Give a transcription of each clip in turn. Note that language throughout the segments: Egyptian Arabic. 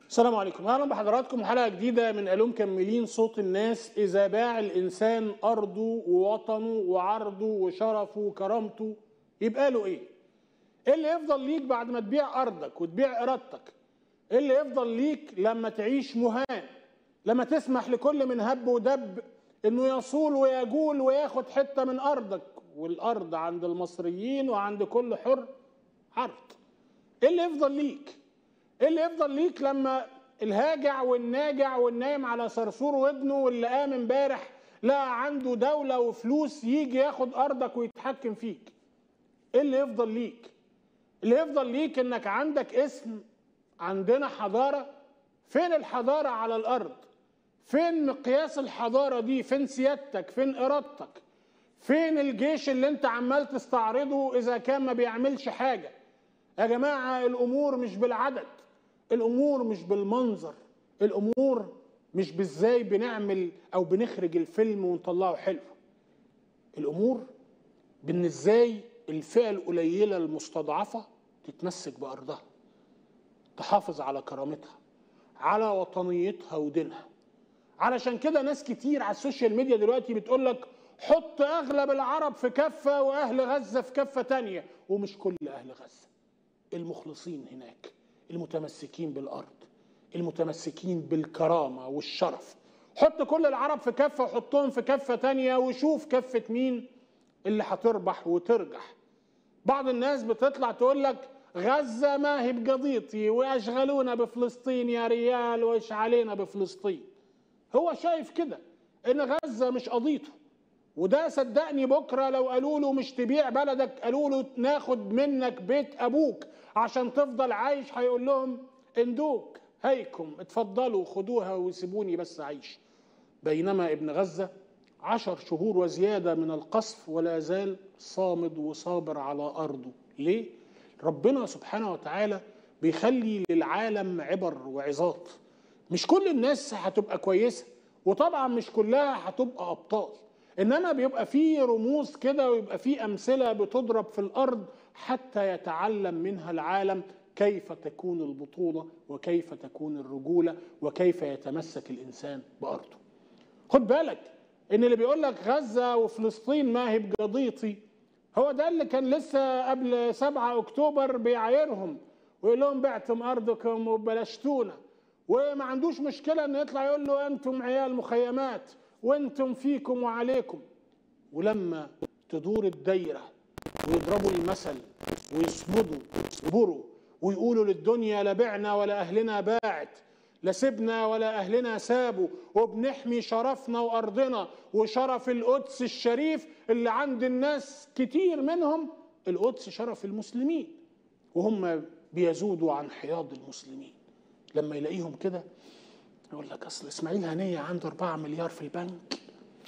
السلام عليكم اهلا بحضراتكم حلقه جديده من الوم كملين صوت الناس اذا باع الانسان ارضه ووطنه وعرضه وشرفه وكرامته يبقى له ايه ايه اللي يفضل ليك بعد ما تبيع ارضك وتبيع ارادتك ايه اللي يفضل ليك لما تعيش مهان لما تسمح لكل من هب ودب انه يصول ويجول وياخد حته من ارضك والارض عند المصريين وعند كل حر عرض ايه اللي يفضل ليك ايه اللي يفضل ليك لما الهاجع والناجع والنايم على صرصور ودنه واللي قام امبارح لقى عنده دولة وفلوس يجي ياخد أرضك ويتحكم فيك ايه اللي يفضل ليك اللي يفضل ليك انك عندك اسم عندنا حضارة فين الحضارة على الأرض فين مقياس الحضارة دي فين سيادتك فين إرادتك فين الجيش اللي انت عمال تستعرضه إذا كان ما بيعملش حاجة يا جماعة الأمور مش بالعدد الامور مش بالمنظر الامور مش بازاي بنعمل او بنخرج الفيلم ونطلعه حلو الامور بان ازاي الفئه القليله المستضعفه تتمسك بارضها تحافظ على كرامتها على وطنيتها ودينها علشان كده ناس كتير على السوشيال ميديا دلوقتي بتقول لك حط اغلب العرب في كفه واهل غزه في كفه تانية ومش كل اهل غزه المخلصين هناك المتمسكين بالارض المتمسكين بالكرامه والشرف حط كل العرب في كفه وحطهم في كفه تانية وشوف كفه مين اللي هتربح وترجح بعض الناس بتطلع تقول لك غزه ما هي بقضيتي واشغلونا بفلسطين يا ريال وايش علينا بفلسطين هو شايف كده ان غزه مش قضيته وده صدقني بكره لو قالوا له مش تبيع بلدك قالوا له ناخد منك بيت ابوك عشان تفضل عايش هيقول لهم اندوك هيكم اتفضلوا خدوها وسيبوني بس عايش بينما ابن غزه عشر شهور وزياده من القصف ولا زال صامد وصابر على ارضه ليه ربنا سبحانه وتعالى بيخلي للعالم عبر وعظات مش كل الناس هتبقى كويسه وطبعا مش كلها هتبقى ابطال انما بيبقى فيه رموز كده ويبقى فيه امثله بتضرب في الارض حتى يتعلم منها العالم كيف تكون البطوله وكيف تكون الرجوله وكيف يتمسك الانسان بارضه. خد بالك ان اللي بيقول لك غزه وفلسطين ما هي بقضيتي هو ده اللي كان لسه قبل 7 اكتوبر بيعايرهم ويقول لهم بعتم ارضكم وبلشتونا وما عندوش مشكله انه يطلع يقول له انتم عيال مخيمات وانتم فيكم وعليكم ولما تدور الدايره ويضربوا المثل ويصمدوا يبروا ويقولوا للدنيا لا بعنا ولا اهلنا باعت لا سبنا ولا اهلنا سابوا وبنحمي شرفنا وارضنا وشرف القدس الشريف اللي عند الناس كتير منهم القدس شرف المسلمين وهم بيزودوا عن حياض المسلمين لما يلاقيهم كده يقول لك اصل اسماعيل هنيه عنده 4 مليار في البنك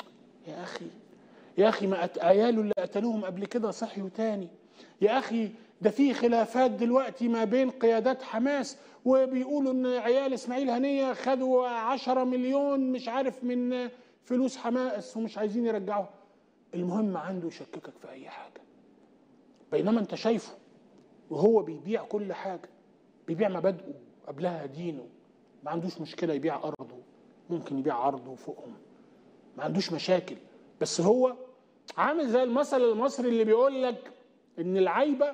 يا اخي يا اخي ما أت... عياله اللي قتلوهم قبل كده صحيوا تاني يا اخي ده في خلافات دلوقتي ما بين قيادات حماس وبيقولوا ان عيال اسماعيل هنيه خدوا 10 مليون مش عارف من فلوس حماس ومش عايزين يرجعوها المهم عنده يشككك في اي حاجه بينما انت شايفه وهو بيبيع كل حاجه بيبيع مبادئه قبلها دينه ما عندوش مشكله يبيع ارضه ممكن يبيع عرضه فوقهم ما عندوش مشاكل بس هو عامل زي المثل المصري اللي بيقول لك ان العيبه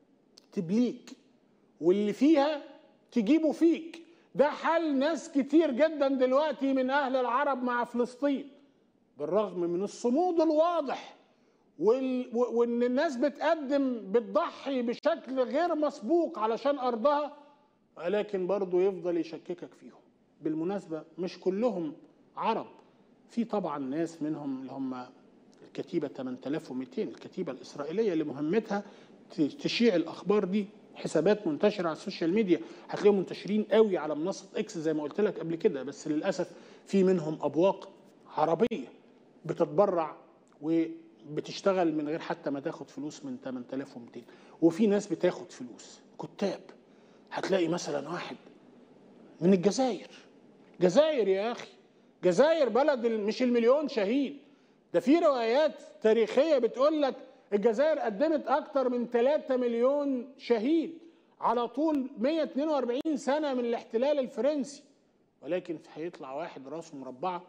تبليك واللي فيها تجيبه فيك ده حال ناس كتير جدا دلوقتي من اهل العرب مع فلسطين بالرغم من الصمود الواضح وال... وان الناس بتقدم بتضحي بشكل غير مسبوق علشان ارضها ولكن برضه يفضل يشككك فيهم بالمناسبة مش كلهم عرب في طبعا ناس منهم اللي هم الكتيبة 8200 الكتيبة الإسرائيلية اللي مهمتها تشيع الأخبار دي حسابات منتشرة على السوشيال ميديا هتلاقيهم منتشرين قوي على منصة إكس زي ما قلت لك قبل كده بس للأسف في منهم أبواق عربية بتتبرع وبتشتغل من غير حتى ما تاخد فلوس من 8200 وفي ناس بتاخد فلوس كتاب هتلاقي مثلا واحد من الجزائر جزائر يا اخي جزائر بلد مش المليون شهيد ده في روايات تاريخيه بتقول لك الجزائر قدمت اكتر من 3 مليون شهيد على طول 142 سنة من الاحتلال الفرنسي ولكن هيطلع واحد راسه مربعة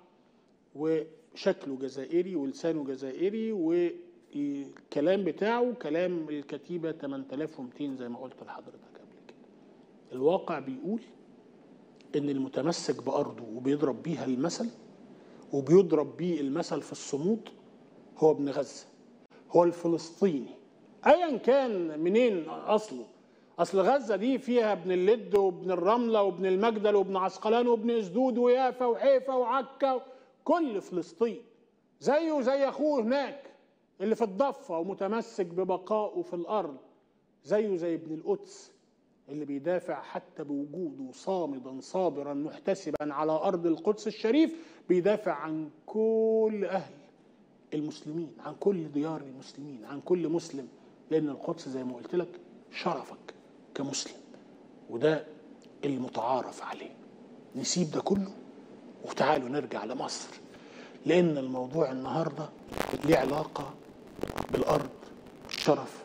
وشكله جزائري ولسانه جزائري والكلام بتاعه كلام الكتيبة 8200 زي ما قلت لحضرتك قبل كده الواقع بيقول ان المتمسك بأرضه وبيضرب بيها المثل وبيضرب بيه المثل في الصمود هو ابن غزة هو الفلسطيني ايا كان منين اصله اصل غزه دي فيها ابن اللد وابن الرمله وابن المجدل وابن عسقلان وابن اسدود ويافا وحيفا وعكا كل فلسطين زيه زي اخوه هناك اللي في الضفه ومتمسك ببقائه في الارض زيه زي ابن القدس اللي بيدافع حتى بوجوده صامدا صابرا محتسبا على ارض القدس الشريف بيدافع عن كل اهل المسلمين عن كل ديار المسلمين عن كل مسلم لان القدس زي ما قلت لك شرفك كمسلم وده المتعارف عليه نسيب ده كله وتعالوا نرجع لمصر لان الموضوع النهارده ليه علاقه بالارض والشرف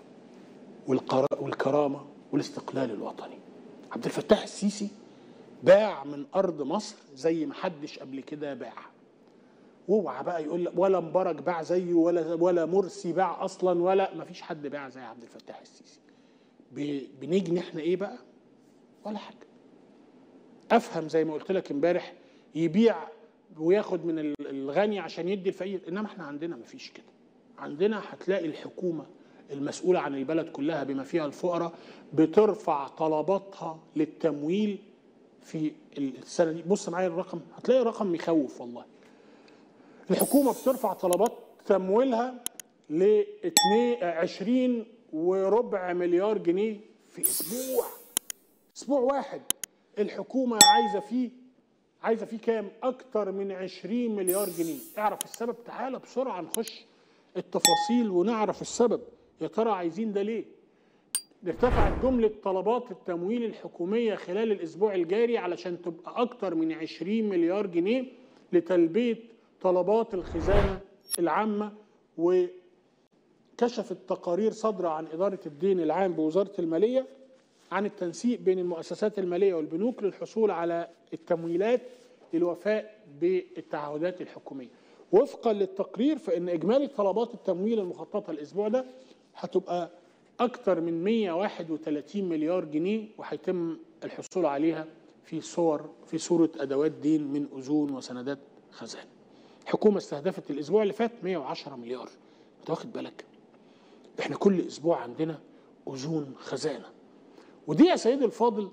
والكرامه والاستقلال الوطني عبد الفتاح السيسي باع من ارض مصر زي ما حدش قبل كده باع واوعى بقى يقول ولا مبارك باع زيه ولا ولا مرسي باع اصلا ولا ما فيش حد باع زي عبد الفتاح السيسي بنجني احنا ايه بقى ولا حاجه افهم زي ما قلت لك امبارح يبيع وياخد من الغني عشان يدي الفقير انما احنا عندنا ما فيش كده عندنا هتلاقي الحكومه المسؤوله عن البلد كلها بما فيها الفقراء بترفع طلباتها للتمويل في السنه دي بص معايا الرقم هتلاقي رقم يخوف والله الحكومه بترفع طلبات تمويلها ل 20 وربع مليار جنيه في اسبوع اسبوع واحد الحكومه عايزه فيه عايزه فيه كام اكتر من 20 مليار جنيه اعرف السبب تعالى بسرعه نخش التفاصيل ونعرف السبب يا ترى عايزين ده ليه ارتفعت جملة طلبات التمويل الحكومية خلال الأسبوع الجاري علشان تبقى أكتر من 20 مليار جنيه لتلبية طلبات الخزانة العامة وكشفت تقارير صادرة عن إدارة الدين العام بوزارة المالية عن التنسيق بين المؤسسات المالية والبنوك للحصول على التمويلات للوفاء بالتعهدات الحكومية وفقا للتقرير فإن إجمالي طلبات التمويل المخططة الأسبوع ده هتبقى أكثر من 131 مليار جنيه وهيتم الحصول عليها في صور في صورة أدوات دين من أذون وسندات خزانة. الحكومة استهدفت الأسبوع اللي فات 110 مليار. أنت واخد بالك؟ إحنا كل أسبوع عندنا أذون خزانة. ودي يا سيدي الفاضل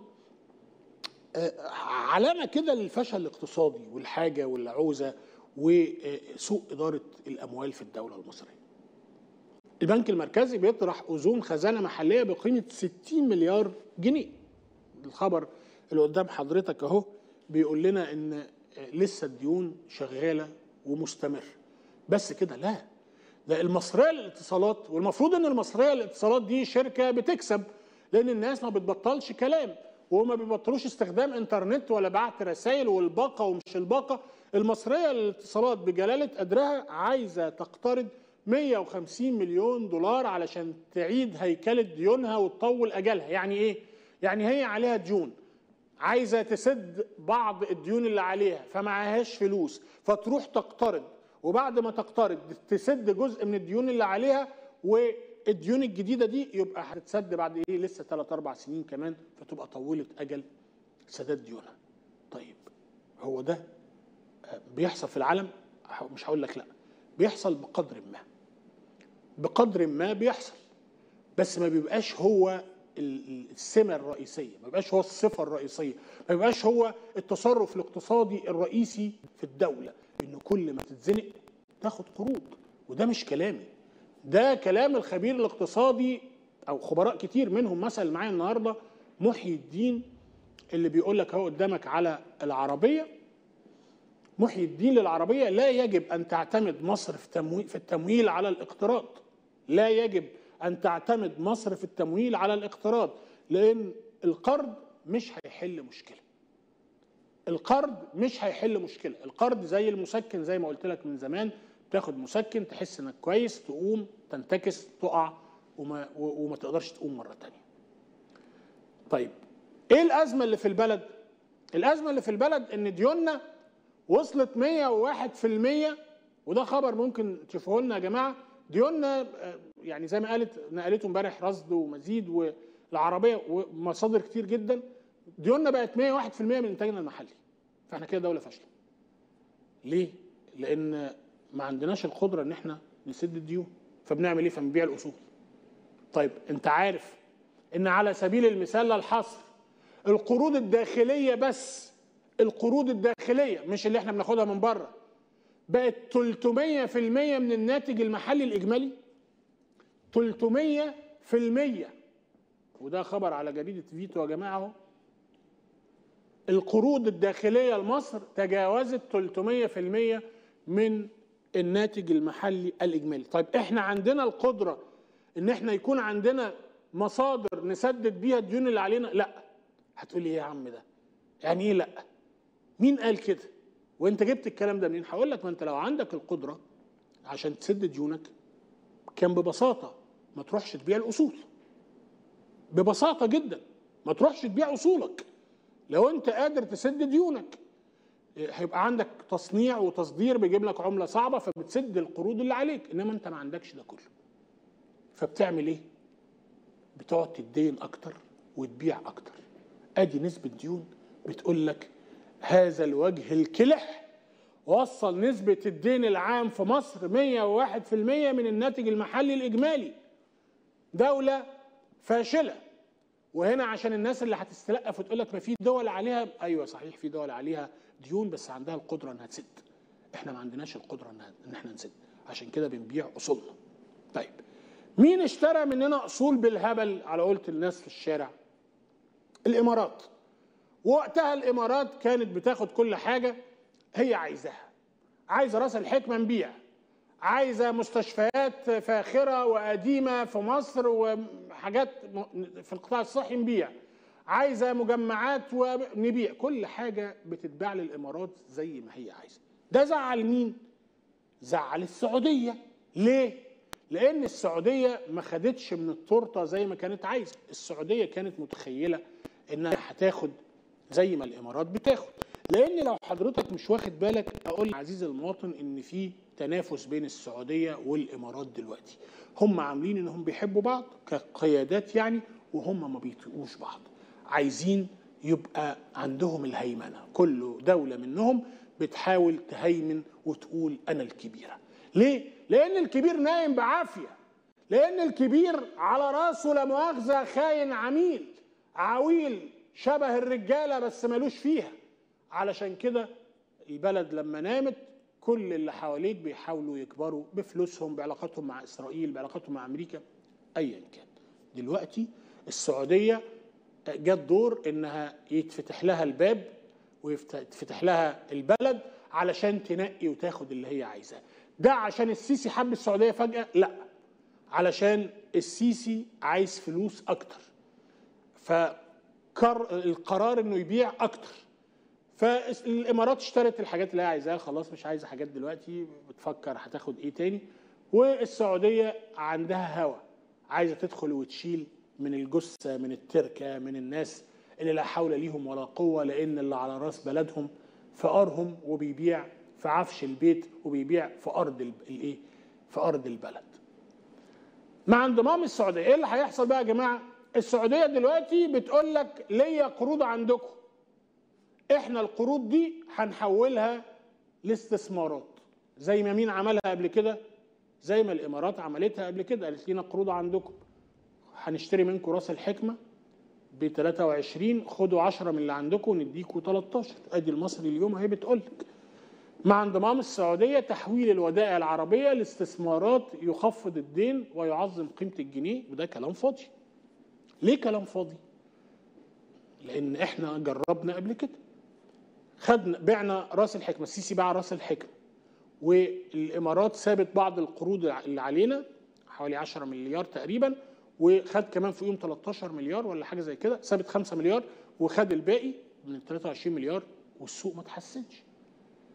علامة كده للفشل الاقتصادي والحاجة والعوزة وسوء إدارة الأموال في الدولة المصرية. البنك المركزي بيطرح أذون خزانة محلية بقيمة 60 مليار جنيه الخبر اللي قدام حضرتك أهو بيقول لنا إن لسه الديون شغالة ومستمر بس كده لا ده المصرية للاتصالات والمفروض إن المصرية للاتصالات دي شركة بتكسب لأن الناس ما بتبطلش كلام وما بيبطلوش استخدام انترنت ولا بعت رسائل والباقة ومش الباقة المصرية للاتصالات بجلالة قدرها عايزة تقترض 150 مليون دولار علشان تعيد هيكلة ديونها وتطول أجلها يعني إيه؟ يعني هي عليها ديون عايزة تسد بعض الديون اللي عليها فمعهاش فلوس فتروح تقترض وبعد ما تقترض تسد جزء من الديون اللي عليها والديون الجديدة دي يبقى هتتسد بعد إيه لسه 3 4 سنين كمان فتبقى طولت أجل سداد ديونها طيب هو ده بيحصل في العالم مش هقول لك لا بيحصل بقدر ما بقدر ما بيحصل بس ما بيبقاش هو السمة الرئيسية ما بيبقاش هو الصفة الرئيسية ما بيبقاش هو التصرف الاقتصادي الرئيسي في الدولة إنه كل ما تتزنق تاخد قروض وده مش كلامي ده كلام الخبير الاقتصادي أو خبراء كتير منهم مثل معايا النهاردة محيي الدين اللي بيقول لك اهو قدامك على العربية محيي الدين للعربية لا يجب أن تعتمد مصر في التمويل, في التمويل على الاقتراض لا يجب أن تعتمد مصر في التمويل على الاقتراض لأن القرض مش هيحل مشكلة القرض مش هيحل مشكلة القرض زي المسكن زي ما قلت لك من زمان تاخد مسكن تحس انك كويس تقوم تنتكس تقع وما, وما تقدرش تقوم مرة تانية طيب ايه الازمه اللي في البلد الازمه اللي في البلد ان ديوننا وصلت 101% وده خبر ممكن تشوفوه لنا يا جماعه ديوننا آه، يعني زي ما قالت نقلته امبارح رصد ومزيد والعربيه ومصادر كتير جدا ديوننا بقت 101% من انتاجنا المحلي فاحنا كده دوله فاشله ليه لان ما عندناش القدره ان احنا نسد الديون فبنعمل ايه فبنبيع الاصول طيب انت عارف ان على سبيل المثال لا الحصر القروض الداخليه بس القروض الداخليه مش اللي احنا بناخدها من بره بقت 300% من الناتج المحلي الاجمالي 300% وده خبر على جريده فيتو يا جماعه اهو القروض الداخليه لمصر تجاوزت 300% من الناتج المحلي الاجمالي طيب احنا عندنا القدره ان احنا يكون عندنا مصادر نسدد بيها الديون اللي علينا لا هتقولي ايه يا عم ده يعني ايه لا مين قال كده وانت جبت الكلام ده منين هقول لك ما انت لو عندك القدره عشان تسد ديونك كان ببساطه ما تروحش تبيع الاصول ببساطه جدا ما تروحش تبيع اصولك لو انت قادر تسد ديونك هيبقى عندك تصنيع وتصدير بيجيب لك عمله صعبه فبتسد القروض اللي عليك انما انت ما عندكش ده كله فبتعمل ايه بتقعد تدين اكتر وتبيع اكتر ادي نسبه ديون بتقول لك هذا الوجه الكلح وصل نسبة الدين العام في مصر 101% من الناتج المحلي الإجمالي دولة فاشلة وهنا عشان الناس اللي هتستلقف وتقول لك ما في دول عليها ايوه صحيح في دول عليها ديون بس عندها القدره انها تسد احنا ما عندناش القدره انها ان احنا نسد عشان كده بنبيع اصولنا طيب مين اشترى مننا اصول بالهبل على قولة الناس في الشارع الامارات وقتها الامارات كانت بتاخد كل حاجه هي عايزاها عايزه راس الحكمه نبيع عايزه مستشفيات فاخره وقديمه في مصر وحاجات في القطاع الصحي نبيع عايزه مجمعات ونبيع كل حاجه بتتباع للامارات زي ما هي عايزه ده زعل مين زعل السعوديه ليه لان السعوديه ما خدتش من التورته زي ما كانت عايزه السعوديه كانت متخيله انها هتاخد زي ما الامارات بتاخد لان لو حضرتك مش واخد بالك اقول عزيزي المواطن ان في تنافس بين السعوديه والامارات دلوقتي هم عاملين انهم بيحبوا بعض كقيادات يعني وهم ما بيطيقوش بعض عايزين يبقى عندهم الهيمنه كل دوله منهم بتحاول تهيمن وتقول انا الكبيره ليه لان الكبير نايم بعافيه لان الكبير على راسه لا مؤاخذه خاين عميل عويل شبه الرجاله بس ملوش فيها علشان كده البلد لما نامت كل اللي حواليك بيحاولوا يكبروا بفلوسهم بعلاقاتهم مع اسرائيل بعلاقاتهم مع امريكا ايا كان دلوقتي السعوديه جت دور انها يتفتح لها الباب ويتفتح لها البلد علشان تنقي وتاخد اللي هي عايزاه ده عشان السيسي حب السعوديه فجاه لا علشان السيسي عايز فلوس اكتر فالقرار انه يبيع اكتر فالامارات اشترت الحاجات اللي هي عايزاها خلاص مش عايزه حاجات دلوقتي بتفكر هتاخد ايه تاني والسعوديه عندها هوى عايزه تدخل وتشيل من الجثه من التركه من الناس اللي لا حول ليهم ولا قوه لان اللي على راس بلدهم فقرهم وبيبيع في عفش البيت وبيبيع في ارض الايه في ارض البلد مع انضمام السعوديه ايه اللي هيحصل بقى يا جماعه السعوديه دلوقتي بتقول لك ليا قروض عندكم احنا القروض دي هنحولها لاستثمارات زي ما مين عملها قبل كده زي ما الامارات عملتها قبل كده قالت لنا قروض عندكم هنشتري منكم راس الحكمه ب 23 خدوا 10 من اللي عندكم ونديكم 13 ادي المصري اليوم اهي بتقول لك مع انضمام السعوديه تحويل الودائع العربيه لاستثمارات يخفض الدين ويعظم قيمه الجنيه وده كلام فاضي ليه كلام فاضي لان احنا جربنا قبل كده خدنا بعنا راس الحكمه السيسي باع راس الحكمه والامارات سابت بعض القروض اللي علينا حوالي 10 مليار تقريبا وخد كمان فوقيهم 13 مليار ولا حاجه زي كده سابت 5 مليار وخد الباقي من 23 مليار والسوق ما تحسنش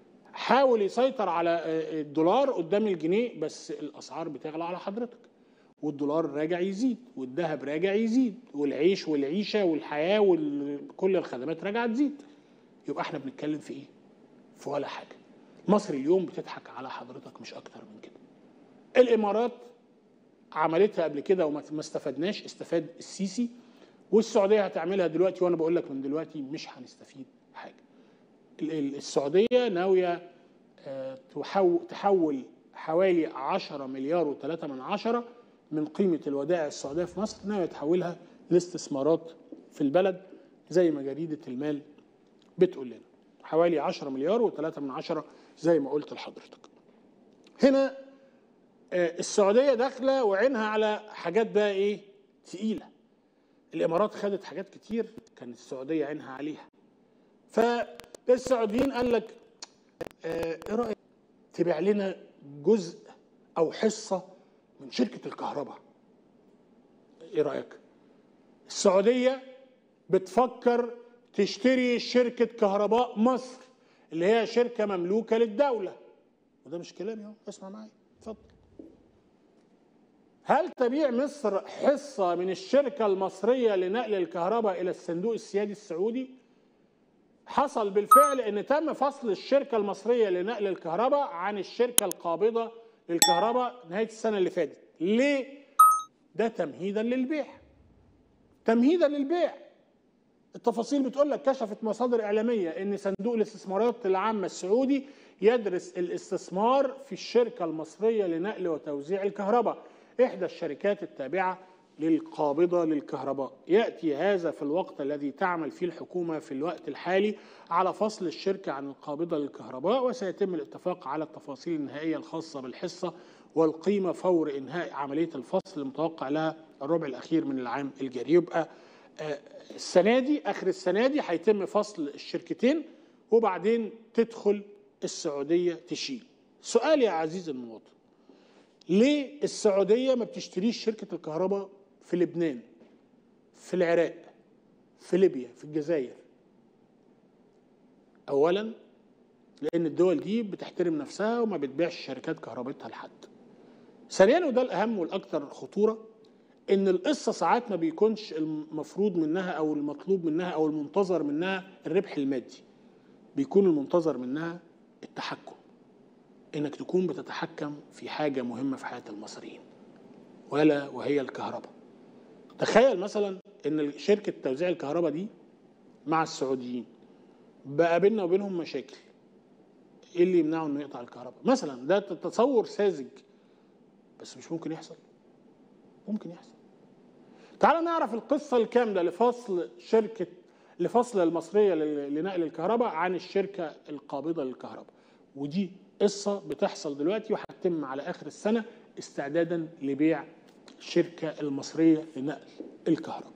حاول يسيطر على الدولار قدام الجنيه بس الاسعار بتغلى على حضرتك والدولار راجع يزيد والذهب راجع يزيد والعيش والعيشه والحياه وكل الخدمات راجعه تزيد يبقى احنا بنتكلم في ايه؟ في ولا حاجه مصر اليوم بتضحك على حضرتك مش اكتر من كده الامارات عملتها قبل كده وما استفدناش استفاد السيسي والسعوديه هتعملها دلوقتي وانا بقول لك من دلوقتي مش هنستفيد حاجه السعوديه ناويه تحول حوالي 10 مليار و3 من عشرة من قيمة الودائع السعودية في مصر ناوية تحولها لاستثمارات في البلد زي ما جريدة المال بتقول لنا حوالي 10 مليار و3 من عشرة زي ما قلت لحضرتك هنا السعودية داخلة وعينها على حاجات بقى ايه تقيلة الامارات خدت حاجات كتير كان السعودية عينها عليها فالسعوديين قال لك ايه رأيك تبيع لنا جزء او حصة من شركة الكهرباء ايه رأيك السعودية بتفكر تشتري شركة كهرباء مصر اللي هي شركة مملوكة للدولة وده مش كلامي اهو اسمع معايا اتفضل هل تبيع مصر حصة من الشركة المصرية لنقل الكهرباء إلى الصندوق السيادي السعودي؟ حصل بالفعل أن تم فصل الشركة المصرية لنقل الكهرباء عن الشركة القابضة للكهرباء نهاية السنة اللي فاتت. ليه؟ ده تمهيدا للبيع. تمهيدا للبيع. التفاصيل بتقول لك كشفت مصادر إعلامية أن صندوق الاستثمارات العامة السعودي يدرس الاستثمار في الشركة المصرية لنقل وتوزيع الكهرباء إحدى الشركات التابعة للقابضة للكهرباء يأتي هذا في الوقت الذي تعمل فيه الحكومة في الوقت الحالي على فصل الشركة عن القابضة للكهرباء وسيتم الاتفاق على التفاصيل النهائية الخاصة بالحصة والقيمة فور إنهاء عملية الفصل المتوقع لها الربع الأخير من العام الجاري يبقى السنة دي آخر السنة دي هيتم فصل الشركتين وبعدين تدخل السعودية تشيل سؤال يا عزيزي المواطن ليه السعوديه ما بتشتريش شركه الكهرباء في لبنان في العراق في ليبيا في الجزائر اولا لان الدول دي بتحترم نفسها وما بتبيعش شركات كهربتها لحد ثانيا وده الاهم والاكثر خطوره ان القصه ساعات ما بيكونش المفروض منها او المطلوب منها او المنتظر منها الربح المادي بيكون المنتظر منها التحكم انك تكون بتتحكم في حاجه مهمه في حياه المصريين ولا وهي الكهرباء تخيل مثلا ان شركه توزيع الكهرباء دي مع السعوديين بقى بيننا وبينهم مشاكل ايه اللي يمنعه انه يقطع الكهرباء مثلا ده تصور ساذج بس مش ممكن يحصل ممكن يحصل تعال نعرف القصه الكامله لفصل شركه لفصل المصريه لنقل الكهرباء عن الشركه القابضه للكهرباء ودي قصة بتحصل دلوقتي وهتتم على آخر السنة استعدادا لبيع الشركة المصرية لنقل الكهرباء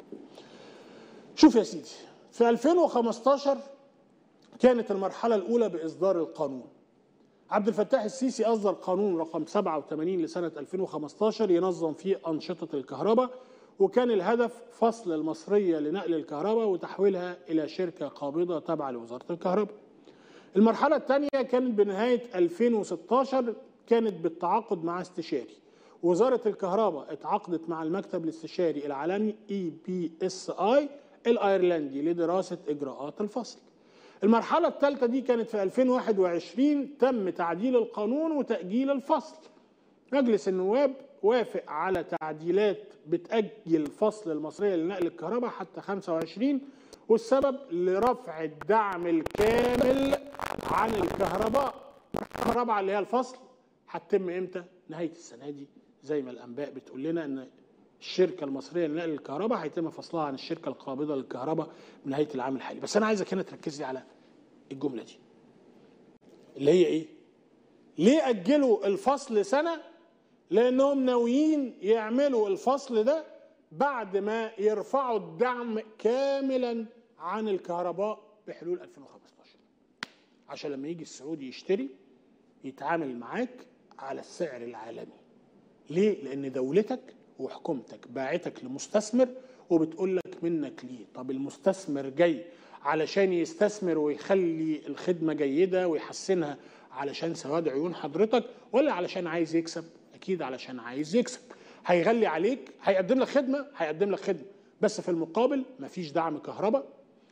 شوف يا سيدي في 2015 كانت المرحلة الأولى بإصدار القانون عبد الفتاح السيسي أصدر قانون رقم 87 لسنة 2015 ينظم فيه أنشطة الكهرباء وكان الهدف فصل المصرية لنقل الكهرباء وتحويلها إلى شركة قابضة تابعة لوزارة الكهرباء المرحلة الثانية كانت بنهاية 2016 كانت بالتعاقد مع استشاري وزارة الكهرباء اتعاقدت مع المكتب الاستشاري العالمي اي بي اس اي الايرلندي لدراسة اجراءات الفصل المرحلة الثالثة دي كانت في 2021 تم تعديل القانون وتأجيل الفصل مجلس النواب وافق على تعديلات بتأجل فصل المصرية لنقل الكهرباء حتى 25 والسبب لرفع الدعم الكامل عن الكهرباء الرابعة اللي هي الفصل هتتم امتى؟ نهاية السنة دي زي ما الأنباء بتقول لنا إن الشركة المصرية لنقل الكهرباء هيتم فصلها عن الشركة القابضة للكهرباء بنهاية العام الحالي بس أنا عايزك هنا تركز لي على الجملة دي اللي هي إيه؟ ليه أجلوا الفصل سنة؟ لأنهم ناويين يعملوا الفصل ده بعد ما يرفعوا الدعم كاملا عن الكهرباء بحلول 2015 عشان لما يجي السعودي يشتري يتعامل معاك على السعر العالمي ليه؟ لأن دولتك وحكومتك باعتك لمستثمر وبتقول لك منك ليه طب المستثمر جاي علشان يستثمر ويخلي الخدمة جيدة ويحسنها علشان سواد عيون حضرتك ولا علشان عايز يكسب أكيد علشان عايز يكسب هيغلي عليك هيقدم لك خدمه هيقدم لك خدمه بس في المقابل مفيش دعم كهرباء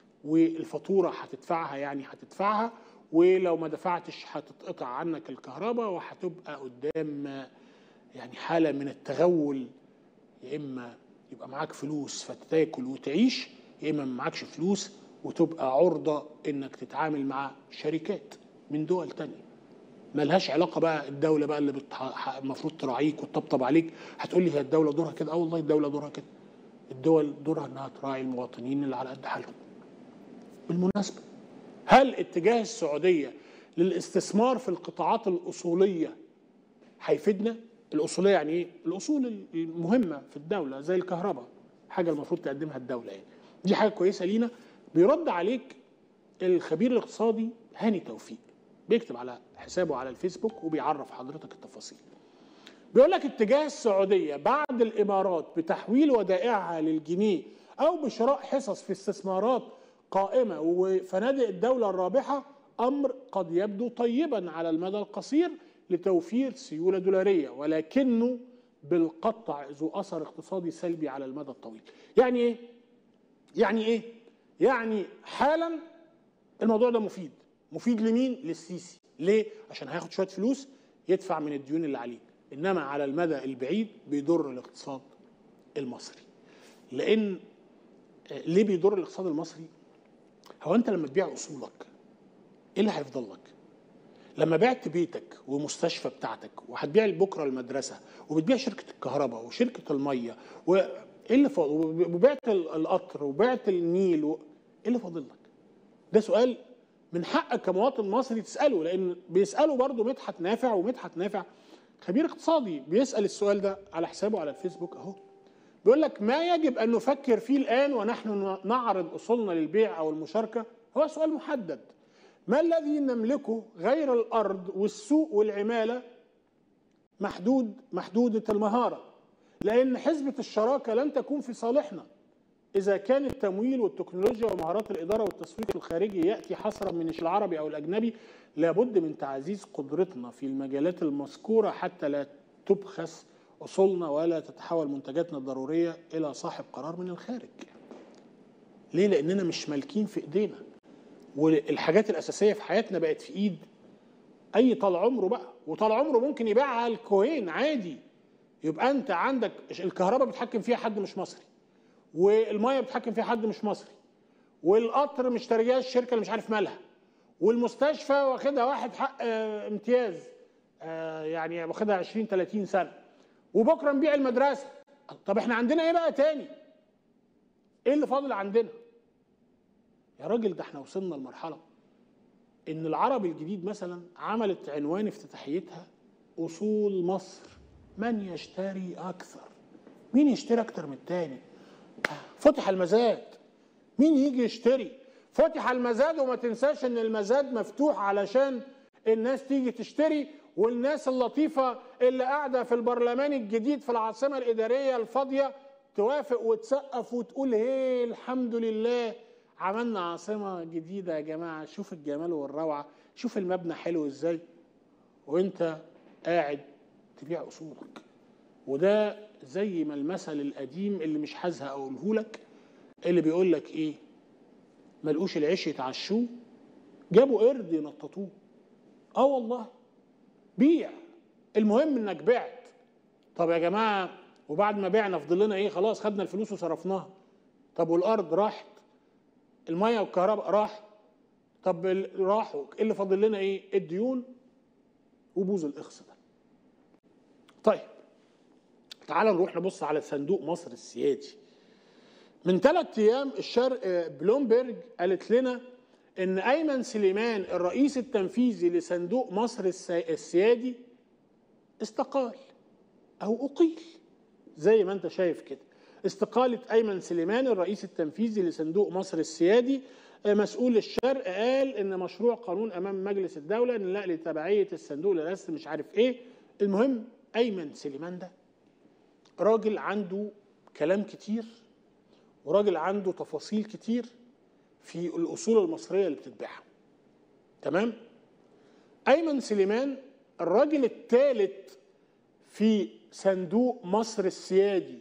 والفاتوره هتدفعها يعني هتدفعها ولو ما دفعتش هتتقطع عنك الكهرباء وهتبقى قدام يعني حاله من التغول يا اما يبقى معاك فلوس فتاكل وتعيش يا اما ما معكش فلوس وتبقى عرضه انك تتعامل مع شركات من دول تانية ملهاش علاقه بقى الدوله بقى اللي بتح... المفروض تراعيك وتطبطب عليك هتقول لي هي الدوله دورها كده اه والله الدوله دورها كده الدول دورها انها تراعي المواطنين اللي على قد حالهم بالمناسبه هل اتجاه السعوديه للاستثمار في القطاعات الاصوليه هيفيدنا الاصوليه يعني ايه الاصول المهمه في الدوله زي الكهرباء حاجه المفروض تقدمها الدوله يعني دي حاجه كويسه لينا بيرد عليك الخبير الاقتصادي هاني توفيق بيكتب على حسابه على الفيسبوك وبيعرف حضرتك التفاصيل بيقول لك اتجاه السعوديه بعد الامارات بتحويل ودائعها للجنيه او بشراء حصص في استثمارات قائمه وفنادق الدوله الرابحه امر قد يبدو طيبا على المدى القصير لتوفير سيوله دولاريه ولكنه بالقطع ذو اثر اقتصادي سلبي على المدى الطويل. يعني ايه؟ يعني ايه؟ يعني حالا الموضوع ده مفيد، مفيد لمين؟ للسيسي، ليه؟ عشان هياخد شويه فلوس يدفع من الديون اللي عليه، انما على المدى البعيد بيضر الاقتصاد المصري. لان ليه بيضر الاقتصاد المصري؟ هو انت لما تبيع اصولك ايه اللي هيفضل لك؟ لما بعت بيتك ومستشفى بتاعتك وهتبيع بكره المدرسه وبتبيع شركه الكهرباء وشركه الميه وايه اللي فاضل وبعت القطر وبعت النيل و... ايه اللي فاضل لك؟ ده سؤال من حقك كمواطن مصري تساله لان بيساله برضه مدحت نافع ومدحت نافع خبير اقتصادي بيسال السؤال ده على حسابه على الفيسبوك اهو بيقول لك ما يجب ان نفكر فيه الان ونحن نعرض اصولنا للبيع او المشاركه هو سؤال محدد ما الذي نملكه غير الارض والسوق والعماله محدود محدوده المهاره لان حزبه الشراكه لن تكون في صالحنا اذا كان التمويل والتكنولوجيا ومهارات الاداره والتسويق الخارجي ياتي حصرا من العربي او الاجنبي لابد من تعزيز قدرتنا في المجالات المذكوره حتى لا تبخس اصولنا ولا تتحول منتجاتنا الضروريه الى صاحب قرار من الخارج ليه لاننا مش مالكين في ايدينا والحاجات الاساسيه في حياتنا بقت في ايد اي طال عمره بقى وطال عمره ممكن يبيعها الكوين عادي يبقى انت عندك الكهرباء بتحكم فيها حد مش مصري والميه بتحكم فيها حد مش مصري والقطر مشترياه الشركه اللي مش عارف مالها والمستشفى واخدها واحد حق امتياز يعني واخدها 20 30 سنه وبكره نبيع المدرسه طب احنا عندنا ايه بقى تاني ايه اللي فاضل عندنا يا راجل ده احنا وصلنا لمرحله ان العرب الجديد مثلا عملت عنوان افتتاحيتها اصول مصر من يشتري اكثر مين يشتري اكتر من التاني فتح المزاد مين يجي يشتري فتح المزاد وما تنساش ان المزاد مفتوح علشان الناس تيجي تشتري والناس اللطيفة اللي قاعدة في البرلمان الجديد في العاصمة الإدارية الفاضية توافق وتسقف وتقول هي الحمد لله عملنا عاصمة جديدة يا جماعة شوف الجمال والروعة شوف المبنى حلو ازاي وانت قاعد تبيع اصولك وده زي ما المثل القديم اللي مش هزهق اقوله لك اللي بيقول لك ايه ملقوش العيش يتعشوه جابوا قرد ينططوه اه والله بيع المهم انك بعت طب يا جماعه وبعد ما بعنا فضل لنا ايه خلاص خدنا الفلوس وصرفناها طب والارض راحت الميه والكهرباء راح طب راحوا ايه اللي فاضل لنا ايه الديون وبوز الاخص ده طيب تعال نروح نبص على صندوق مصر السيادي من ثلاث ايام الشرق بلومبرج قالت لنا ان ايمن سليمان الرئيس التنفيذي لصندوق مصر السيادي استقال او اقيل زي ما انت شايف كده استقالة أيمن سليمان الرئيس التنفيذي لصندوق مصر السيادي مسؤول الشرق قال إن مشروع قانون أمام مجلس الدولة إن لا لتبعية الصندوق لرسم مش عارف إيه المهم أيمن سليمان ده راجل عنده كلام كتير وراجل عنده تفاصيل كتير في الأصول المصرية اللي بتتباعها تمام أيمن سليمان الراجل الثالث في صندوق مصر السيادي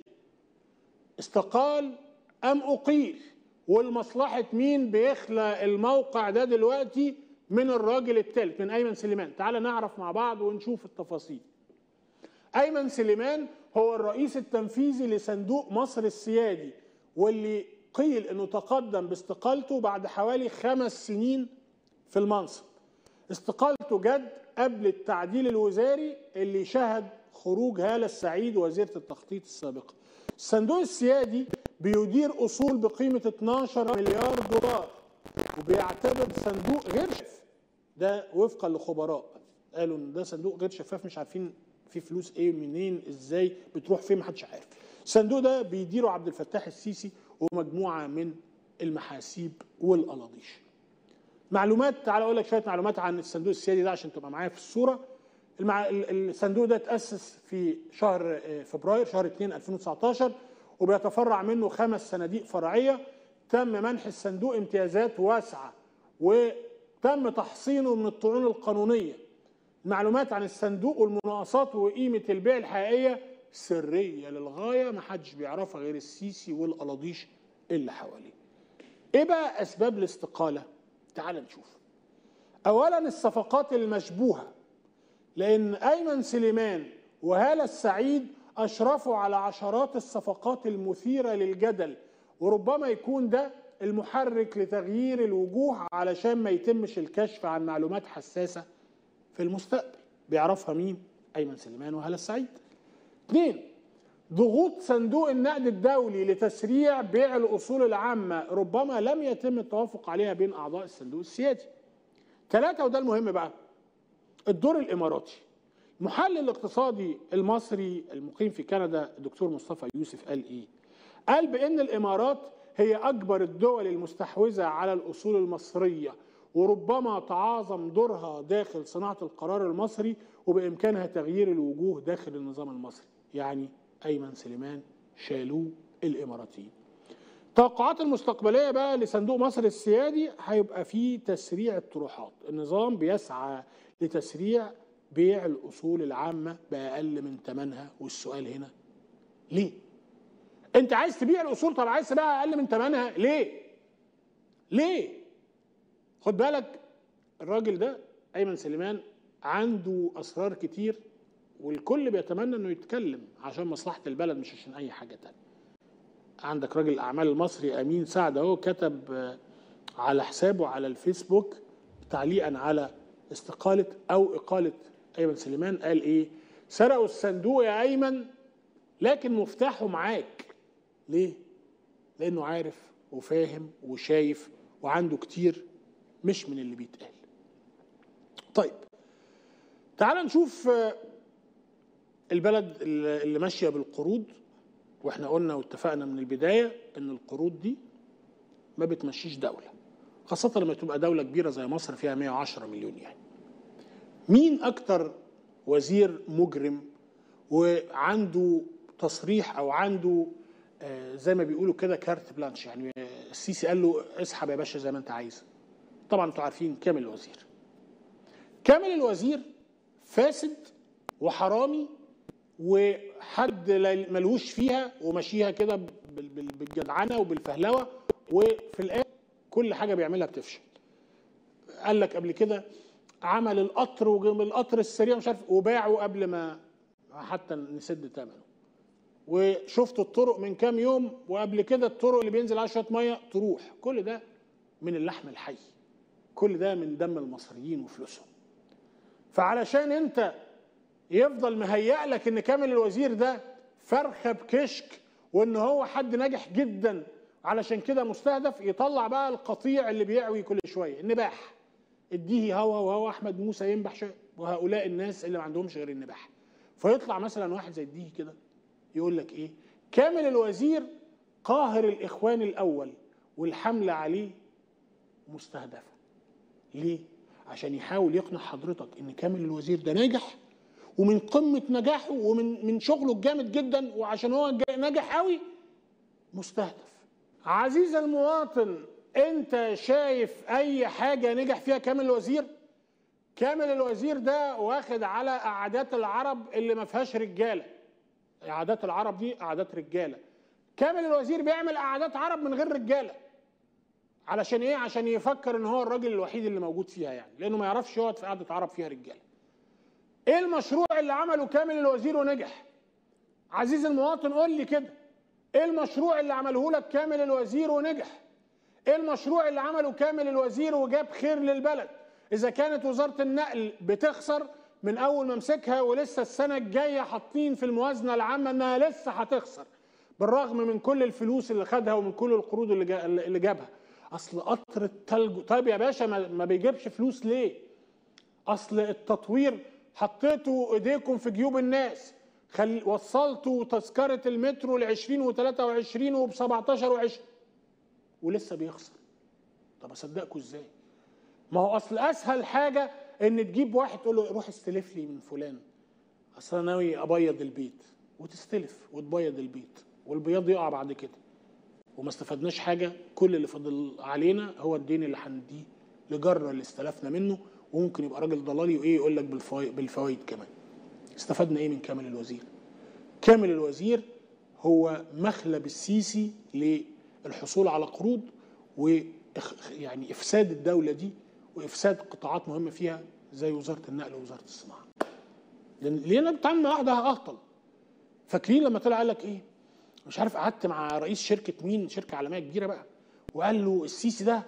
استقال ام اقيل والمصلحه مين بيخلى الموقع ده دلوقتي من الراجل الثالث من ايمن سليمان تعال نعرف مع بعض ونشوف التفاصيل ايمن سليمان هو الرئيس التنفيذي لصندوق مصر السيادي واللي قيل انه تقدم باستقالته بعد حوالي خمس سنين في المنصب استقالته جد قبل التعديل الوزاري اللي شهد خروج هالة السعيد وزيرة التخطيط السابقة الصندوق السيادي بيدير أصول بقيمة 12 مليار دولار وبيعتبر صندوق غير شفاف ده وفقا لخبراء قالوا ان ده صندوق غير شفاف مش عارفين فيه فلوس ايه منين ازاي بتروح فين محدش عارف الصندوق ده بيديره عبد الفتاح السيسي ومجموعه من المحاسيب والقلاضيش معلومات تعال اقول لك شويه معلومات عن الصندوق السيادي ده عشان تبقى معايا في الصوره المع... الصندوق ده تاسس في شهر فبراير شهر 2 2019 وبيتفرع منه خمس صناديق فرعيه تم منح الصندوق امتيازات واسعه وتم تحصينه من الطعون القانونيه المعلومات عن الصندوق والمناقصات وقيمه البيع الحقيقيه سريه للغايه ما حدش بيعرفها غير السيسي والقلاضيش اللي حواليه ايه بقى اسباب الاستقاله تعال نشوف اولا الصفقات المشبوهه لان ايمن سليمان وهاله السعيد اشرفوا على عشرات الصفقات المثيره للجدل وربما يكون ده المحرك لتغيير الوجوه علشان ما يتمش الكشف عن معلومات حساسه في المستقبل بيعرفها مين ايمن سليمان وهاله السعيد اثنين ضغوط صندوق النقد الدولي لتسريع بيع الاصول العامه ربما لم يتم التوافق عليها بين اعضاء الصندوق السيادي ثلاثه وده المهم بقى الدور الاماراتي المحلل الاقتصادي المصري المقيم في كندا الدكتور مصطفى يوسف قال ايه قال بان الامارات هي اكبر الدول المستحوذه على الاصول المصريه وربما تعاظم دورها داخل صناعه القرار المصري وبامكانها تغيير الوجوه داخل النظام المصري يعني ايمن سليمان شالوه الاماراتيين التوقعات المستقبليه بقى لصندوق مصر السيادي هيبقى فيه تسريع الطروحات النظام بيسعى لتسريع بيع الاصول العامه باقل من ثمنها والسؤال هنا ليه انت عايز تبيع الاصول طب عايز تبيعها اقل من ثمنها ليه ليه خد بالك الراجل ده ايمن سليمان عنده اسرار كتير والكل بيتمنى انه يتكلم عشان مصلحه البلد مش عشان اي حاجه تانية عندك راجل الاعمال المصري امين سعد اهو كتب على حسابه على الفيسبوك تعليقا على استقاله او اقاله ايمن سليمان قال ايه سرقوا الصندوق يا ايمن لكن مفتاحه معاك ليه لانه عارف وفاهم وشايف وعنده كتير مش من اللي بيتقال طيب تعال نشوف البلد اللي ماشيه بالقروض واحنا قلنا واتفقنا من البدايه ان القروض دي ما بتمشيش دوله خاصه لما تبقى دوله كبيره زي مصر فيها 110 مليون يعني مين اكتر وزير مجرم وعنده تصريح او عنده زي ما بيقولوا كده كارت بلانش يعني السيسي قال له اسحب يا باشا زي ما انت عايز طبعا انتوا عارفين كامل الوزير كامل الوزير فاسد وحرامي وحد ملوش فيها وماشيها كده بالجدعنه وبالفهلوه وفي الاخر كل حاجه بيعملها بتفشل قال لك قبل كده عمل القطر والقطر السريع مش عارف وباعه قبل ما حتى نسد ثمنه وشفت الطرق من كام يوم وقبل كده الطرق اللي بينزل عليها شويه ميه تروح كل ده من اللحم الحي كل ده من دم المصريين وفلوسهم فعلشان انت يفضل مهيأ لك ان كامل الوزير ده فرخه بكشك وان هو حد ناجح جدا علشان كده مستهدف يطلع بقى القطيع اللي بيعوي كل شويه النباح اديه هوا وهو احمد موسى ينبح شويه وهؤلاء الناس اللي ما عندهمش غير النباح فيطلع مثلا واحد زي الديه كده يقول لك ايه كامل الوزير قاهر الاخوان الاول والحمله عليه مستهدفه ليه عشان يحاول يقنع حضرتك ان كامل الوزير ده ناجح ومن قمه نجاحه ومن من شغله الجامد جدا وعشان هو ناجح قوي مستهدف عزيز المواطن انت شايف اي حاجه نجح فيها كامل الوزير كامل الوزير ده واخد على قعدات العرب اللي ما فيهاش رجاله قعدات العرب دي قعدات رجاله كامل الوزير بيعمل قعدات عرب من غير رجاله علشان ايه عشان يفكر ان هو الراجل الوحيد اللي موجود فيها يعني لانه ما يعرفش يقعد في قعده عرب فيها رجاله ايه المشروع اللي عمله كامل الوزير ونجح عزيز المواطن قول لي كده ايه المشروع اللي عمله لك كامل الوزير ونجح ايه المشروع اللي عمله كامل الوزير وجاب خير للبلد اذا كانت وزاره النقل بتخسر من اول ما مسكها ولسه السنه الجايه حاطين في الموازنه العامه انها لسه هتخسر بالرغم من كل الفلوس اللي خدها ومن كل القروض اللي جا- اللي جابها اصل قطر التلج طيب يا باشا ما ما بيجيبش فلوس ليه اصل التطوير حطيتوا ايديكم في جيوب الناس خل... وصلتوا تذكره المترو ل 20 و23 وب 17 و20 ولسه بيخسر طب اصدقكم ازاي ما هو اصل اسهل حاجه ان تجيب واحد تقول له روح استلف لي من فلان اصل انا ناوي ابيض البيت وتستلف وتبيض البيت والبياض يقع بعد كده وما استفدناش حاجه كل اللي فضل علينا هو الدين اللي هنديه لجارنا اللي استلفنا منه وممكن يبقى راجل ضلالي وايه يقول لك بالفوائد, بالفوائد كمان استفدنا ايه من كامل الوزير كامل الوزير هو مخلب السيسي للحصول على قروض و يعني افساد الدوله دي وافساد قطاعات مهمه فيها زي وزاره النقل ووزاره الصناعه لان ليه بتعامل مع واحده اهطل فاكرين لما طلع قال لك ايه مش عارف قعدت مع رئيس شركه مين شركه عالميه كبيره بقى وقال له السيسي ده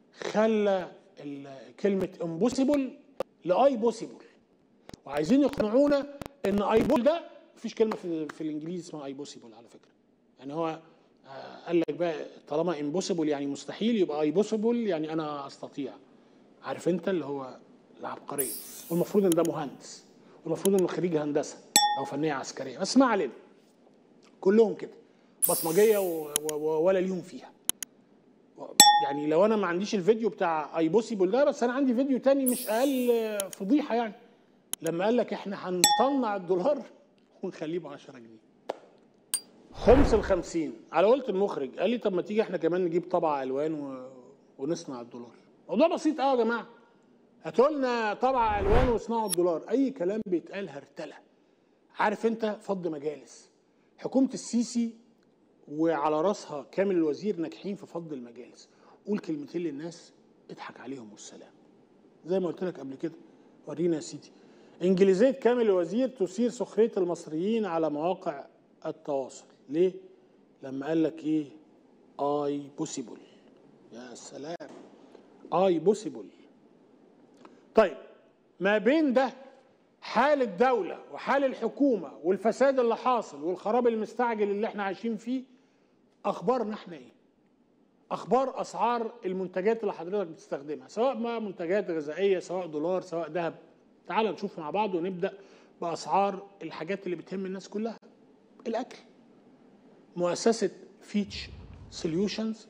خلى ال- كلمه امبوسيبل لاي بوسيبل وعايزين يقنعونا ان اي بول ده مفيش كلمه في, في الانجليزي اسمها اي بوسيبل على فكره يعني هو آه، قال لك بقى طالما امبوسيبل يعني مستحيل يبقى اي بوسيبل يعني انا استطيع عارف انت اللي هو العبقريه والمفروض ان ده مهندس والمفروض انه خريج هندسه او فنيه عسكريه بس ما علينا كلهم كده بصمجيه و- و- ولا ليهم فيها يعني لو انا ما عنديش الفيديو بتاع اي بوسيبل ده بس انا عندي فيديو تاني مش اقل فضيحه يعني لما قال لك احنا هنصنع الدولار ونخليه ب 10 جنيه خمس ال 50 على قلت المخرج قال لي طب ما تيجي احنا كمان نجيب طبعه الوان و... ونصنع الدولار موضوع بسيط قوي يا جماعه هاتوا لنا طبعه الوان واصنعوا الدولار اي كلام بيتقال هرتله عارف انت فض مجالس حكومه السيسي وعلى راسها كامل الوزير ناجحين في فض المجالس قول كلمتين للناس اضحك عليهم والسلام زي ما قلت لك قبل كده ورينا يا سيدي انجليزيه كامل الوزير تثير سخريه المصريين على مواقع التواصل ليه لما قال لك ايه اي بوسيبل يا سلام اي بوسيبل طيب ما بين ده حال الدولة وحال الحكومة والفساد اللي حاصل والخراب المستعجل اللي احنا عايشين فيه أخبارنا احنا ايه؟ أخبار أسعار المنتجات اللي حضرتك بتستخدمها سواء ما منتجات غذائية سواء دولار سواء ذهب تعال نشوف مع بعض ونبدأ بأسعار الحاجات اللي بتهم الناس كلها الأكل مؤسسة فيتش سوليوشنز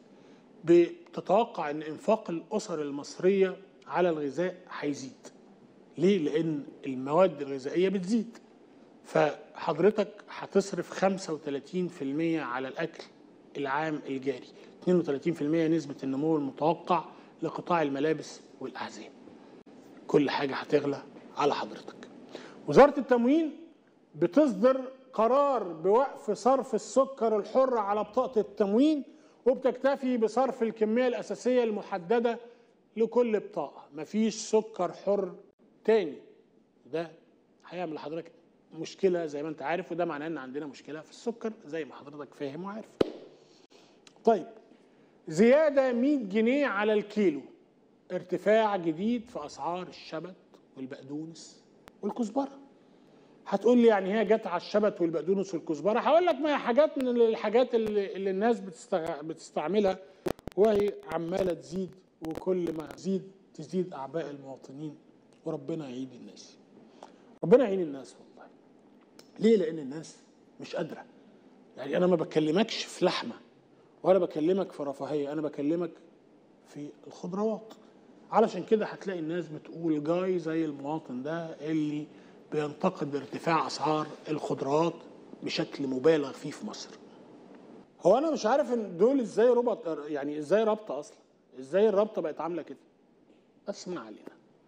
بتتوقع ان انفاق الاسر المصريه على الغذاء هيزيد ليه لان المواد الغذائيه بتزيد فحضرتك هتصرف 35% على الاكل العام الجاري 32% نسبه النمو المتوقع لقطاع الملابس والاحذيه كل حاجه هتغلى على حضرتك وزاره التموين بتصدر قرار بوقف صرف السكر الحر على بطاقه التموين وبتكتفي بصرف الكميه الاساسيه المحدده لكل بطاقه مفيش سكر حر تاني ده هيعمل لحضرتك مشكله زي ما انت عارف وده معناه ان عندنا مشكله في السكر زي ما حضرتك فاهم وعارف طيب زياده 100 جنيه على الكيلو ارتفاع جديد في اسعار الشبت والبقدونس والكزبره هتقول لي يعني هي جت على الشبت والبقدونس والكزبره هقول لك ما هي حاجات من الحاجات اللي, اللي الناس بتستغ... بتستعملها وهي عماله تزيد وكل ما تزيد تزيد اعباء المواطنين وربنا يعين الناس ربنا يعين الناس والله ليه لان الناس مش قادره يعني انا ما بكلمكش في لحمه ولا بكلمك في رفاهيه انا بكلمك في الخضروات علشان كده هتلاقي الناس بتقول جاي زي المواطن ده اللي بينتقد ارتفاع اسعار الخضروات بشكل مبالغ فيه في مصر هو انا مش عارف ان دول ازاي ربط يعني ازاي رابطه اصلا ازاي الرابطه بقت عامله كده بس ما علينا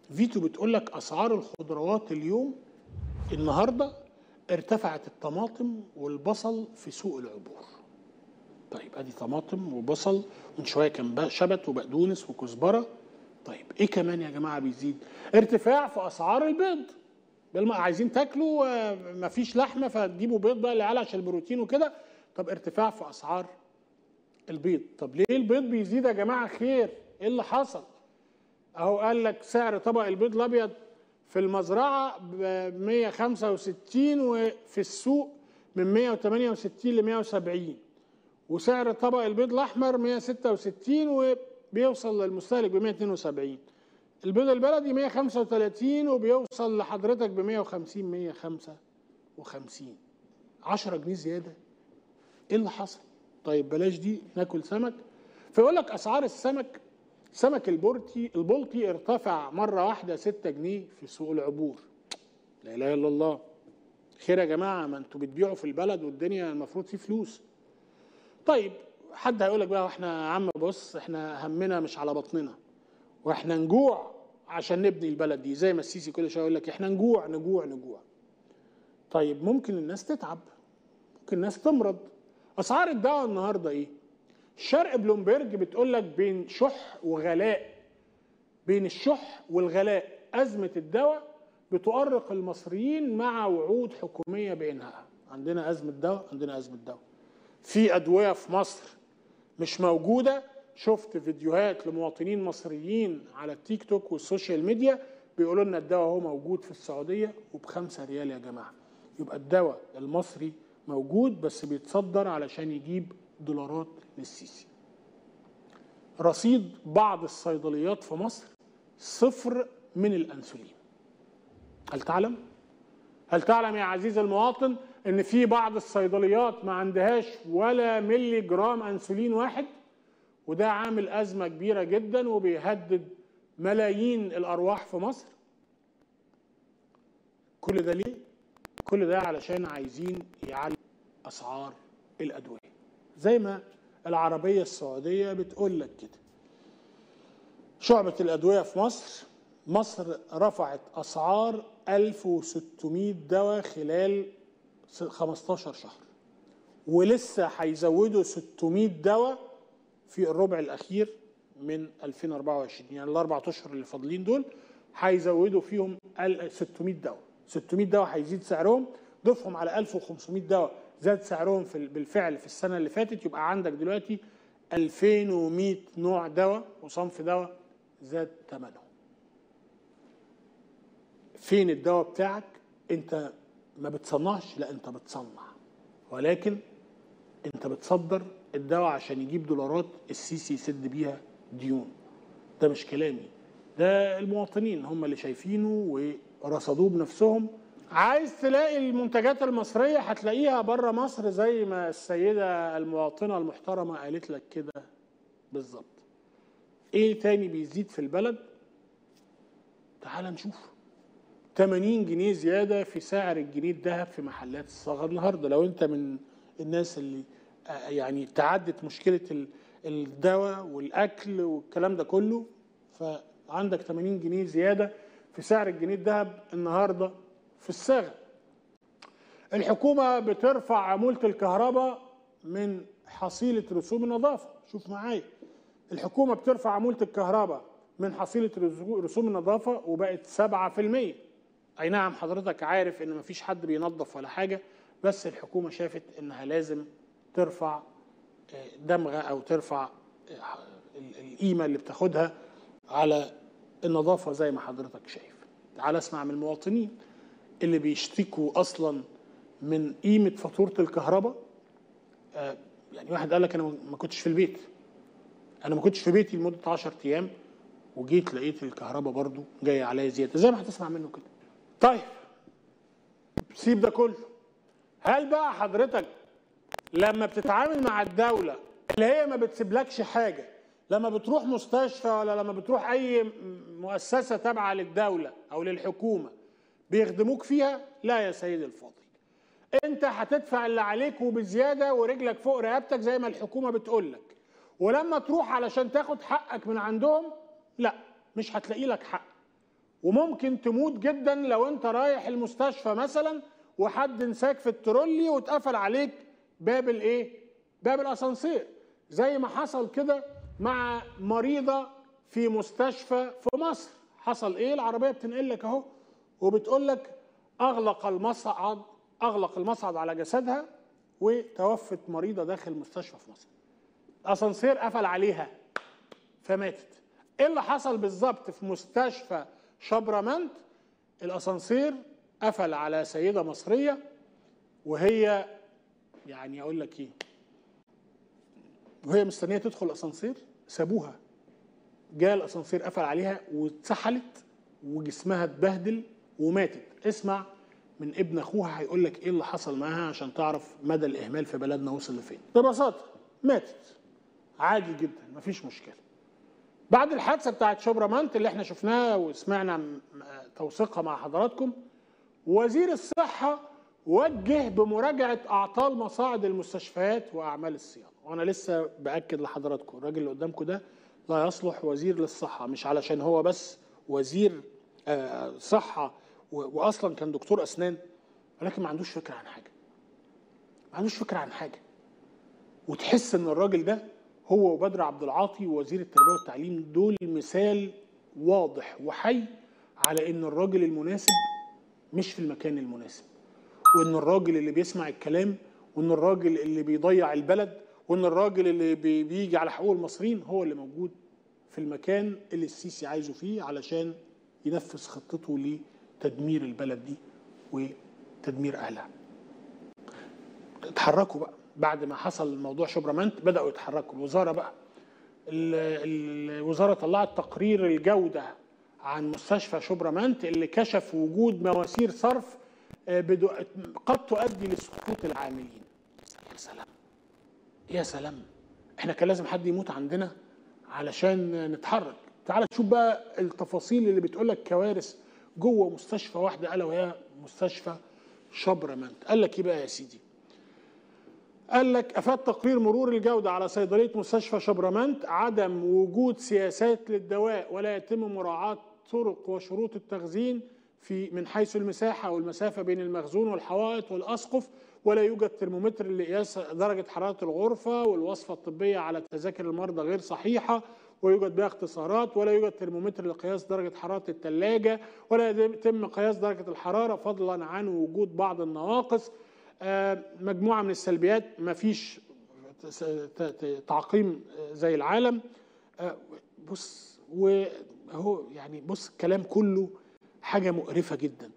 فيتو بتقول لك اسعار الخضروات اليوم النهارده ارتفعت الطماطم والبصل في سوق العبور طيب ادي طماطم وبصل من شويه كان بقى شبت وبقدونس وكزبره طيب ايه كمان يا جماعه بيزيد ارتفاع في اسعار البيض بالما عايزين تاكلوا آه، مفيش لحمه فتجيبوا بيض بقى للعيال عشان البروتين وكده طب ارتفاع في اسعار البيض طب ليه البيض بيزيد يا جماعه خير ايه اللي حصل اهو قال لك سعر طبق البيض الابيض في المزرعه ب 165 وفي السوق من 168 ل 170 وسعر طبق البيض الاحمر 166 وبيوصل للمستهلك ب 172 البيض البلدي 135 وبيوصل لحضرتك ب 150 155 10 جنيه زياده ايه اللي حصل؟ طيب بلاش دي ناكل سمك فيقول لك اسعار السمك سمك البورتي البلطي ارتفع مره واحده 6 جنيه في سوق العبور لا اله الا الله خير يا جماعه ما انتوا بتبيعوا في البلد والدنيا المفروض فيه فلوس طيب حد هيقول لك بقى واحنا يا عم بص احنا همنا مش على بطننا واحنا نجوع عشان نبني البلد دي زي ما السيسي كل شويه يقول لك احنا نجوع نجوع نجوع طيب ممكن الناس تتعب ممكن الناس تمرض اسعار الدواء النهارده ايه شرق بلومبرج بتقول لك بين شح وغلاء بين الشح والغلاء ازمه الدواء بتؤرق المصريين مع وعود حكوميه بانهائها عندنا ازمه دواء عندنا ازمه دواء في ادويه في مصر مش موجوده شفت فيديوهات لمواطنين مصريين على التيك توك والسوشيال ميديا بيقولوا لنا الدواء هو موجود في السعوديه وبخمسة ريال يا جماعه يبقى الدواء المصري موجود بس بيتصدر علشان يجيب دولارات للسيسي رصيد بعض الصيدليات في مصر صفر من الانسولين هل تعلم هل تعلم يا عزيزي المواطن ان في بعض الصيدليات ما عندهاش ولا ملي جرام انسولين واحد وده عامل ازمه كبيره جدا وبيهدد ملايين الارواح في مصر كل ده ليه كل ده علشان عايزين يعلوا اسعار الادويه زي ما العربيه السعوديه بتقول لك كده شعبه الادويه في مصر مصر رفعت اسعار 1600 دواء خلال 15 شهر ولسه هيزودوا 600 دواء في الربع الاخير من 2024 يعني الاربع اشهر اللي فاضلين دول هيزودوا فيهم 600 دواء 600 دواء هيزيد سعرهم ضيفهم على 1500 دواء زاد سعرهم في بالفعل في السنه اللي فاتت يبقى عندك دلوقتي 2100 نوع دواء وصنف دواء زاد ثمنه فين الدواء بتاعك انت ما بتصنعش لا انت بتصنع ولكن انت بتصدر الدواء عشان يجيب دولارات السيسي يسد بيها ديون ده مش كلامي ده المواطنين هم اللي شايفينه ورصدوه بنفسهم عايز تلاقي المنتجات المصرية هتلاقيها بره مصر زي ما السيدة المواطنة المحترمة قالت لك كده بالظبط ايه تاني بيزيد في البلد تعال نشوف 80 جنيه زيادة في سعر الجنيه الذهب في محلات الصاغة النهاردة لو انت من الناس اللي يعني تعدت مشكلة الدواء والأكل والكلام ده كله فعندك 80 جنيه زيادة في سعر الجنيه الذهب النهارده في الصاغه. الحكومه بترفع عموله الكهرباء من حصيله رسوم النظافه، شوف معايا. الحكومه بترفع عموله الكهرباء من حصيله رسوم النظافه وبقت 7%. اي نعم حضرتك عارف ان مفيش حد بينظف ولا حاجه بس الحكومه شافت انها لازم ترفع دمغه او ترفع القيمه اللي بتاخدها على النظافه زي ما حضرتك شايف. تعال اسمع من المواطنين اللي بيشتكوا اصلا من قيمه فاتوره الكهرباء آه يعني واحد قال لك انا ما كنتش في البيت انا ما كنتش في بيتي لمده 10 ايام وجيت لقيت الكهرباء برضو جايه عليا زياده زي ما هتسمع منه كده طيب سيب ده كله هل بقى حضرتك لما بتتعامل مع الدوله اللي هي ما بتسيبلكش حاجه لما بتروح مستشفى ولا لما بتروح اي مؤسسه تابعه للدوله او للحكومه بيخدموك فيها لا يا سيدي الفاضل انت هتدفع اللي عليك وبزياده ورجلك فوق رقبتك زي ما الحكومه بتقول لك ولما تروح علشان تاخد حقك من عندهم لا مش هتلاقي لك حق وممكن تموت جدا لو انت رايح المستشفى مثلا وحد نساك في الترولي واتقفل عليك باب الايه باب الاسانسير زي ما حصل كده مع مريضه في مستشفى في مصر حصل ايه العربيه بتنقل لك اهو وبتقول لك اغلق المصعد اغلق المصعد على جسدها وتوفت مريضه داخل مستشفى في مصر الاسانسير قفل عليها فماتت ايه اللي حصل بالظبط في مستشفى شبرمنت الاسانسير قفل على سيده مصريه وهي يعني اقول لك ايه وهي مستنيه تدخل الاسانسير سابوها جاء الاسانسير قفل عليها واتسحلت وجسمها اتبهدل وماتت اسمع من ابن اخوها هيقول لك ايه اللي حصل معاها عشان تعرف مدى الاهمال في بلدنا وصل لفين ببساطه ماتت عادي جدا مفيش مشكله بعد الحادثه بتاعت شبرمنت اللي احنا شفناها وسمعنا توثيقها مع حضراتكم وزير الصحه وجه بمراجعه اعطال مصاعد المستشفيات واعمال الصيانه وانا لسه باكد لحضراتكم الراجل اللي قدامكم ده لا يصلح وزير للصحه مش علشان هو بس وزير صحه واصلا كان دكتور اسنان ولكن ما عندوش فكره عن حاجه ما عندوش فكره عن حاجه وتحس ان الراجل ده هو وبدر عبد العاطي وزير التربيه والتعليم دول مثال واضح وحي على ان الراجل المناسب مش في المكان المناسب وان الراجل اللي بيسمع الكلام وان الراجل اللي بيضيع البلد وان الراجل اللي بيجي على حقوق المصريين هو اللي موجود في المكان اللي السيسي عايزه فيه علشان ينفذ خطته لتدمير البلد دي وتدمير اهلها اتحركوا بقى بعد ما حصل موضوع شبرمنت بداوا يتحركوا الوزاره بقى الوزاره طلعت تقرير الجوده عن مستشفى شبرمنت اللي كشف وجود مواسير صرف قد تؤدي لسقوط العاملين يا سلام يا سلام احنا كان لازم حد يموت عندنا علشان نتحرك تعال تشوف بقى التفاصيل اللي بتقول لك كوارث جوه مستشفى واحده الا وهي مستشفى شبرمنت قال لك ايه بقى يا سيدي قال لك افاد تقرير مرور الجوده على صيدليه مستشفى شبرمنت عدم وجود سياسات للدواء ولا يتم مراعاه طرق وشروط التخزين في من حيث المساحه والمسافه بين المخزون والحوائط والاسقف ولا يوجد ترمومتر لقياس درجه حراره الغرفه والوصفه الطبيه على تذاكر المرضى غير صحيحه ويوجد بها اختصارات ولا يوجد ترمومتر لقياس درجه حراره الثلاجه ولا يتم قياس درجه الحراره فضلا عن وجود بعض النواقص مجموعه من السلبيات ما فيش تعقيم زي العالم بص وهو يعني بص الكلام كله حاجه مقرفه جدا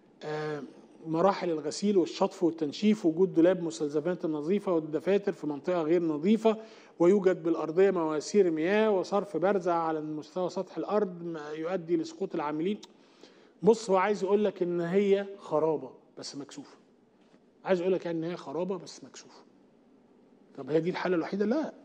مراحل الغسيل والشطف والتنشيف وجود دولاب مستلزمات النظيفه والدفاتر في منطقه غير نظيفه ويوجد بالارضيه مواسير مياه وصرف بارزه على مستوى سطح الارض ما يؤدي لسقوط العاملين بص هو عايز يقول لك ان هي خرابه بس مكشوفه عايز اقول لك ان هي خرابه بس مكشوفه طب هي دي الحاله الوحيده لا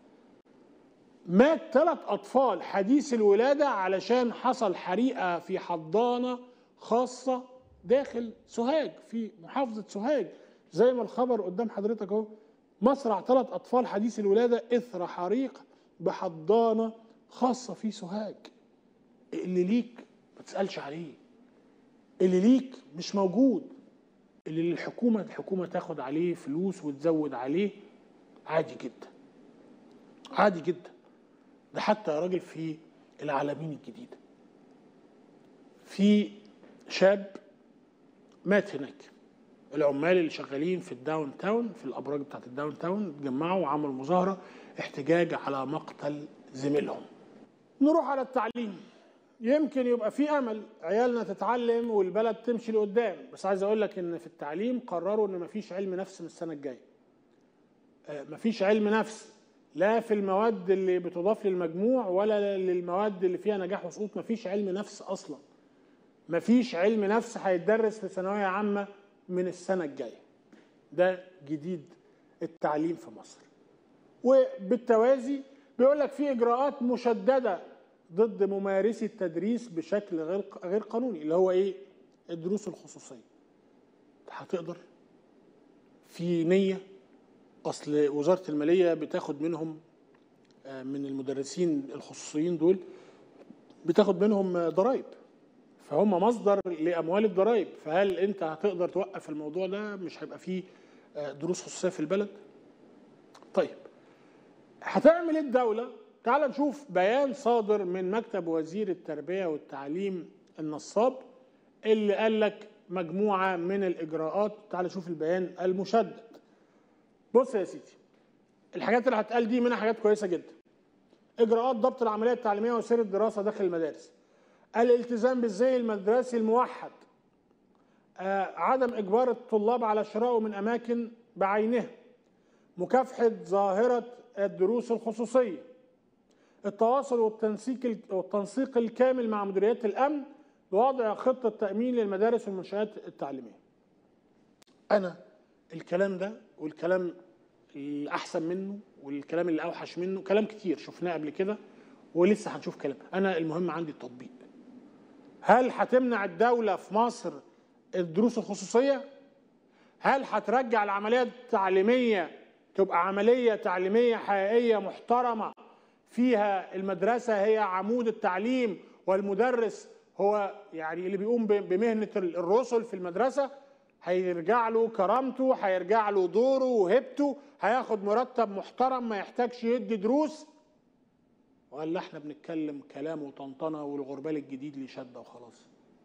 مات ثلاث اطفال حديث الولاده علشان حصل حريقه في حضانه خاصه داخل سوهاج في محافظه سوهاج زي ما الخبر قدام حضرتك اهو مصرع ثلاث اطفال حديث الولاده اثر حريق بحضانه خاصه في سوهاج اللي ليك ما تسالش عليه اللي ليك مش موجود اللي للحكومه الحكومه تاخد عليه فلوس وتزود عليه عادي جدا عادي جدا ده حتى يا راجل في العالمين الجديده في شاب مات هناك العمال اللي شغالين في الداون تاون في الابراج بتاعت الداون تاون اتجمعوا وعملوا مظاهره احتجاج على مقتل زميلهم نروح على التعليم يمكن يبقى في امل عيالنا تتعلم والبلد تمشي لقدام بس عايز اقول لك ان في التعليم قرروا ان مفيش علم نفس من السنه الجايه مفيش علم نفس لا في المواد اللي بتضاف للمجموع ولا للمواد اللي فيها نجاح وسقوط مفيش علم نفس اصلا مفيش علم نفس هيتدرس في ثانويه عامه من السنه الجايه ده جديد التعليم في مصر وبالتوازي بيقول لك في اجراءات مشدده ضد ممارسي التدريس بشكل غير غير قانوني اللي هو ايه الدروس الخصوصيه هتقدر في نيه اصل وزاره الماليه بتاخد منهم من المدرسين الخصوصيين دول بتاخد منهم ضرائب فهم مصدر لاموال الضرائب فهل انت هتقدر توقف الموضوع ده مش هيبقى فيه آه، دروس خصوصيه في البلد طيب هتعمل ايه الدوله تعال نشوف بيان صادر من مكتب وزير التربيه والتعليم النصاب اللي قال لك مجموعه من الاجراءات تعال نشوف البيان المشدد بص يا سيدي الحاجات اللي هتقال دي منها حاجات كويسه جدا اجراءات ضبط العمليه التعليميه وسير الدراسه داخل المدارس الالتزام بالزي المدرسي الموحد آه، عدم اجبار الطلاب على شرائه من اماكن بعينها مكافحه ظاهره الدروس الخصوصيه التواصل والتنسيق والتنسيق الكامل مع مديريات الامن بوضع خطه تامين للمدارس والمنشات التعليميه انا الكلام ده والكلام الاحسن منه والكلام اللي اوحش منه كلام كتير شفناه قبل كده ولسه هنشوف كلام انا المهم عندي التطبيق هل هتمنع الدوله في مصر الدروس الخصوصيه هل هترجع العمليه التعليميه تبقى عمليه تعليميه حقيقيه محترمه فيها المدرسه هي عمود التعليم والمدرس هو يعني اللي بيقوم ب- بمهنه الرسل في المدرسه هيرجع له كرامته هيرجع له دوره وهبته هياخد مرتب محترم ما يحتاجش يدي دروس ولا احنا بنتكلم كلام وطنطنه والغربال الجديد اللي شده وخلاص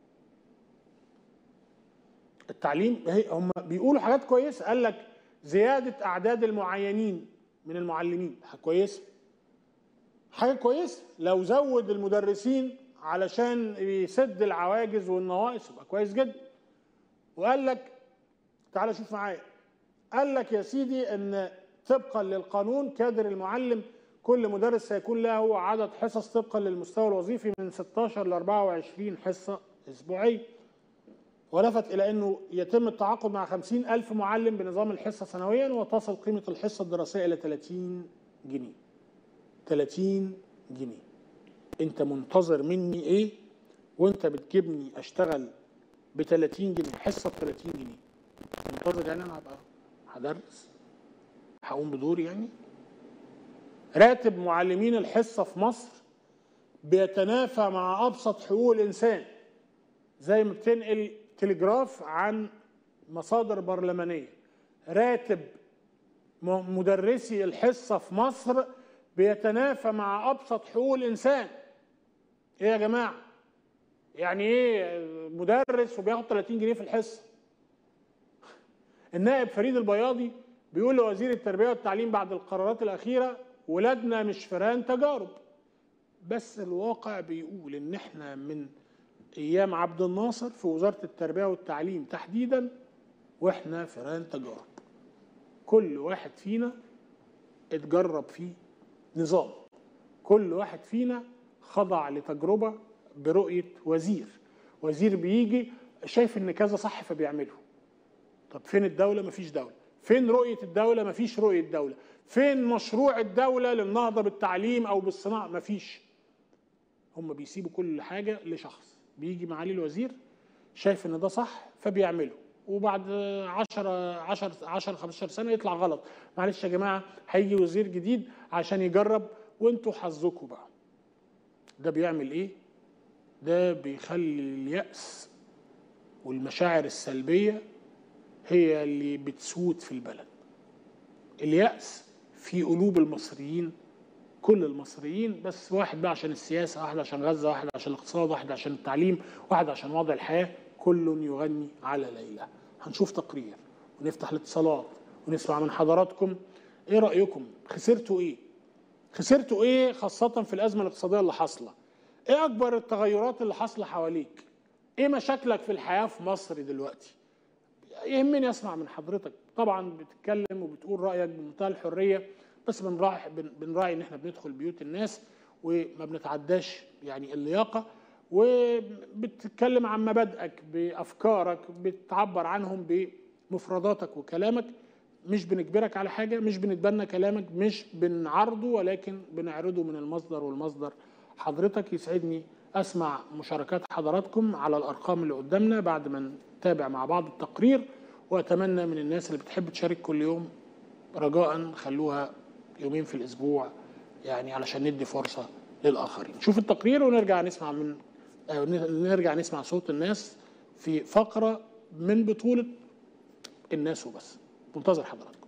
التعليم هي- هم بيقولوا حاجات كويسه قال لك زياده اعداد المعينين من المعلمين حاجه كويسه حاجه كويسه لو زود المدرسين علشان يسد العواجز والنواقص يبقى كويس جدا وقال لك تعال شوف معايا قال لك يا سيدي ان طبقا للقانون كادر المعلم كل مدرس سيكون له عدد حصص طبقا للمستوى الوظيفي من 16 ل 24 حصه اسبوعيه ولفت الى انه يتم التعاقد مع 50 الف معلم بنظام الحصه سنويا وتصل قيمه الحصه الدراسيه الى 30 جنيه 30 جنيه انت منتظر مني ايه وانت بتجيبني اشتغل ب 30 جنيه حصه ب 30 جنيه منتظر يعني انا هبقى هدرس هقوم بدوري يعني راتب معلمين الحصه في مصر بيتنافى مع ابسط حقوق الانسان زي ما بتنقل تلجراف عن مصادر برلمانيه راتب م- مدرسي الحصه في مصر بيتنافى مع ابسط حقوق الانسان ايه يا جماعه يعني ايه مدرس وبياخد 30 جنيه في الحصه النائب فريد البياضي بيقول لوزير التربيه والتعليم بعد القرارات الاخيره ولادنا مش فران تجارب بس الواقع بيقول ان احنا من ايام عبد الناصر في وزاره التربيه والتعليم تحديدا واحنا فران تجارب كل واحد فينا اتجرب فيه نظام كل واحد فينا خضع لتجربه برؤيه وزير وزير بيجي شايف ان كذا صح فبيعمله طب فين الدوله مفيش دوله فين رؤيه الدوله مفيش رؤيه دوله فين مشروع الدوله للنهضه بالتعليم او بالصناعه مفيش هم بيسيبوا كل حاجه لشخص بيجي معالي الوزير شايف ان ده صح فبيعمله وبعد 10 10 10 15 سنه يطلع غلط معلش يا جماعه هيجي وزير جديد عشان يجرب وانتوا حظكم بقى ده بيعمل ايه ده بيخلي اليأس والمشاعر السلبية هي اللي بتسود في البلد اليأس في قلوب المصريين كل المصريين بس واحد بقى عشان السياسة واحد عشان غزة واحد عشان الاقتصاد واحد عشان التعليم واحد عشان وضع الحياة كل يغني على ليلى هنشوف تقرير ونفتح الاتصالات ونسمع من حضراتكم ايه رأيكم خسرتوا ايه خسرتوا ايه خاصة في الأزمة الاقتصادية اللي حاصلة ايه أكبر التغيرات اللي حاصلة حواليك ايه مشاكلك في الحياة في مصر دلوقتي يهمني اسمع من حضرتك طبعا بتتكلم وبتقول رايك بمنتهى الحريه بس بنراعي بن- بنراعي ان احنا بندخل بيوت الناس وما بنتعداش يعني اللياقه وبتتكلم عن مبادئك بافكارك بتعبر عنهم بمفرداتك وكلامك مش بنجبرك على حاجه مش بنتبنى كلامك مش بنعرضه ولكن بنعرضه من المصدر والمصدر حضرتك يسعدني اسمع مشاركات حضراتكم على الارقام اللي قدامنا بعد ما نتابع مع بعض التقرير واتمنى من الناس اللي بتحب تشارك كل يوم رجاء خلوها يومين في الاسبوع يعني علشان ندي فرصه للاخرين شوف التقرير ونرجع نسمع من أو ن- نرجع نسمع صوت الناس في فقره من بطوله الناس وبس منتظر حضراتكم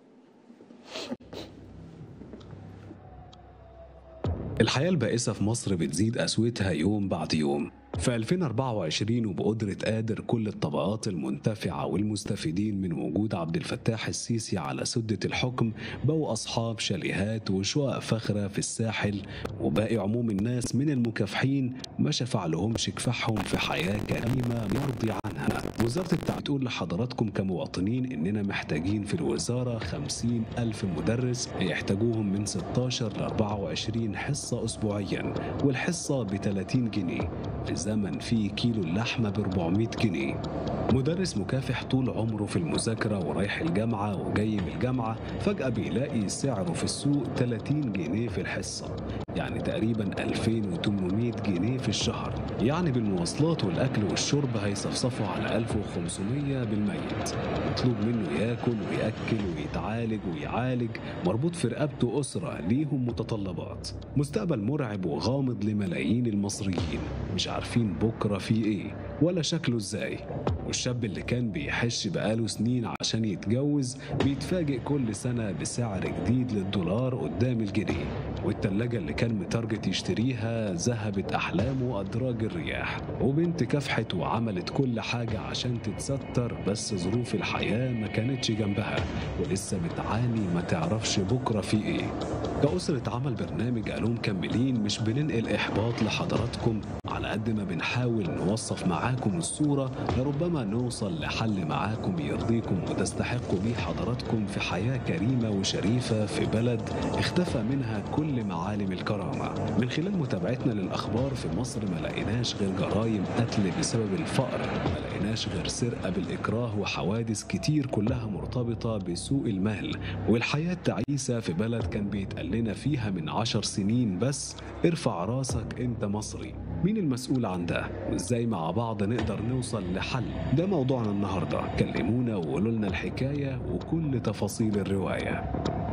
الحياة البائسة في مصر بتزيد قسوتها يوم بعد يوم في 2024 وبقدرة قادر كل الطبقات المنتفعة والمستفيدين من وجود عبد الفتاح السيسي على سدة الحكم بقوا أصحاب شاليهات وشقق فخرة في الساحل وباقي عموم الناس من المكافحين ما شفع لهمش كفاحهم في حياة كريمة مرضي عنها وزارة التعليم بتقول لحضراتكم كمواطنين إننا محتاجين في الوزارة 50 ألف مدرس هيحتاجوهم من 16 ل 24 حصة أسبوعيا والحصة ب 30 جنيه في زمن فيه كيلو اللحمة ب 400 جنيه مدرس مكافح طول عمره في المذاكرة ورايح الجامعة وجاي من الجامعة فجأة بيلاقي سعره في السوق 30 جنيه في الحصة يعني تقريبا 2800 جنيه في الشهر يعني بالمواصلات والأكل والشرب هيصفصفوا على 1500 بالميت مطلوب منه ياكل ويأكل ويتعالج ويعالج مربوط في رقبته أسرة ليهم متطلبات مستقبل مرعب وغامض لملايين المصريين مش عارفين بكرة في إيه ولا شكله إزاي والشاب اللي كان بيحش بقاله سنين عشان يتجوز بيتفاجئ كل سنة بسعر جديد للدولار قدام الجنيه والتلاجة اللي كان متارجت يشتريها ذهبت أحلامه أدراج الرياح وبنت كافحت وعملت كل حاجة عشان تتستر بس ظروف الحياة ما كانتش جنبها ولسه بتعاني ما تعرفش بكرة في إيه كأسرة عمل برنامج ألوم مكملين مش بننقل إحباط لحضراتكم على قد ما بنحاول نوصف معاكم الصورة لربما نوصل لحل معاكم يرضيكم وتستحقوا بيه حضراتكم في حياة كريمة وشريفة في بلد اختفى منها كل معالم الكرامة من خلال متابعتنا للأخبار في مصر ما لقيناش غير جرائم قتل بسبب الفقر ما لقيناش غير سرقة بالإكراه وحوادث كتير كلها مرتبطة بسوء المال والحياة التعيسة في بلد كان بيتقال لنا فيها من عشر سنين بس ارفع راسك انت مصري مين المسؤول عن ده وازاي مع بعض نقدر نوصل لحل ده موضوعنا النهاردة كلمونا وقولوا لنا الحكاية وكل تفاصيل الرواية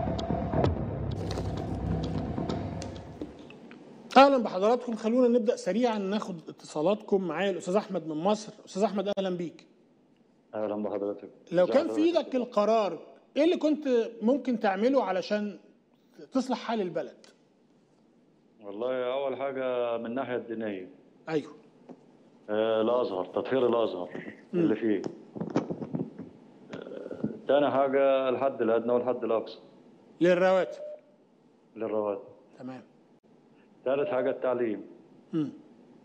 اهلا بحضراتكم خلونا نبدا سريعا ناخد اتصالاتكم معايا الاستاذ احمد من مصر استاذ احمد اهلا بيك اهلا بحضرتك لو ازي كان في حضرتك؟ ايدك القرار ايه اللي كنت ممكن تعمله علشان تصلح حال البلد والله اول حاجه من الناحيه الدينيه ايوه آه، الازهر تطهير الازهر اللي فيه آه، تاني حاجه الحد الادنى والحد الاقصى للرواتب للرواتب تمام ثالث حاجه التعليم مم.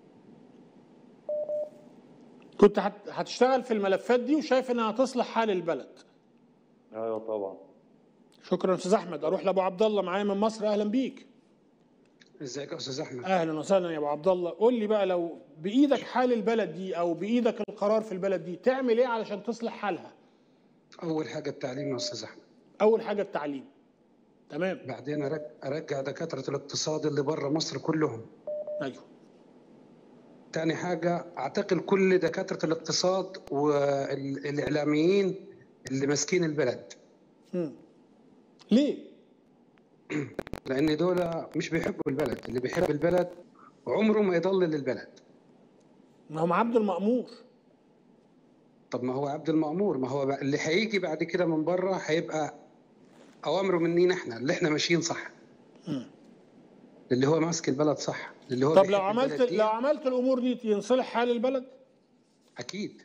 كنت هت- هتشتغل في الملفات دي وشايف انها هتصلح حال البلد ايوه طبعا شكرا استاذ احمد اروح لابو عبد الله معايا من مصر اهلا بيك ازيك يا استاذ احمد اهلا وسهلا يا ابو عبد الله قول لي بقى لو بايدك حال البلد دي او بايدك القرار في البلد دي تعمل ايه علشان تصلح حالها اول حاجه التعليم يا استاذ احمد اول حاجه التعليم تمام بعدين أرج- ارجع دكاتره الاقتصاد اللي بره مصر كلهم ايوه تاني حاجه اعتقل كل دكاتره الاقتصاد والاعلاميين اللي ماسكين البلد مم. ليه لان دول مش بيحبوا البلد اللي بيحب البلد عمره ما يضلل البلد ما هم عبد المأمور طب ما هو عبد المأمور ما هو بقى اللي هيجي بعد كده من بره هيبقى اوامره مننا احنا اللي احنا ماشيين صح مم. اللي هو ماسك البلد صح اللي هو طب بيحب لو عملت البلد دي، لو عملت الامور دي ينصلح حال البلد اكيد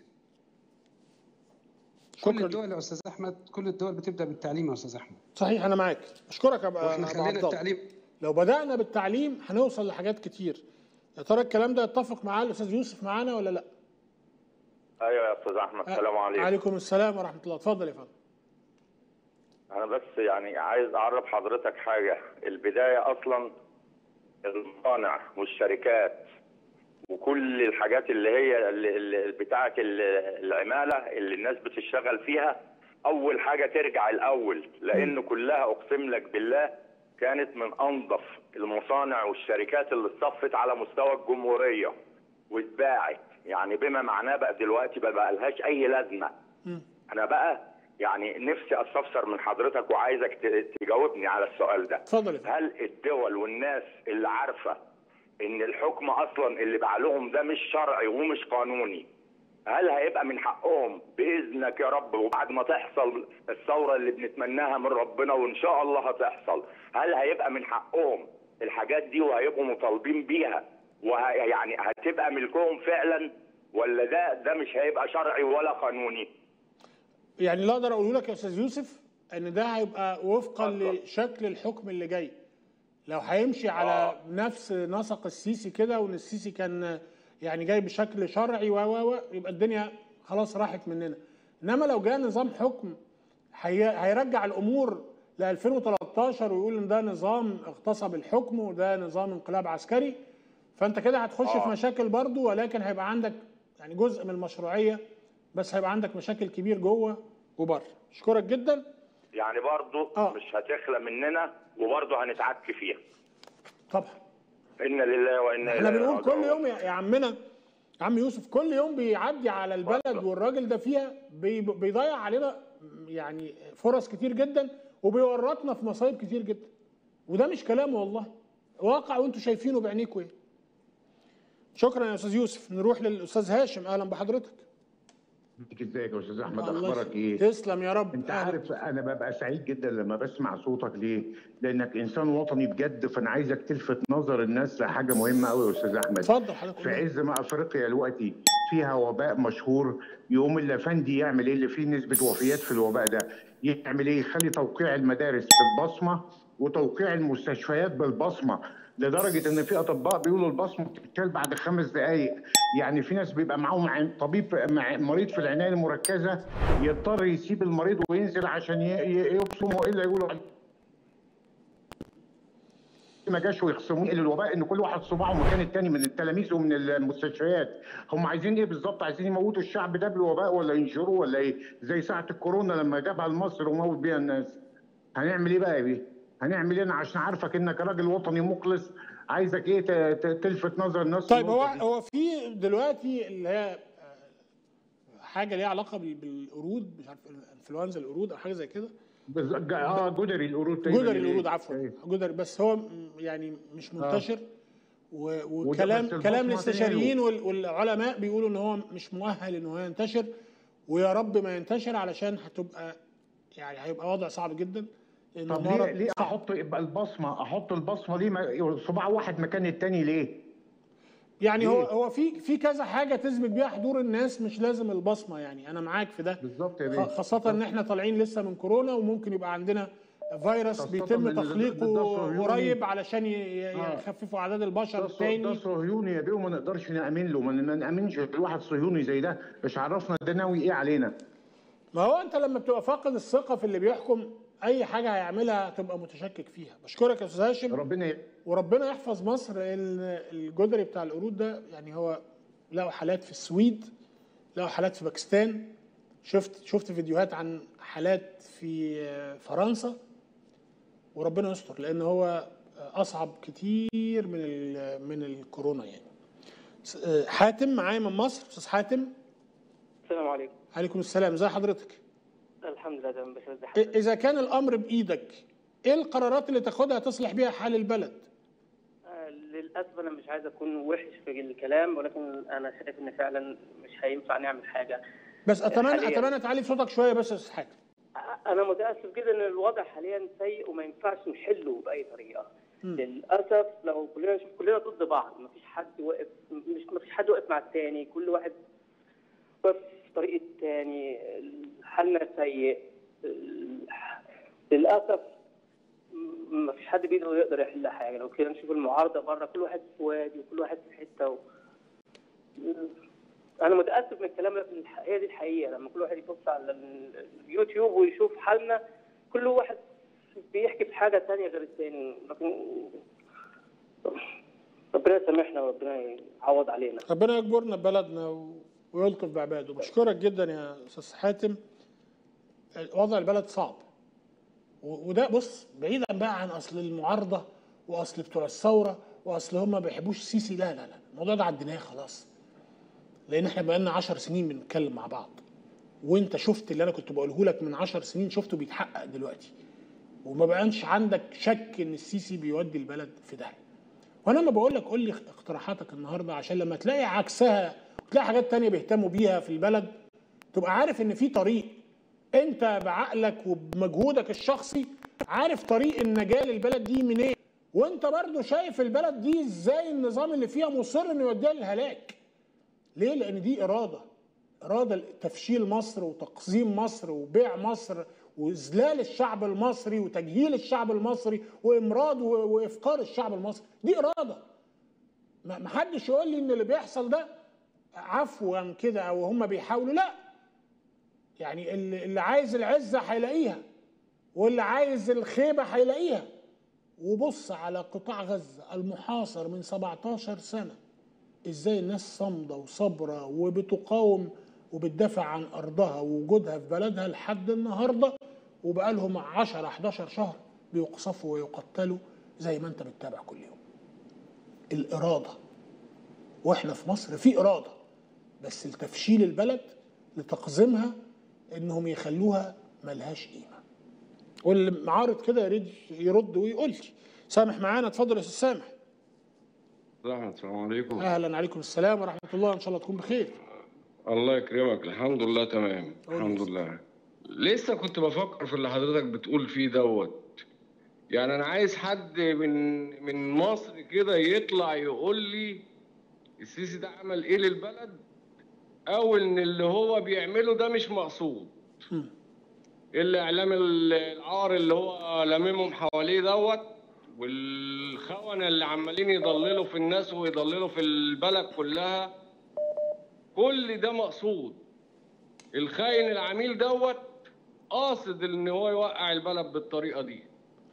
شكراً. كل الدول يا استاذ احمد كل الدول بتبدا بالتعليم يا استاذ احمد صحيح انا معاك اشكرك يا أبو- واحنا ابو خلينا عبد الله التعليم لو بدانا بالتعليم هنوصل لحاجات كتير يا ترى الكلام ده يتفق معاه الاستاذ يوسف معانا ولا لا ايوه يا استاذ احمد السلام عليكم عليكم السلام ورحمه الله اتفضل يا فندم انا بس يعني عايز اعرف حضرتك حاجه البدايه اصلا المصانع والشركات وكل الحاجات اللي هي اللي اللي بتاعه ال- العماله اللي الناس بتشتغل فيها اول حاجه ترجع الاول لان كلها اقسم لك بالله كانت من انظف المصانع والشركات اللي اتصفت على مستوى الجمهوريه واتباعت يعني بما معناه بقى دلوقتي بقى, بقى لهاش اي لازمه انا بقى يعني نفسي استفسر من حضرتك وعايزك ت- تجاوبني على السؤال ده اتفضل يا فندم هل الدول والناس اللي عارفه ان الحكم اصلا اللي بعلهم ده مش شرعي ومش قانوني هل هيبقى من حقهم باذنك يا رب وبعد ما تحصل الثوره اللي بنتمناها من ربنا وان شاء الله هتحصل هل هيبقى من حقهم الحاجات دي وهيبقوا مطالبين بيها ويعني هتبقى ملكهم فعلا ولا ده ده مش هيبقى شرعي ولا قانوني يعني اللي اقدر اقوله لك يا استاذ يوسف ان ده هيبقى وفقا اتفضل. لشكل الحكم اللي جاي لو هيمشي على آه. نفس نسق السيسي كده وان السيسي كان يعني جاي بشكل شرعي و و و يبقى الدنيا خلاص راحت مننا انما لو جاء نظام حكم هي هيرجع الامور ل 2013 ويقول ان ده نظام اغتصب الحكم وده نظام انقلاب عسكري فانت كده هتخش آه. في مشاكل برضو ولكن هيبقى عندك يعني جزء من المشروعيه بس هيبقى عندك مشاكل كبير جوه وبره اشكرك جدا يعني برضه آه. مش هتخلى مننا وبرضه هنتعك فيها طبعا انا لله وانا احنا اليه بنقول كل راجعون. يوم يا يا عمنا يا عم يوسف كل يوم بيعدي على البلد اتفضل. والراجل ده فيها بي- بيضيع علينا يعني فرص كتير جدا وبيورطنا في مصايب كتير جدا وده مش كلام والله واقع وانتوا شايفينه بعينيكم ايه شكرا يا استاذ يوسف نروح للاستاذ هاشم اهلا بحضرتك ازيك يا استاذ احمد الله اخبارك يخليك. ايه تسلم يا رب انت أهلا. عارف انا ببقى سعيد جدا لما بسمع صوتك ليه لانك انسان وطني بجد فانا عايزك تلفت نظر الناس لحاجه مهمه قوي يا استاذ احمد اتفضل حضرتك في عز ما افريقيا دلوقتي فيها وباء مشهور يقوم الافندي يعمل ايه اللي فيه نسبه وفيات في الوباء ده يعمل ايه يخلي توقيع المدارس بالبصمه وتوقيع المستشفيات بالبصمه لدرجه ان في اطباء بيقولوا البصمه بتتشال بعد خمس دقائق يعني في ناس بيبقى معاهم عن- طبيب مع مريض في العنايه المركزه يضطر يسيب المريض وينزل عشان ي- ي- يبصم والا يقولوا عليه ما جاش ويخصمون الوباء ان كل واحد صباعه مكان التاني من التلاميذ ومن المستشفيات هم عايزين ايه بالظبط عايزين يموتوا الشعب ده بالوباء ولا ينشروه ولا ايه زي ساعه الكورونا لما جابها لمصر وموت بيها الناس هنعمل ايه بقى يا بيه هنعمل ايه انا عشان عارفك انك راجل وطني مخلص عايزك ايه ت- ت- تلفت نظر الناس طيب هو للنقطة دي. هو في دلوقتي اللي هي آه، حاجه ليها علاقه بال- بالقرود مش عارف انفلونزا القرود او حاجه زي كده بز- ج- اه جدري القرود تقريباً جدري اللي- القرود عفوا إيه. جدري بس هو م- يعني مش منتشر و- وده وكلام بس كلام البصمة الاستشاريين وال- والعلماء بيقولوا ان هو مش مؤهل ان هو ينتشر ويا رب ما ينتشر علشان هتبقى يعني هيبقى وضع صعب جدا لان طب ليه المرض ليه صعب. احط يبقى البصمه احط البصمه ليه ما- صباع واحد مكان التاني ليه؟ يعني هو ليه؟ هو في في كذا حاجه تثبت بيها حضور الناس مش لازم البصمه يعني انا معاك في ده بالظبط يا خ- بيه خاصة ان احنا طالعين لسه من كورونا وممكن يبقى عندنا فيروس خاصة بيتم إن ده- تخليقه ده صهيوني. قريب علشان ي- ي- آه. يخففوا اعداد البشر ده ص- ده تاني صهيوني يا بيه وما نقدرش نامن له ما ما نامنش الواحد صهيوني زي ده مش عرفنا ده ناوي ايه علينا ما هو انت لما بتبقى فاقد الثقة في اللي بيحكم اي حاجة هيعملها تبقى متشكك فيها بشكرك يا استاذ هاشم ربنا ي- وربنا يحفظ مصر ال- الجدري بتاع القرود ده يعني هو لقوا حالات في السويد لقوا حالات في باكستان شفت شفت فيديوهات عن حالات في فرنسا وربنا يستر لان هو اصعب كتير من ال- من الكورونا يعني س- حاتم معايا من مصر استاذ حاتم السلام عليكم عليكم السلام ازي حضرتك الحمد لله تمام بس إ- اذا كان الامر بايدك ايه القرارات اللي تاخدها تصلح بيها حال البلد آه، للاسف انا مش عايز اكون وحش في الكلام ولكن انا شايف ان فعلا مش هينفع نعمل حاجه بس اتمنى حالياً. اتمنى تعلي صوتك شويه بس يا استاذ حاتم آه، انا متاسف جدا ان الوضع حاليا سيء وما ينفعش نحله باي طريقه للاسف لو كلنا نشوف كلنا ضد بعض ما فيش حد واقف مش ما فيش حد واقف مع التاني كل واحد واقف في طريق التاني حالنا سيء للاسف ما فيش حد بايده يقدر يحل حاجه لو كده نشوف المعارضه بره كل واحد في وادي وكل واحد في حته و... انا متاسف من الكلام لكن الح- هي دي الحقيقه لما كل واحد يبص على ال- اليوتيوب ويشوف حالنا كل واحد بيحكي في حاجه ثانيه غير الثاني لكن ربنا يسامحنا وربنا يعوض علينا ربنا يجبرنا ببلدنا و- ويلطف بعباده بشكرك جدا يا استاذ حاتم وضع البلد صعب و- وده بص بعيدا بقى عن اصل المعارضه واصل بتوع الثوره واصل هم ما بيحبوش السيسي لا لا لا الموضوع ده عديناه خلاص لان احنا بقالنا 10 سنين بنتكلم مع بعض وانت شفت اللي انا كنت بقوله لك من 10 سنين شفته بيتحقق دلوقتي وما بقاش عندك شك ان السيسي بيودي البلد في داهيه وانا ما بقول لك قول لي اقتراحاتك النهارده عشان لما تلاقي عكسها تلاقي حاجات تانية بيهتموا بيها في البلد تبقى عارف ان في طريق انت بعقلك وبمجهودك الشخصي عارف طريق النجاة للبلد دي منين وانت برضو شايف البلد دي ازاي النظام اللي فيها مصر انه يوديها للهلاك ليه لان دي اراده اراده لتفشيل مصر وتقزيم مصر وبيع مصر واذلال الشعب المصري وتجهيل الشعب المصري وامراض و- وافقار الشعب المصري دي اراده ما ما حدش يقول لي ان اللي بيحصل ده عفوا كده او هم بيحاولوا لا يعني اللي اللي عايز العزه هيلاقيها واللي عايز الخيبه هيلاقيها وبص على قطاع غزه المحاصر من 17 سنه ازاي الناس صامده وصابره وبتقاوم وبتدافع عن ارضها ووجودها في بلدها لحد النهارده وبقالهم 10 11 شهر بيقصفوا ويقتلوا زي ما انت بتتابع كل يوم. الاراده واحنا في مصر في اراده بس لتفشيل البلد لتقزيمها انهم يخلوها ملهاش قيمه. واللي معارض كده يرد يرد ويقول لي سامح معانا اتفضل يا استاذ سامح. رحمة السلام عليكم اهلا عليكم السلام ورحمه الله ان شاء الله تكون بخير. الله يكرمك الحمد لله تمام قول الحمد لي. لله لسه كنت بفكر في اللي حضرتك بتقول فيه دوت يعني انا عايز حد من من مصر كده يطلع يقول لي السيسي ده عمل ايه للبلد او ان اللي هو بيعمله ده مش مقصود مم. الاعلام ال- العار اللي هو لاممهم حواليه دوت والخونة اللي عمالين يضللوا في الناس ويضللوا في البلد كلها كل ده مقصود الخاين العميل دوت قاصد ان هو يوقع البلد بالطريقه دي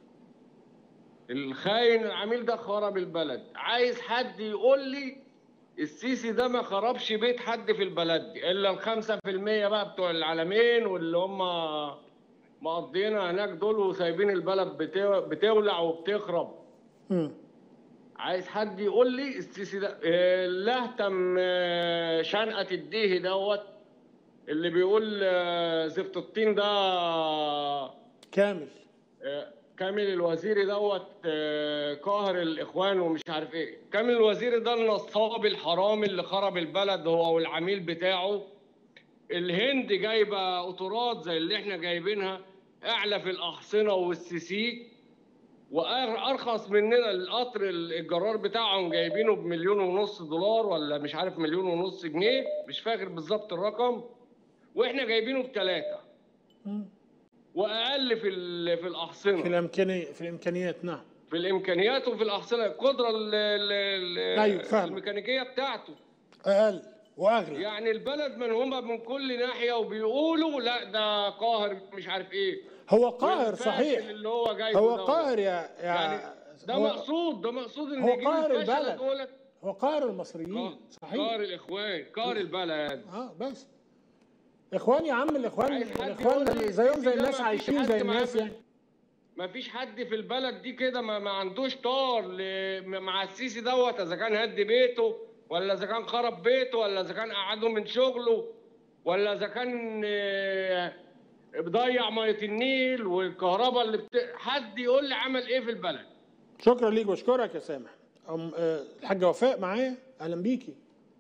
الخاين العميل ده خرب البلد عايز حد يقول لي السيسي ده ما خربش بيت حد في البلد دي الا الخمسة في المية بقى بتوع العالمين واللي هم مقضينا هناك دول وسايبين البلد بتو- بتولع وبتخرب مم. عايز حد يقول لي السيسي ده آه، لهتم آه، شنقة الديهي دوت اللي بيقول آه، زفت الطين ده كامل آه، كامل الوزيري دوت آه، قاهر الاخوان ومش عارف ايه كامل الوزيري ده النصاب الحرامي اللي خرب البلد هو والعميل بتاعه الهند جايبه قطورات زي اللي احنا جايبينها اعلى في الاحصنه والسيسيك وارخص مننا القطر الجرار بتاعهم جايبينه بمليون ونص دولار ولا مش عارف مليون ونص جنيه مش فاكر بالظبط الرقم واحنا جايبينه بثلاثه مم. واقل في ال- في الاحصنه في الامكانيه في الامكانيات نعم في الامكانيات وفي الاحصنه القدره ال- ال- ال- أيوة، فاهمك. الميكانيكيه بتاعته اقل واغلى يعني البلد من هم من كل ناحيه وبيقولوا لا ده قاهر مش عارف ايه هو قاهر والفاشل صحيح اللي هو جايبه هو دوت. قاهر يا يا يعني ده هو, مقصود ده مقصود ان هو يجيب قاهر الفشلة البلد. دولت هو قاهر المصريين صحيح قاهر الاخوان قاهر البلد اه بس اخوان يا عم الاخوان عايز حد الاخوان يقول لي زيهم زي السيسي ده الناس ما فيش عايشين حد زي معاه الناس في- يعني ما فيش حد في البلد دي كده ما, ما عندوش طار ل... مع السيسي دوت اذا كان هد بيته ولا اذا كان خرب بيته ولا اذا كان قعده من شغله ولا اذا كان آه، بضيع ميه النيل والكهرباء اللي بت... حد يقول لي عمل ايه في البلد شكرا ليك واشكرك يا سامح أم آه، الحاجه وفاء معايا اهلا بيكي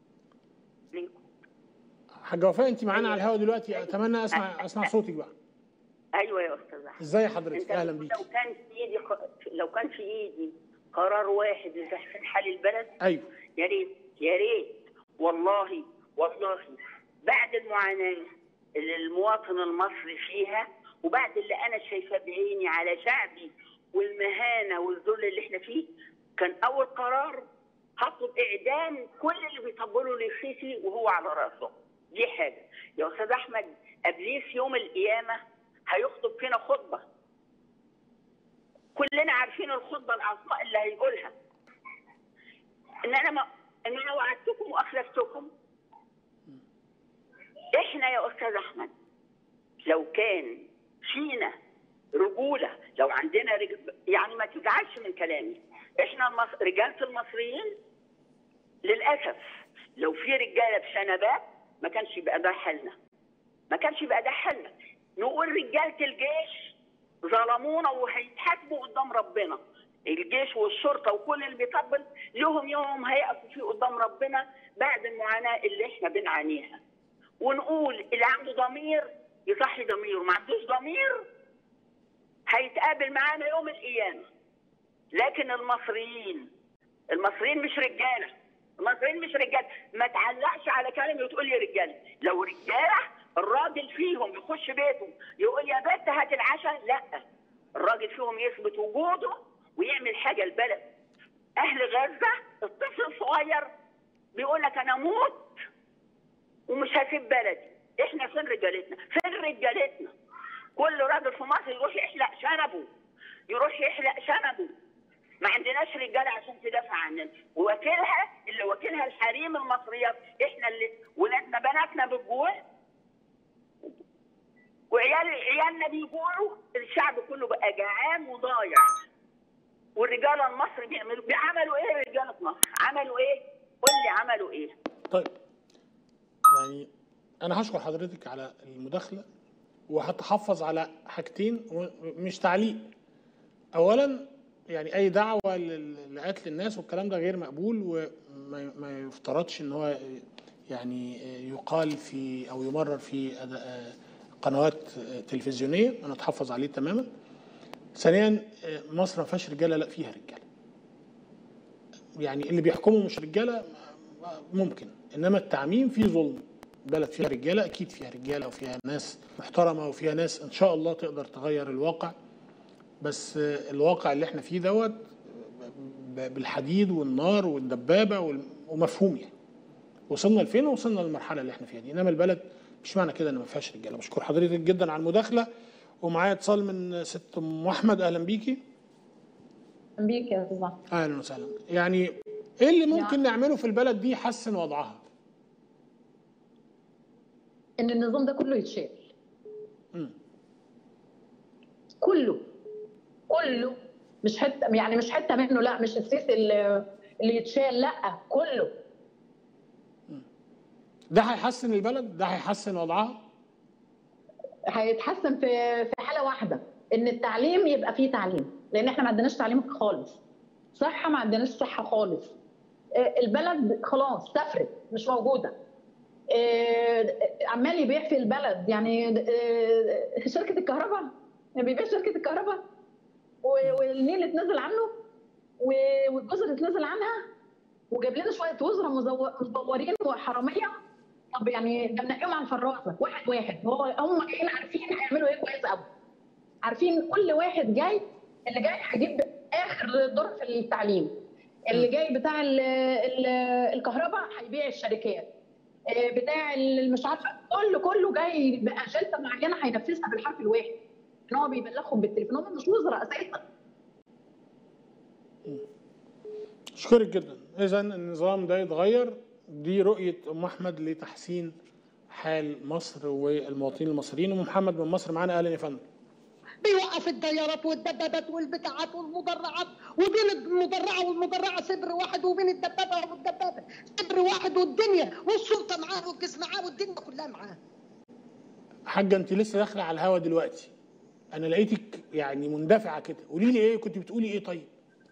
حاجه وفاء انت معانا على الهوا دلوقتي اتمنى اسمع اسمع صوتك بقى ايوه يا استاذ احمد ازاي حضرتك انت اهلا لو بيكي كان في ايدي لو كان في ايدي قرار واحد لتحسين حال البلد ايوه يا ريت يا ريت والله والله بعد المعاناه اللي المواطن المصري فيها وبعد اللي انا شايفاه بعيني على شعبي والمهانه والذل اللي احنا فيه كان اول قرار هطلب اعدام كل اللي بيطبلوا للسيسي وهو على راسه دي حاجه يا استاذ احمد ابليس يوم القيامه هيخطب فينا خطبه كلنا عارفين الخطبه العظماء اللي هيقولها ان انا ما ان انا وعدتكم واخلفتكم احنا يا استاذ احمد لو كان فينا رجوله لو عندنا رج... يعني ما تزعلش من كلامي احنا المص... رجاله المصريين للاسف لو في رجاله بشنبات ما كانش يبقى ده حالنا ما كانش يبقى ده حالنا نقول رجاله الجيش ظلمونا وهيتحاسبوا قدام ربنا الجيش والشرطه وكل اللي بيطبل لهم يوم هيقفوا فيه قدام ربنا بعد المعاناه اللي احنا بنعانيها ونقول اللي عنده ضمير يصحي ضميره ما عندوش ضمير هيتقابل معانا يوم القيامه لكن المصريين المصريين مش رجاله المصريين مش رجاله ما تعلقش على كلمه وتقول لي رجاله لو رجاله الراجل فيهم يخش بيته يقول يا بنت هات العشاء لا الراجل فيهم يثبت وجوده ويعمل حاجه البلد اهل غزه الطفل الصغير بيقول لك انا اموت ومش هسيب بلدي احنا فين رجالتنا فين رجالتنا كل راجل في مصر يروح يحلق شنبه يروح يحلق شنبه ما عندناش رجاله عشان تدافع عننا ووكيلها اللي وكيلها الحريم المصريات احنا اللي ولادنا بناتنا بتجوع وعيال عيالنا بيجوعوا الشعب كله بقى جعان وضايع والرجاله المصري بيعملوا بيعملوا ايه رجاله مصر عملوا ايه قول لي عملوا ايه طيب يعني انا هشكر حضرتك على المداخله وهتحفظ على حاجتين مش تعليق اولا يعني اي دعوه لل- لقتل الناس والكلام ده غير مقبول وما ما يفترضش ان هو يعني يقال في او يمرر في أد- قنوات تلفزيونيه انا اتحفظ عليه تماما ثانيا مصر ما فيهاش رجاله لا فيها رجاله يعني اللي بيحكموا مش رجاله ممكن انما التعميم فيه ظلم بلد فيها رجاله اكيد فيها رجاله وفيها ناس محترمه وفيها ناس ان شاء الله تقدر تغير الواقع بس الواقع اللي احنا فيه دوت ب- بالحديد والنار والدبابه وال- ومفهوم يعني وصلنا لفين وصلنا للمرحله اللي احنا فيها دي انما البلد مش معنى كده ان ما فيهاش رجاله بشكر حضرتك جدا على المداخله ومعايا اتصال من ست ام احمد اهلا بيكي بيك يا استاذ اهلا وسهلا يعني ايه اللي ممكن نعمله في البلد دي يحسن وضعها ان النظام ده كله يتشال مم. كله كله مش حته يعني مش حته منه لا مش السيسي اللي اللي يتشال لا كله ده هيحسن البلد ده هيحسن وضعها هيتحسن في في حاله واحده ان التعليم يبقى فيه تعليم لان احنا ما عندناش تعليم خالص صحه ما عندناش صحه خالص آه، البلد خلاص سافرت مش موجوده آه، عمال يبيع في البلد يعني آه، شركه الكهرباء بيبيع شركه الكهرباء و- والنيل اتنزل عنه و- والجزر اتنزل عنها وجاب لنا شويه وزراء مزو- مزورين وحراميه طب يعني ده منقيهم على الفرازه واحد واحد هو هم جايين عارفين هيعملوا ايه كويس قوي عارفين كل واحد جاي اللي جاي هيجيب اخر دور في التعليم اللي جاي بتاع ال ال الكهرباء هيبيع الشركات آه، بتاع ال- مش عارفه كله كله جاي باجنده معينه هينفذها بالحرف الواحد ان هو بيبلغهم بالتليفون هم مش وزراء اساسا اشكرك جدا اذا النظام ده يتغير دي رؤيه ام احمد لتحسين حال مصر والمواطنين المصريين ام محمد من مصر معانا اهلا يا فندم بيوقف الديارات والدبابات والبتاعات والمدرعات وبين المدرعه والمدرعه صبر واحد وبين الدبابه والدبابه صبر واحد والدنيا والسلطه معاه والجسم معاه والدنيا كلها معاه حاجه انت لسه داخله على الهوا دلوقتي انا لقيتك يعني مندفعه كده قولي لي ايه كنت بتقولي ايه طيب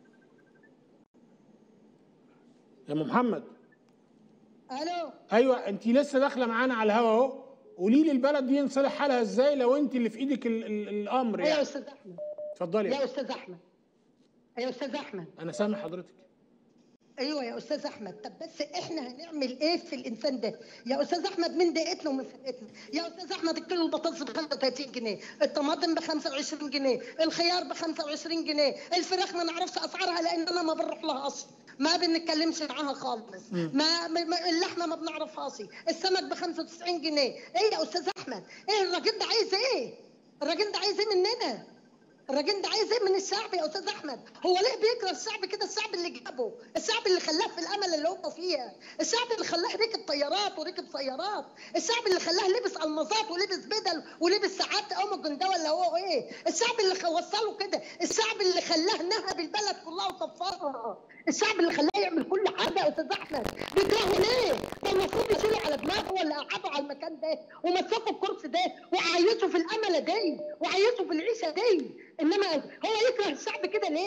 يا ام محمد الو ايوه انت لسه داخله معانا على الهوا اهو قولي لي البلد دي ينصلح حالها ازاي لو انت اللي في ايدك ال ال الامر يا يعني استاذ احمد اتفضلي يا استاذ احمد يا استاذ احمد انا سامع حضرتك ايوه يا استاذ احمد طب بس احنا هنعمل ايه في الانسان ده يا استاذ احمد من دقتنا ومن فرقتنا يا استاذ احمد الكيلو البطاطس ب 35 جنيه الطماطم ب 25 جنيه الخيار ب 25 جنيه الفراخ ما نعرفش اسعارها لان انا ما بنروح لها اصلا ما بنتكلمش معاها خالص مم. ما, ما ما- اللحمه ما بنعرفهاش السمك ب 95 جنيه ايه يا استاذ احمد ايه الراجل ده عايز ايه الراجل ده عايز ايه مننا الراجل ده عايز ايه من الشعب يا استاذ احمد هو ليه بيكره الشعب كده الشعب اللي جابه الشعب اللي خلاه في الامل اللي هو فيها الشعب اللي خلاه ركب طيارات وركب سيارات الشعب اللي خلاه لبس المظات ولبس بدل ولبس ساعات ام الجندوه اللي هو ايه الشعب اللي خ- وصله كده الشعب اللي خلاه نهب البلد كلها وطفرها الشعب اللي خلاه يعمل كل حاجه يا استاذ احمد بيكرهه ليه ده المفروض يشيله على دماغه ولا قعده على المكان ده ومسكه الكرسي ده وعيشه في الامله دي وعيشه في العيشه دي انما هو يكره الشعب كده ليه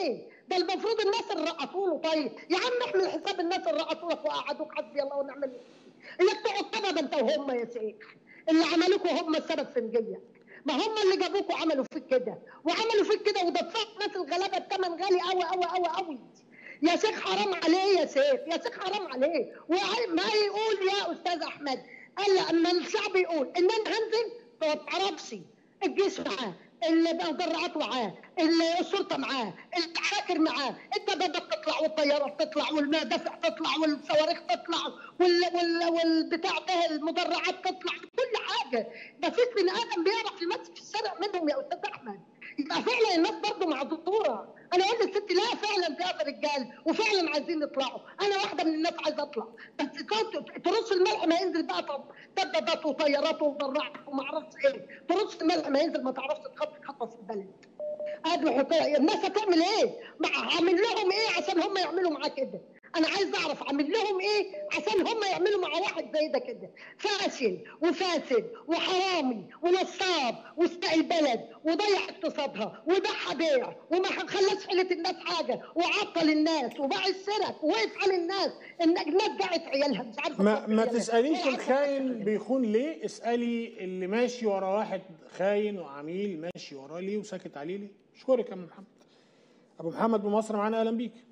ده المفروض الناس اللي رقصوا له طيب يا عم احمل حساب الناس اللي رقصوا لك وقعدوك حسبي الله ونعم الوكيل انك تقعد تبعد انت وهم يا شيخ اللي عملوكوا هم السبب في نجيك ما هم اللي جابوكوا عملوا فيك كده وعملوا فيك كده ودفعوا الناس الغلابه الثمن غالي قوي قوي قوي قوي يا شيخ حرام عليه يا شيخ يا شيخ حرام عليه وما يقول يا استاذ احمد قال اما الشعب يقول ان انا هنزل ما تعرفش الجيش معاه المدرعات معاه الشرطه معاه العساكر معاه الدبابات تطلع والطيارات تطلع والمدافع تطلع والصواريخ تطلع وال وال والبتاع ده المدرعات تطلع كل حاجه ما فيش بني ادم بيعرف يمسك في الشارع منهم يا استاذ احمد يبقى فعلا الناس برضه معذوره انا اقول للست لا فعلا في رجال وفعلا عايزين يطلعوا انا واحده من الناس عايزه اطلع بس ترص الملح ما ينزل بقى طب دبابات وطيارات ومدرعات وما اعرفش ايه ترص الملح ما ينزل ما تعرفش تخطط خطوه في البلد ادي حكايه الناس هتعمل ايه؟ عامل لهم ايه عشان هم يعملوا معاه كده؟ انا عايز اعرف عامل لهم ايه عشان هم يعملوا مع واحد زي ده كده فاشل وفاسد وحرامي ونصاب واستقى البلد وضيع اقتصادها وباعها بيع وما خلاش حيلة الناس حاجه وعطل الناس وباع السرق ووقف على الناس ان الناس باعت عيالها مش عارفه ما, ما تساليش الخاين بيخون ليه اسالي اللي ماشي ورا واحد خاين وعميل ماشي وراه ليه وساكت عليه ليه اشكرك يا ابو محمد ابو محمد بمصر معانا اهلا بيك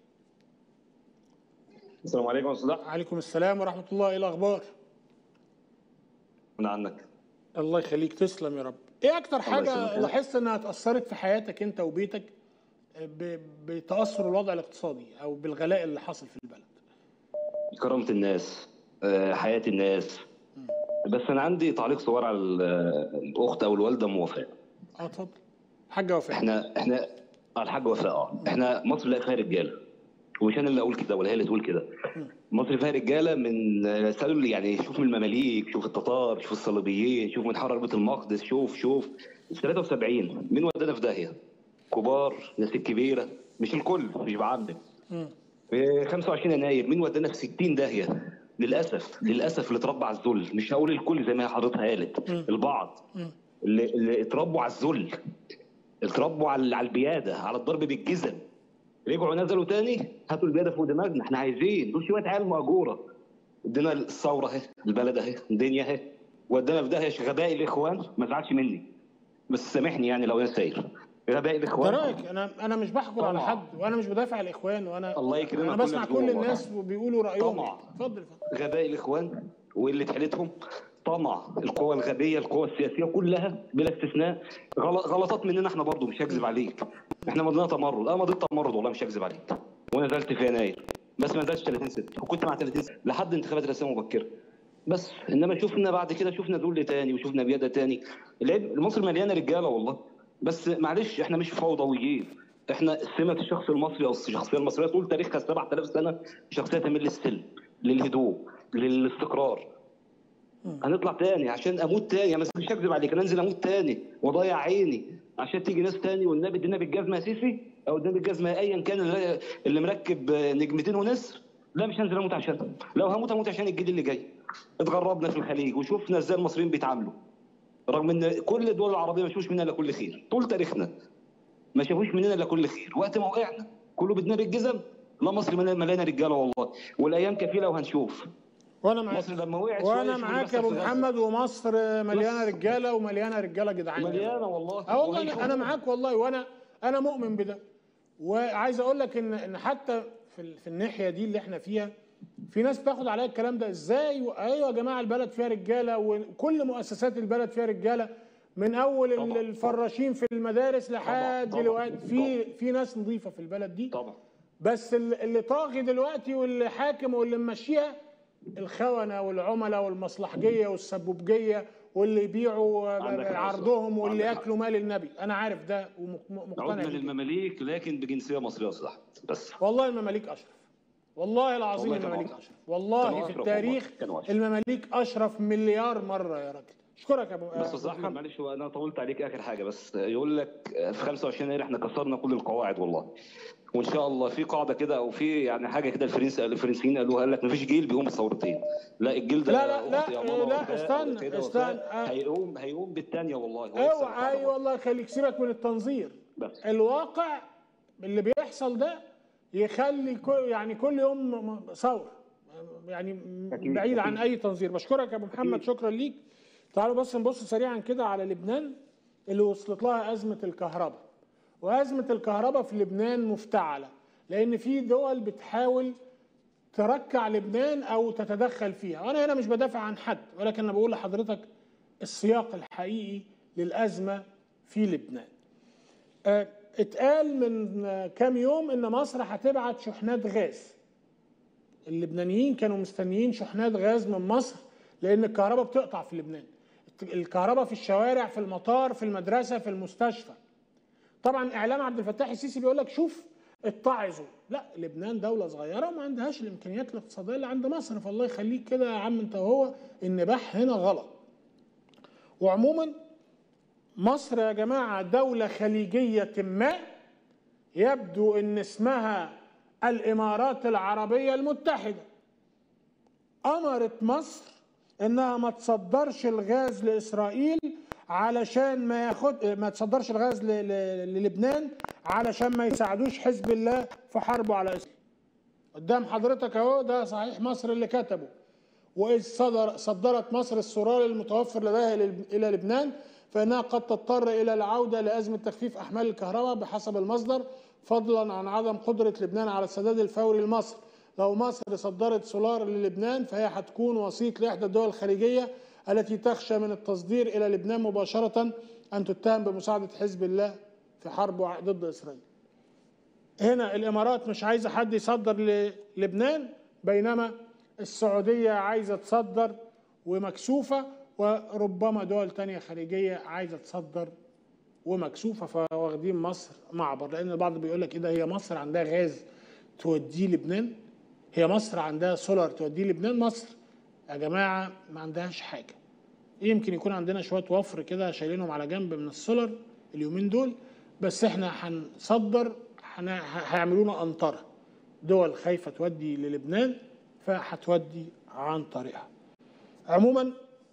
السلام عليكم ورحمه الله عليكم السلام ورحمه الله ايه الاخبار من عنك الله يخليك تسلم يا رب ايه اكتر حاجه لاحظت انها اتاثرت في حياتك انت وبيتك بتاثر الوضع الاقتصادي او بالغلاء اللي حصل في البلد كرامه الناس حياه الناس بس انا عندي تعليق صغير على الاخت او الوالده ام وفاء اه اتفضل حاجه وفاء احنا احنا الحاجه وفاء اه احنا مصر لا فيها رجاله ومش انا اللي اقول كده ولا هي اللي تقول كده مصر فيها رجاله من سلل يعني شوف من المماليك شوف التتار شوف الصليبيين شوف من حرر بيت المقدس شوف شوف 73 مين ودانا في داهيه كبار الناس الكبيره مش الكل مش بعمم في 25 يناير مين ودانا في 60 داهيه للاسف للاسف اللي اتربى على الذل مش هقول الكل زي ما هي حضرتها قالت البعض اللي, اللي اتربوا على الذل اتربوا على على البياده على الضرب بالجزم رجعوا نزلوا تاني هاتوا البياده فوق دماغنا احنا عايزين دول شويه عيال مأجوره ادينا الثوره اهي البلد اهي الدنيا اهي ودانا في داهيه غباء الاخوان ما تزعلش مني بس سامحني يعني لو انا ساير غباء الاخوان ده رايك انا انا مش بحكر على حد وانا مش بدافع عن الاخوان وانا الله يكرمك انا بسمع كل الناس بيقولوا رايهم طمع اتفضل غباء الاخوان وقله حيلتهم طمع القوى الغبيه القوى السياسيه كلها بلا استثناء غلطات مننا احنا برضو مش هكذب عليك احنا مضينا تمرد اه مضيت تمرد والله مش هكذب عليك ونزلت في يناير بس ما نزلتش 30 6 وكنت مع 30 6 لحد انتخابات الرئاسيه المبكره بس انما شفنا بعد كده شفنا ذل تاني وشفنا بياده تاني العيب مصر مليانه رجاله والله بس معلش احنا مش فوضويين احنا سمه الشخص المصري او الشخصيه المصريه طول تاريخها 7000 سنه شخصيه تميل للسلم للهدوء للاستقرار هنطلع تاني عشان اموت تاني يعني مش هكذب عليك انا انزل اموت تاني واضيع عيني عشان تيجي ناس تاني والنبي ادينا بالجزمه يا سيسي او ادينا بالجزمه ايا كان اللي, اللي مركب نجمتين ونسر لا مش هنزل اموت عشان لو هموت هموت عشان الجيل اللي جاي اتغربنا في الخليج وشفنا ازاي المصريين بيتعاملوا رغم ان كل الدول العربيه ما شافوش مننا الا كل خير طول تاريخنا ما شافوش مننا الا كل خير وقت ما وقعنا كله بدنا بالجزم لا مصر مليانه رجاله والله والايام كفيله وهنشوف وانا معاك مصر لما وقعت وانا معاك يا ابو محمد ومصر مليانه رجاله ومليانه رجاله جدعان مليانه والله اه والله انا معاك والله وانا انا مؤمن بده وعايز اقول لك ان ان حتى في في الناحيه دي اللي احنا فيها في ناس بتاخد عليا الكلام ده ازاي ايوه يا جماعه البلد فيها رجاله وكل مؤسسات البلد فيها رجاله من اول طبعا. الفراشين في المدارس لحد دلوقتي في في ناس نظيفه في البلد دي طبعا بس اللي طاغي دلوقتي واللي حاكم واللي ممشيها الخونه والعملاء والمصلحجيه والسبوبجيه واللي يبيعوا عرضهم واللي ياكلوا مال النبي انا عارف ده ومقتنع عدنا للمماليك لكن بجنسيه مصريه صح بس والله المماليك اشرف والله العظيم والله المماليك اشرف والله في التاريخ المماليك اشرف مليار مره يا راجل اشكرك يا ابو بس استاذ احمد معلش انا طولت عليك اخر حاجه بس يقول لك في 25 يناير احنا كسرنا كل القواعد والله وان شاء الله في قاعده كده او في يعني حاجه كده الفرنس الفرنسيين قالوها قال لك مفيش جيل بيقوم بثورتين لا الجيل ده لا لا لا لا استنى استنى هيقوم هيقوم بالثانيه والله ايوه اي والله خليك سيبك من التنظير بس الواقع اللي بيحصل ده يخلي كل يعني كل يوم م- ثوره يعني أكيد، بعيد عن أكيد. اي تنظير بشكرك يا ابو محمد شكرا ليك تعالوا بس نبص سريعا كده على لبنان اللي وصلت لها ازمه الكهرباء وازمه الكهرباء في لبنان مفتعله لان في دول بتحاول تركع لبنان او تتدخل فيها وانا هنا مش بدافع عن حد ولكن انا بقول لحضرتك السياق الحقيقي للازمه في لبنان آه، اتقال من آه، كام يوم ان مصر هتبعت شحنات غاز اللبنانيين كانوا مستنيين شحنات غاز من مصر لان الكهرباء بتقطع في لبنان الكهرباء في الشوارع في المطار في المدرسه في المستشفى طبعا اعلام عبد الفتاح السيسي بيقول لك شوف اتعظوا لا لبنان دوله صغيره وما عندهاش الامكانيات الاقتصاديه اللي عند مصر فالله يخليك كده يا عم انت وهو النباح هنا غلط وعموما مصر يا جماعه دوله خليجيه ما يبدو ان اسمها الامارات العربيه المتحده امرت مصر انها ما تصدرش الغاز لاسرائيل علشان ما ياخد ما تصدرش الغاز ل... ل... للبنان علشان ما يساعدوش حزب الله في حربه على اسرائيل قدام حضرتك اهو ده صحيح مصر اللي كتبه واذ صدر صدرت مصر السرار المتوفر لديها لل- الى لبنان فانها قد تضطر الى العوده لازمه تخفيف احمال الكهرباء بحسب المصدر فضلا عن عدم قدره لبنان على السداد الفوري لمصر لو مصر صدرت سولار للبنان فهي هتكون وسيط لاحدى الدول الخليجيه التي تخشى من التصدير الى لبنان مباشره ان تتهم بمساعده حزب الله في حربه ضد اسرائيل. هنا الامارات مش عايزه حد يصدر للبنان بينما السعوديه عايزه تصدر ومكسوفه وربما دول تانية خليجيه عايزه تصدر ومكسوفه فواخدين مصر معبر لان البعض بيقول لك ايه ده هي مصر عندها غاز توديه لبنان هي مصر عندها سولار توديه لبنان مصر يا جماعه ما عندهاش حاجه يمكن يكون عندنا شويه وفر كده شايلينهم على جنب من السولار اليومين دول بس احنا هنصدر هن- هيعملونا قنطره دول خايفه تودي للبنان فهتودي عن طريقها عموما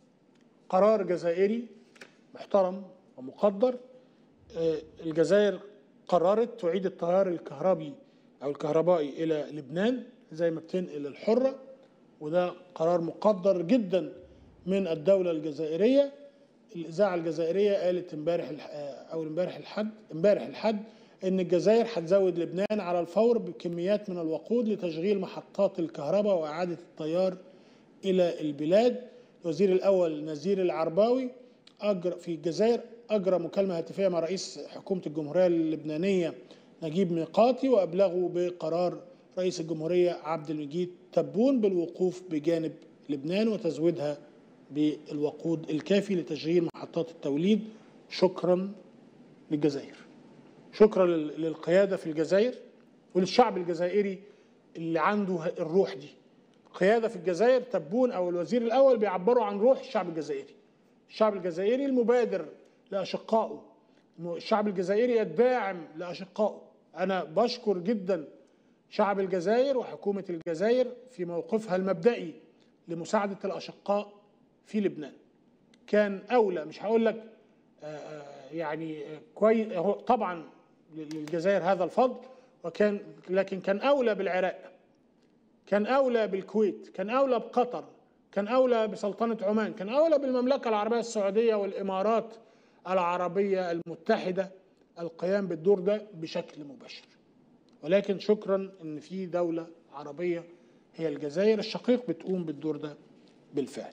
قرار جزائري محترم ومقدر آه، الجزائر قررت تعيد التيار الكهربي او الكهربائي الى لبنان زي ما بتنقل الحره وده قرار مقدر جدا من الدوله الجزائريه الاذاعه الجزائريه قالت امبارح الح- آه، او امبارح الحد امبارح الحد ان الجزائر هتزود لبنان على الفور بكميات من الوقود لتشغيل محطات الكهرباء واعاده التيار الى البلاد الوزير الاول نزير العرباوي اجرى في الجزائر اجرى مكالمه هاتفيه مع رئيس حكومه الجمهوريه اللبنانيه نجيب ميقاتي وابلغوا بقرار رئيس الجمهوريه عبد المجيد تبون بالوقوف بجانب لبنان وتزويدها بالوقود الكافي لتشغيل محطات التوليد شكرا للجزائر شكرا لل- للقياده في الجزائر وللشعب الجزائري اللي عنده الروح دي قياده في الجزائر تبون او الوزير الاول بيعبروا عن روح الشعب الجزائري الشعب الجزائري المبادر لاشقائه الشعب الجزائري الداعم لاشقائه انا بشكر جدا شعب الجزائر وحكومه الجزائر في موقفها المبدئي لمساعده الاشقاء في لبنان كان اولى مش هقول لك آه، آه، يعني كويس طبعا للجزائر هذا الفضل وكان لكن كان اولى بالعراق كان اولى بالكويت كان اولى بقطر كان اولى بسلطنه عمان كان اولى بالمملكه العربيه السعوديه والامارات العربيه المتحده القيام بالدور ده بشكل مباشر ولكن شكرا ان في دوله عربيه هي الجزائر الشقيق بتقوم بالدور ده بالفعل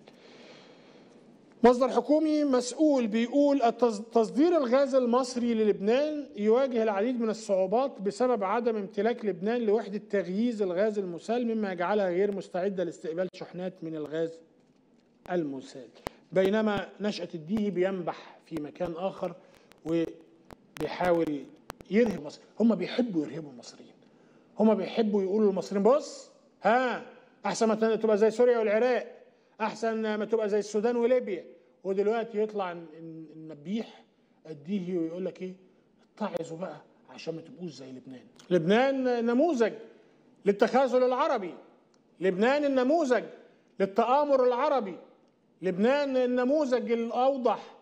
مصدر حكومي مسؤول بيقول التص- تصدير الغاز المصري للبنان يواجه العديد من الصعوبات بسبب عدم امتلاك لبنان لوحدة تغييز الغاز المسال مما يجعلها غير مستعدة لاستقبال شحنات من الغاز المسال بينما نشأة الديهي بينبح في مكان آخر وبيحاول يرهب مصر هم بيحبوا يرهبوا المصريين هم بيحبوا يقولوا للمصريين بص ها احسن ما تبقى زي سوريا والعراق احسن ما تبقى زي السودان وليبيا ودلوقتي يطلع ن- ن- النبيح الديهي ويقول لك ايه اتعظوا بقى عشان ما تبقوش زي لبنان لبنان نموذج للتخاذل العربي لبنان النموذج للتآمر العربي لبنان النموذج الأوضح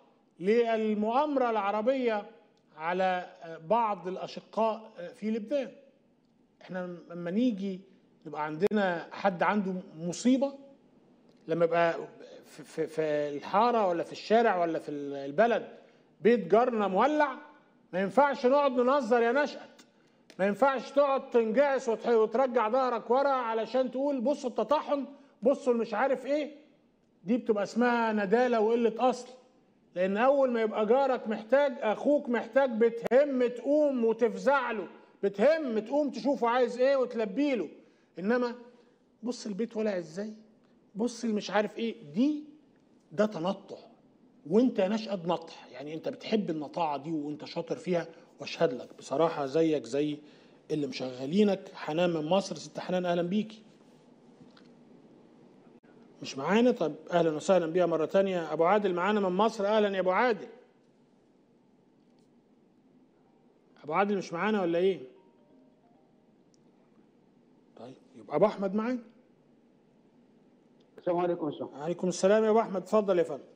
للمؤامرة العربية على بعض الأشقاء في لبنان احنا لما نيجي يبقى عندنا حد عنده مصيبه لما يبقى في, في, في الحاره ولا في الشارع ولا في البلد بيت جارنا مولع ما ينفعش نقعد ننظر يا نشأت ما ينفعش تقعد تنجعس وتح- وترجع ظهرك ورا علشان تقول بصوا التطحن بصوا مش عارف ايه دي بتبقى اسمها ندالة وقلة أصل لأن أول ما يبقى جارك محتاج أخوك محتاج بتهم تقوم وتفزع له بتهم تقوم تشوفه عايز إيه وتلبي له إنما بص البيت ولع إزاي بص اللي مش عارف إيه دي ده تنطع وانت يا نشأت نطح يعني انت بتحب النطاعة دي وانت شاطر فيها واشهد لك بصراحة زيك زي اللي مشغلينك حنان من مصر ست حنان اهلا بيكي مش معانا طب اهلا وسهلا بيها مرة تانية ابو عادل معانا من مصر اهلا يا ابو عادل ابو عادل مش معانا ولا ايه طيب يبقى ابو احمد معانا السلام عليكم يا شيخ. عليكم السلام يا ابو احمد اتفضل يا فندم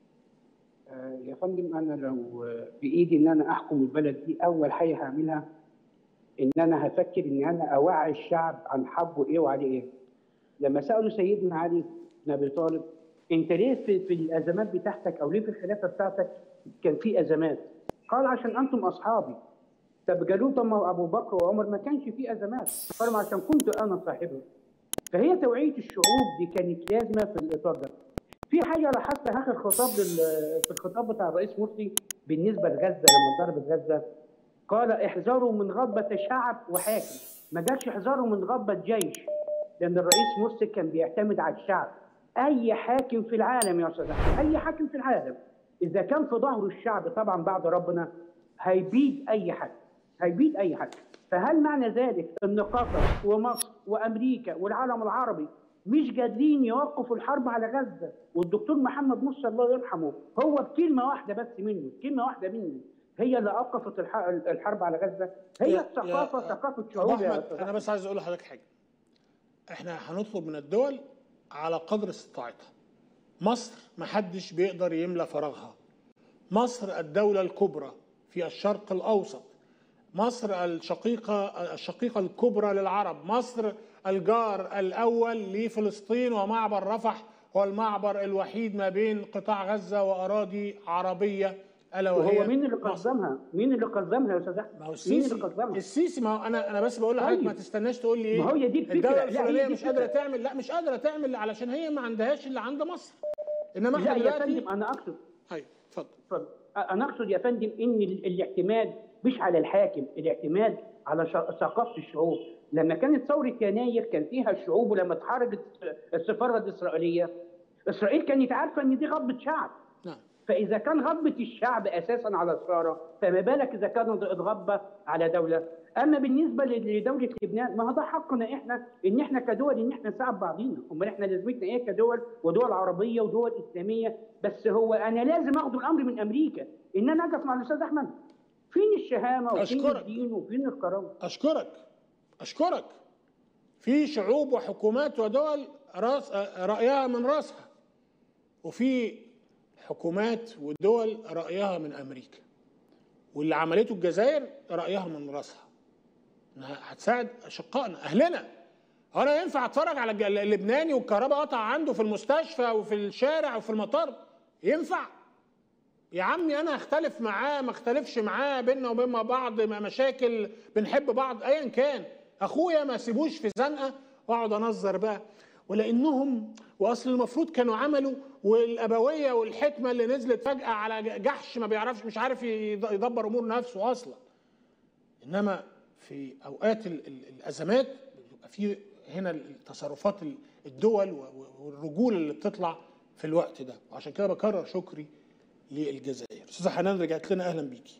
آه، يا فندم انا لو آه، بايدي ان انا احكم البلد دي اول حاجه هعملها ان انا هفكر ان انا اوعي الشعب عن حبه ايه وعليه ايه. لما سالوا سيدنا علي بن ابي طالب انت ليه في, في الازمات بتاعتك او ليه في الخلافه بتاعتك كان في ازمات؟ قال عشان انتم اصحابي. طب قالوا طب ما ابو بكر وعمر ما كانش في ازمات قالوا عشان كنت انا صاحبهم. فهي توعيه الشعوب دي كانت لازمه في الاطار ده. في حاجه لاحظتها اخر خطاب لل- في الخطاب بتاع الرئيس مرسي بالنسبه لغزه لما ضربت غزه قال احذروا من غضبه شعب وحاكم ما قالش احذروا من غضبه جيش لان الرئيس مرسي كان بيعتمد على الشعب اي حاكم في العالم يا استاذ أحمد، اي حاكم في العالم اذا كان في ظهره الشعب طبعا بعد ربنا هيبيد اي حد هيبيد اي حد فهل معنى ذلك ان قطر ومصر وامريكا والعالم العربي مش قادرين يوقفوا الحرب على غزه والدكتور محمد مرسي الله يرحمه هو بكلمه واحده بس منه كلمه واحده منه هي اللي اوقفت الح- الحرب على غزه هي يا- الثقافه يا- ثقافه ابو شعوب يا احمد أستاذ انا بس عايز اقول لحضرتك حاجه احنا هنطلب من الدول على قدر استطاعتها مصر محدش بيقدر يملى فراغها مصر الدولة الكبرى في الشرق الأوسط مصر الشقيقة الشقيقة الكبرى للعرب مصر الجار الأول لفلسطين ومعبر رفح هو المعبر الوحيد ما بين قطاع غزة وأراضي عربية ألا وهي وهو مين اللي قدمها؟ مين اللي قدمها يا استاذ احمد؟ ما هو مين السيسي اللي قدمها؟ السيسي ما هو انا انا بس بقول لحضرتك طيب. ما تستناش تقول لي ايه ما هي دي الفكرة. الدوله لا، هي الفلانيه دي مش قادره الفكرة. تعمل لا مش قادره تعمل علشان هي ما عندهاش اللي عند مصر انما احنا لا يا دلوقتي فندم انا اقصد ايوه اتفضل اتفضل انا اقصد يا فندم ان ال- الاعتماد مش على الحاكم الاعتماد على ش- ثقافه الشعوب لما كانت ثوره يناير كان فيها الشعوب ولما اتحرجت السفاره الاسرائيليه اسرائيل كانت عارفه ان دي غضبه شعب نعم فاذا كان غضبه الشعب اساسا على الثوره فما بالك اذا كانت غضبه على دوله اما بالنسبه ل- لدوله لبنان ما هو ده حقنا احنا ان احنا كدول ان احنا نساعد بعضينا امال احنا لازمتنا ايه كدول ودول عربيه ودول اسلاميه بس هو انا لازم اخد الامر من امريكا ان انا اقف مع الاستاذ احمد فين الشهامه وفين أشكرك. الدين وفين الكرامه اشكرك اشكرك في شعوب وحكومات ودول راس رايها من راسها وفي حكومات ودول رايها من امريكا واللي عملته الجزائر رايها من راسها انها هتساعد اشقائنا اهلنا انا ينفع اتفرج على الج- اللبناني والكهرباء قطع عنده في المستشفى وفي الشارع وفي المطار ينفع يا عمي انا اختلف معاه ما اختلفش معاه بينا وبين بعض م- مشاكل بنحب بعض ايا كان اخويا ما سيبوش في زنقه واقعد انظر بقى ولانهم واصل المفروض كانوا عملوا والابويه والحكمه اللي نزلت فجاه على ج- جحش ما بيعرفش مش عارف يد- يدبر امور نفسه اصلا انما في اوقات ال- ال- الازمات بيبقى في هنا التصرفات ال- الدول و- و- والرجول اللي بتطلع في الوقت ده وعشان كده بكرر شكري للجزائر استاذه حنان رجعت لنا اهلا بيكي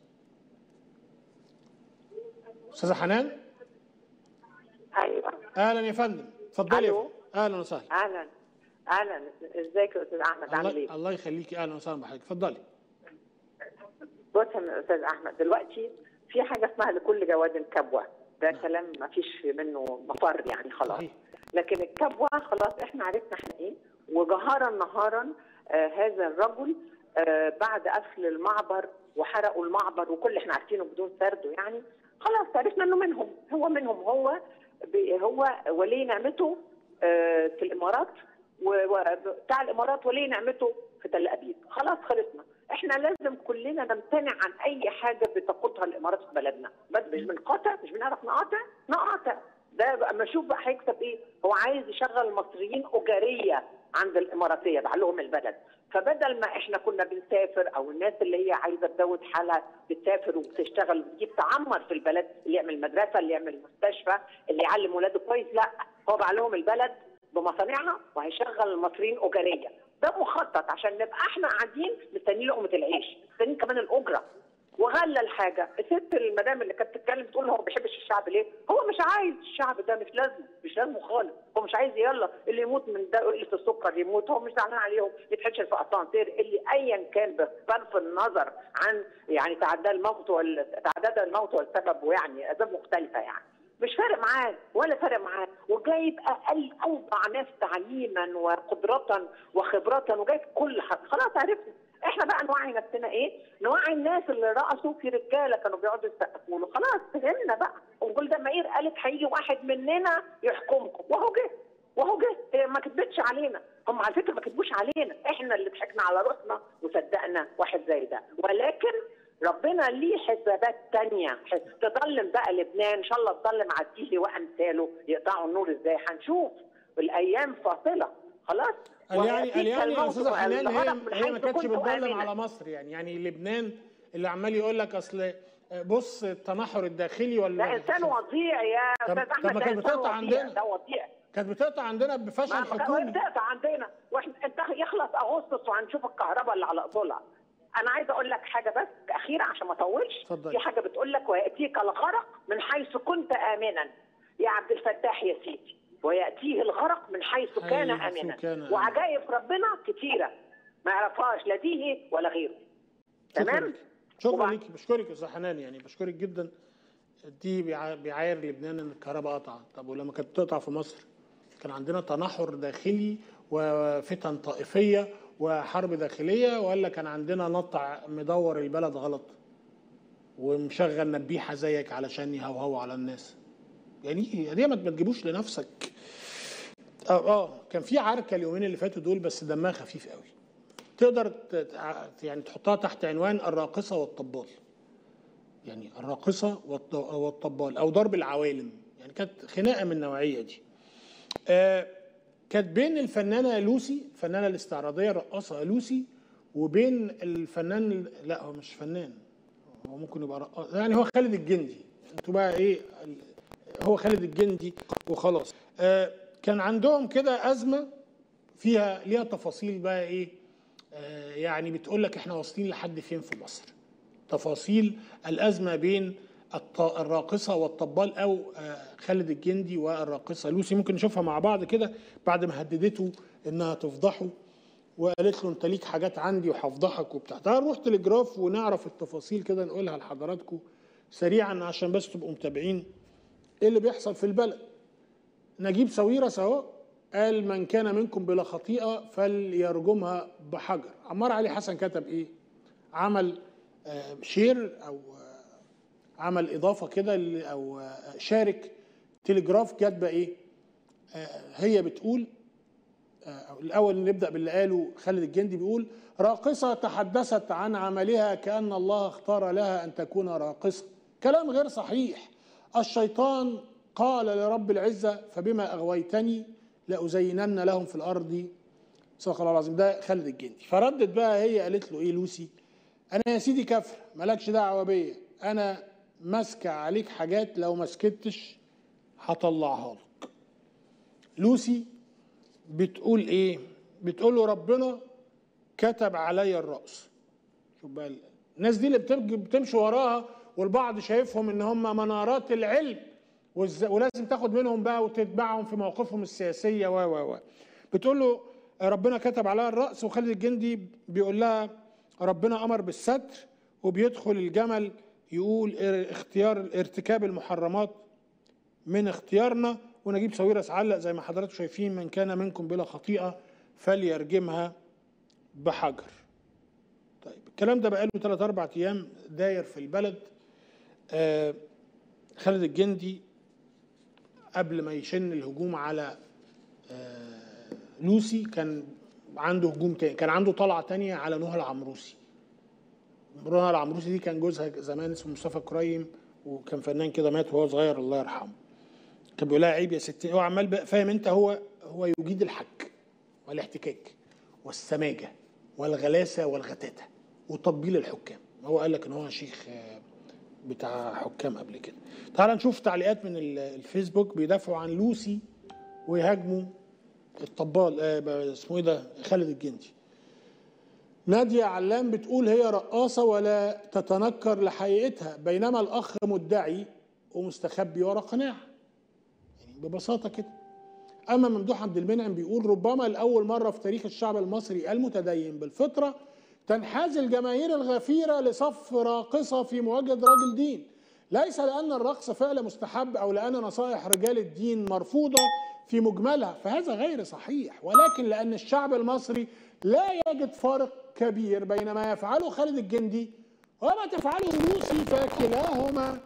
استاذه حنان ايوه اهلا يا فندم اتفضلي يا ألو. فندم. اهلا وسهلا اهلا اهلا ازيك يا استاذ احمد عامل الله, ايه؟ الله يخليكي اهلا وسهلا بحضرتك اتفضلي بص يا استاذ احمد دلوقتي في حاجه اسمها لكل جواد كبوه ده كلام ما فيش منه مفر يعني خلاص لكن الكبوه خلاص احنا عرفنا احنا ايه وجهارا نهارا آه هذا الرجل آه بعد قفل المعبر وحرقوا المعبر وكل احنا عارفينه بدون سرده يعني خلاص عرفنا انه منهم هو منهم هو ب- هو ولي نعمته آه، في الامارات وبتاع الامارات ولي نعمته في تل ابيب خلاص خلصنا احنا لازم كلنا نمتنع عن اي حاجه بتقودها الامارات في بلدنا بس مش بنقاطع مش بنعرف نقاطع نقاطع ده بقى اما اشوف بقى هيكسب ايه هو عايز يشغل المصريين اجاريه عند الاماراتيه باع لهم البلد فبدل ما احنا كنا بنسافر او الناس اللي هي عايزه تزود حالها بتسافر وبتشتغل وتجيب تعمر في البلد اللي يعمل مدرسه اللي يعمل مستشفى اللي يعلم ولاده كويس لا هو باع لهم البلد بمصانعها وهيشغل المصريين اجاريه ده مخطط عشان نبقى احنا قاعدين مستنيين لقمه العيش مستنيين كمان الاجره وغلى الحاجه الست المدام اللي كانت بتتكلم بتقول هو ما بيحبش الشعب ليه؟ هو مش عايز الشعب ده مش لازمه مش لازمه خالص هو مش عايز يلا اللي يموت من ده قله السكر يموت هو مش زعلان عليهم يتحشر في اسانسير اللي ايا كان بصرف النظر عن يعني تعداد الموت وال... تعداد الموت والسبب يعني اسباب مختلفه يعني مش فارق معاه ولا فارق معاه وجايب اقل اوضع ناس تعليما وقدرة وخبرة وجايب كل حاجه خلاص عرفنا احنا بقى نوعي نفسنا ايه؟ نوعي الناس اللي رقصوا في رجاله كانوا بيقعدوا يسقفوا له خلاص فهمنا بقى ونقول ده مائير قالت هيجي واحد مننا يحكمكم وهو جه وهو جه هي ما كتبتش علينا هم على فكره ما كتبوش علينا احنا اللي ضحكنا على راسنا وصدقنا واحد زي ده ولكن ربنا ليه حسابات تانية حس... تضلم بقى لبنان ان شاء الله تضلم عديلي وامثاله يقطعوا النور ازاي هنشوف الايام فاصله خلاص قال يعني قال ويأتيك يعني يا الموت استاذه حنان هي والغضب من هي ما حيث كانتش كنت بتضلم آمنا. على مصر يعني يعني لبنان اللي عمال يقول لك اصل بص التنحر الداخلي ولا ده انسان وضيع يا طب- استاذ طب احمد ما ده كانت انسان بتقطع وضيع عندنا. ده وضيع كانت بتقطع عندنا بفشل ما حكومي بتقطع عندنا واحنا انت يخلص اغسطس وهنشوف الكهرباء اللي على اصولها انا عايزه اقول لك حاجه بس اخيره عشان ما اطولش اتفضلي. في حاجه بتقول لك وياتيك الغرق من حيث كنت امنا يا عبد الفتاح يا سيدي وياتيه الغرق من حيث كان حيث امنا كان آمنا. وعجائب ربنا كتيره ما يعرفهاش لا دي ولا غيره تمام شكرا ليك بشكرك يا استاذ حنان يعني بشكرك جدا دي بيع- بيعاير لبنان ان الكهرباء قطعت طب ولما كانت بتقطع في مصر كان عندنا تنحر داخلي وفتن طائفيه وحرب داخليه ولا كان عندنا نطع مدور البلد غلط ومشغل نبيحه زيك علشان يهوهوا على الناس يعني دي ما ما تجيبوش لنفسك اه اه كان في عركه اليومين اللي فاتوا دول بس دمها خفيف قوي تقدر ت- تع- يعني تحطها تحت عنوان الراقصه والطبال يعني الراقصه والط- والطبال او ضرب العوالم يعني كانت خناقه من النوعيه دي آه كانت بين الفنانه لوسي الفنانه الاستعراضيه الرقاصه لوسي وبين الفنان لا هو مش فنان هو ممكن يبقى رقاص يعني هو خالد الجندي انتوا بقى ايه ال- هو خالد الجندي وخلاص آه كان عندهم كده ازمه فيها ليها تفاصيل بقى ايه آه يعني بتقول لك احنا واصلين لحد فين في مصر تفاصيل الازمه بين الط- الراقصه والطبال او آه، خالد الجندي والراقصه لوسي ممكن نشوفها مع بعض كده بعد ما هددته انها تفضحه وقالت له انت ليك حاجات عندي وهفضحك وبتاع تعال نروح تلجراف ونعرف التفاصيل كده نقولها لحضراتكم سريعا عشان بس تبقوا متابعين ايه اللي بيحصل في البلد نجيب ساويرس اهو قال من كان منكم بلا خطيئه فليرجمها بحجر عمار علي حسن كتب ايه عمل آه، شير او آه، عمل اضافه كده ل- او آه، شارك تلجراف كاتبه ايه آه، هي بتقول آه، الاول نبدا باللي قاله خالد الجندي بيقول راقصه تحدثت عن عملها كان الله اختار لها ان تكون راقصه كلام غير صحيح الشيطان قال لرب العزه فبما اغويتني لازينن لهم في الارض صدق الله العظيم ده خالد الجندي فردت بقى هي قالت له ايه لوسي انا يا سيدي كفر مالكش دعوه بيا انا ماسكه عليك حاجات لو ما سكتش هطلعها لك لوسي بتقول ايه بتقول له ربنا كتب عليا الرأس شوف بقى الناس دي اللي بتمج- بتمشي وراها والبعض شايفهم ان هم منارات العلم والز- ولازم تاخد منهم بقى وتتبعهم في مواقفهم السياسيه و و و بتقول له ربنا كتب عليها الرأس وخالد الجندي بيقول لها ربنا امر بالستر وبيدخل الجمل يقول ار- اختيار ارتكاب المحرمات من اختيارنا ونجيب ساويرس علق زي ما حضراتكم شايفين من كان منكم بلا خطيئه فليرجمها بحجر. طيب الكلام ده بقاله 3 4 ايام داير في البلد آه خالد الجندي قبل ما يشن الهجوم على آه، لوسي كان عنده هجوم تاني كان عنده طلعه تانية على نهى العمروسي نهى العمروسي دي كان جوزها زمان اسمه مصطفى كريم وكان فنان كده مات وهو صغير الله يرحمه كان بيقول لها عيب يا ستي هو عمال بقى- فاهم انت هو هو يجيد الحك والاحتكاك والسماجه والغلاسه والغتاتة وتطبيل الحكام هو قال لك ان هو شيخ آه، بتاع حكام قبل كده تعال نشوف تعليقات من ال- الفيسبوك بيدافعوا عن لوسي ويهاجموا الطبال آه، ب- اسمه ايه ده خالد الجندي نادية علام بتقول هي رقاصة ولا تتنكر لحقيقتها بينما الأخ مدعي ومستخبي ورا قناع يعني ببساطة كده أما ممدوح عبد المنعم بيقول ربما لأول مرة في تاريخ الشعب المصري المتدين بالفطرة تنحاز الجماهير الغفيرة لصف راقصة في مواجهة راجل دين ليس لأن الرقص فعل مستحب أو لأن نصائح رجال الدين مرفوضة في مجملها فهذا غير صحيح ولكن لأن الشعب المصري لا يجد فارق كبير بين ما يفعله خالد الجندي وما تفعله روسي فكلاهما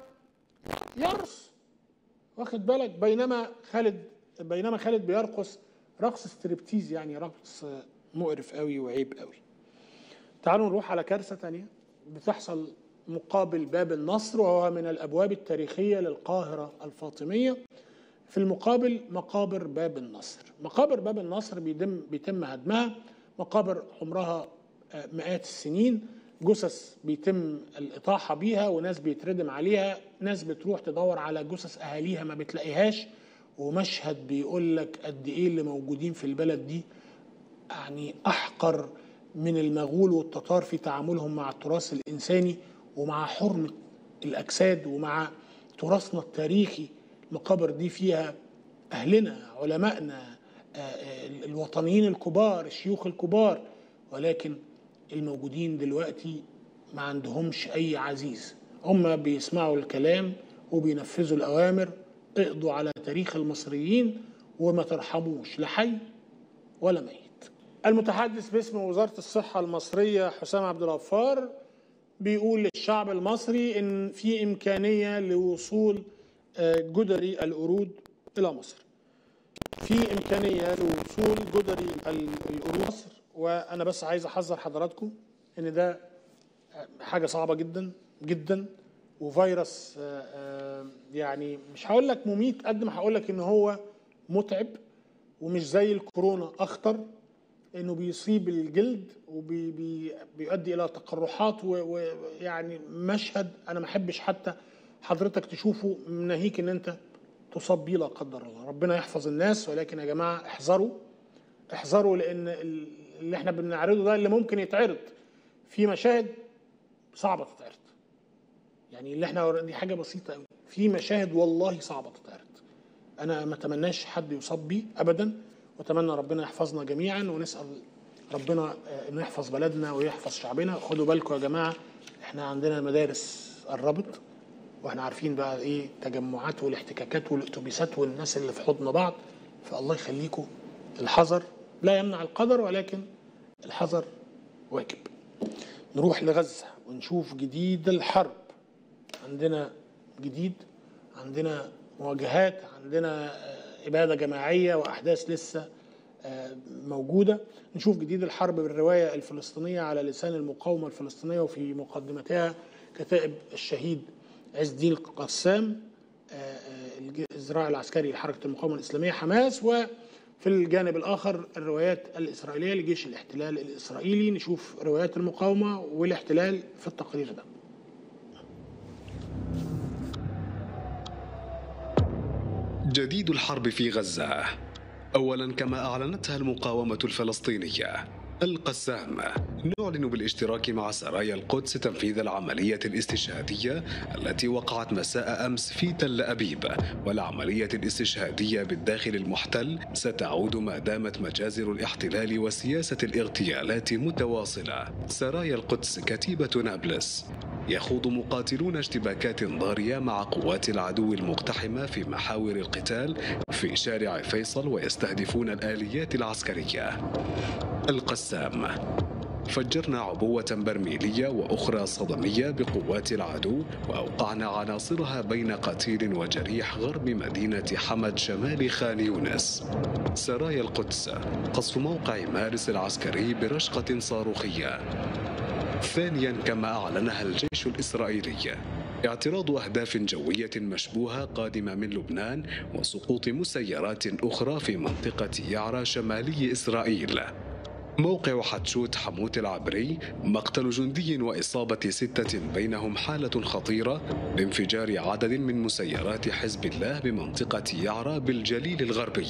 يرقص واخد بالك بينما خالد بينما خالد بيرقص رقص ستريبتيز يعني رقص مقرف قوي وعيب قوي تعالوا نروح على كارثة تانية بتحصل مقابل باب النصر وهو من الأبواب التاريخية للقاهرة الفاطمية في المقابل مقابر باب النصر مقابر باب النصر بيتم, بيتم هدمها مقابر عمرها آه، مئات السنين جثث بيتم الإطاحة بيها وناس بيتردم عليها ناس بتروح تدور على جثث أهاليها ما بتلاقيهاش ومشهد بيقول لك قد إيه اللي موجودين في البلد دي يعني أحقر من المغول والتتار في تعاملهم مع التراث الإنساني ومع حرمة الأجساد ومع تراثنا التاريخي المقابر دي فيها أهلنا علمائنا آه، آه، الوطنيين الكبار الشيوخ الكبار ولكن الموجودين دلوقتي ما عندهمش أي عزيز هم بيسمعوا الكلام وبينفذوا الأوامر اقضوا على تاريخ المصريين وما ترحموش لا حي ولا ميت المتحدث باسم وزارة الصحة المصرية حسام عبد الغفار بيقول للشعب المصري ان في امكانيه لوصول آه، جدري القرود الى مصر. في امكانيه لوصول جدري ال- القرود مصر وانا بس عايز احذر حضراتكم ان ده آه، حاجه صعبه جدا جدا وفيروس آه، آه، يعني مش هقول لك مميت قد ما هقول لك ان هو متعب ومش زي الكورونا اخطر انه بيصيب الجلد وبيؤدي الى تقرحات و- ويعني مشهد انا ما احبش حتى حضرتك تشوفه ناهيك ان انت تصاب بيه لا قدر الله ربنا يحفظ الناس ولكن يا جماعه احذروا احذروا لان ال- اللي احنا بنعرضه ده اللي ممكن يتعرض في مشاهد صعبه تتعرض يعني اللي احنا دي حاجه بسيطه قوي في مشاهد والله صعبه تتعرض انا ما اتمناش حد يصاب بيه ابدا واتمنى ربنا يحفظنا جميعا ونسال ربنا آه، انه يحفظ بلدنا ويحفظ شعبنا خدوا بالكم يا جماعه احنا عندنا مدارس قربت واحنا عارفين بقى ايه التجمعات والاحتكاكات والاتوبيسات والناس اللي في حضن بعض فالله يخليكم الحذر لا يمنع القدر ولكن الحذر واجب نروح لغزه ونشوف جديد الحرب عندنا جديد عندنا مواجهات عندنا آه، إبادة جماعية وأحداث لسه آه، موجودة نشوف جديد الحرب بالرواية الفلسطينية على لسان المقاومة الفلسطينية وفي مقدمتها كتائب الشهيد عز الدين القسام آه، آه، الج- الذراع العسكري لحركة المقاومة الإسلامية حماس وفي الجانب الآخر الروايات الإسرائيلية لجيش الاحتلال الإسرائيلي نشوف روايات المقاومة والاحتلال في التقرير ده جديد الحرب في غزة أولا كما أعلنتها المقاومة الفلسطينية القسام نعلن بالاشتراك مع سرايا القدس تنفيذ العملية الاستشهادية التي وقعت مساء أمس في تل أبيب والعملية الاستشهادية بالداخل المحتل ستعود ما دامت مجازر الاحتلال وسياسة الاغتيالات متواصلة سرايا القدس كتيبة نابلس يخوض مقاتلون اشتباكات ضارية مع قوات العدو المقتحمة في محاور القتال في شارع فيصل ويستهدفون الآليات العسكرية القسام فجرنا عبوة برميلية وأخرى صدمية بقوات العدو وأوقعنا عناصرها بين قتيل وجريح غرب مدينة حمد شمال خان يونس سرايا القدس قصف موقع مارس العسكري برشقة صاروخية ثانيا كما أعلنها الجيش الإسرائيلي اعتراض أهداف جوية مشبوهة قادمة من لبنان وسقوط مسيرات أخرى في منطقة يعرى شمالي إسرائيل موقع حتشوت حموت العبري مقتل جندي وإصابة ستة بينهم حالة خطيرة بانفجار عدد من مسيرات حزب الله بمنطقة يعرى بالجليل الغربي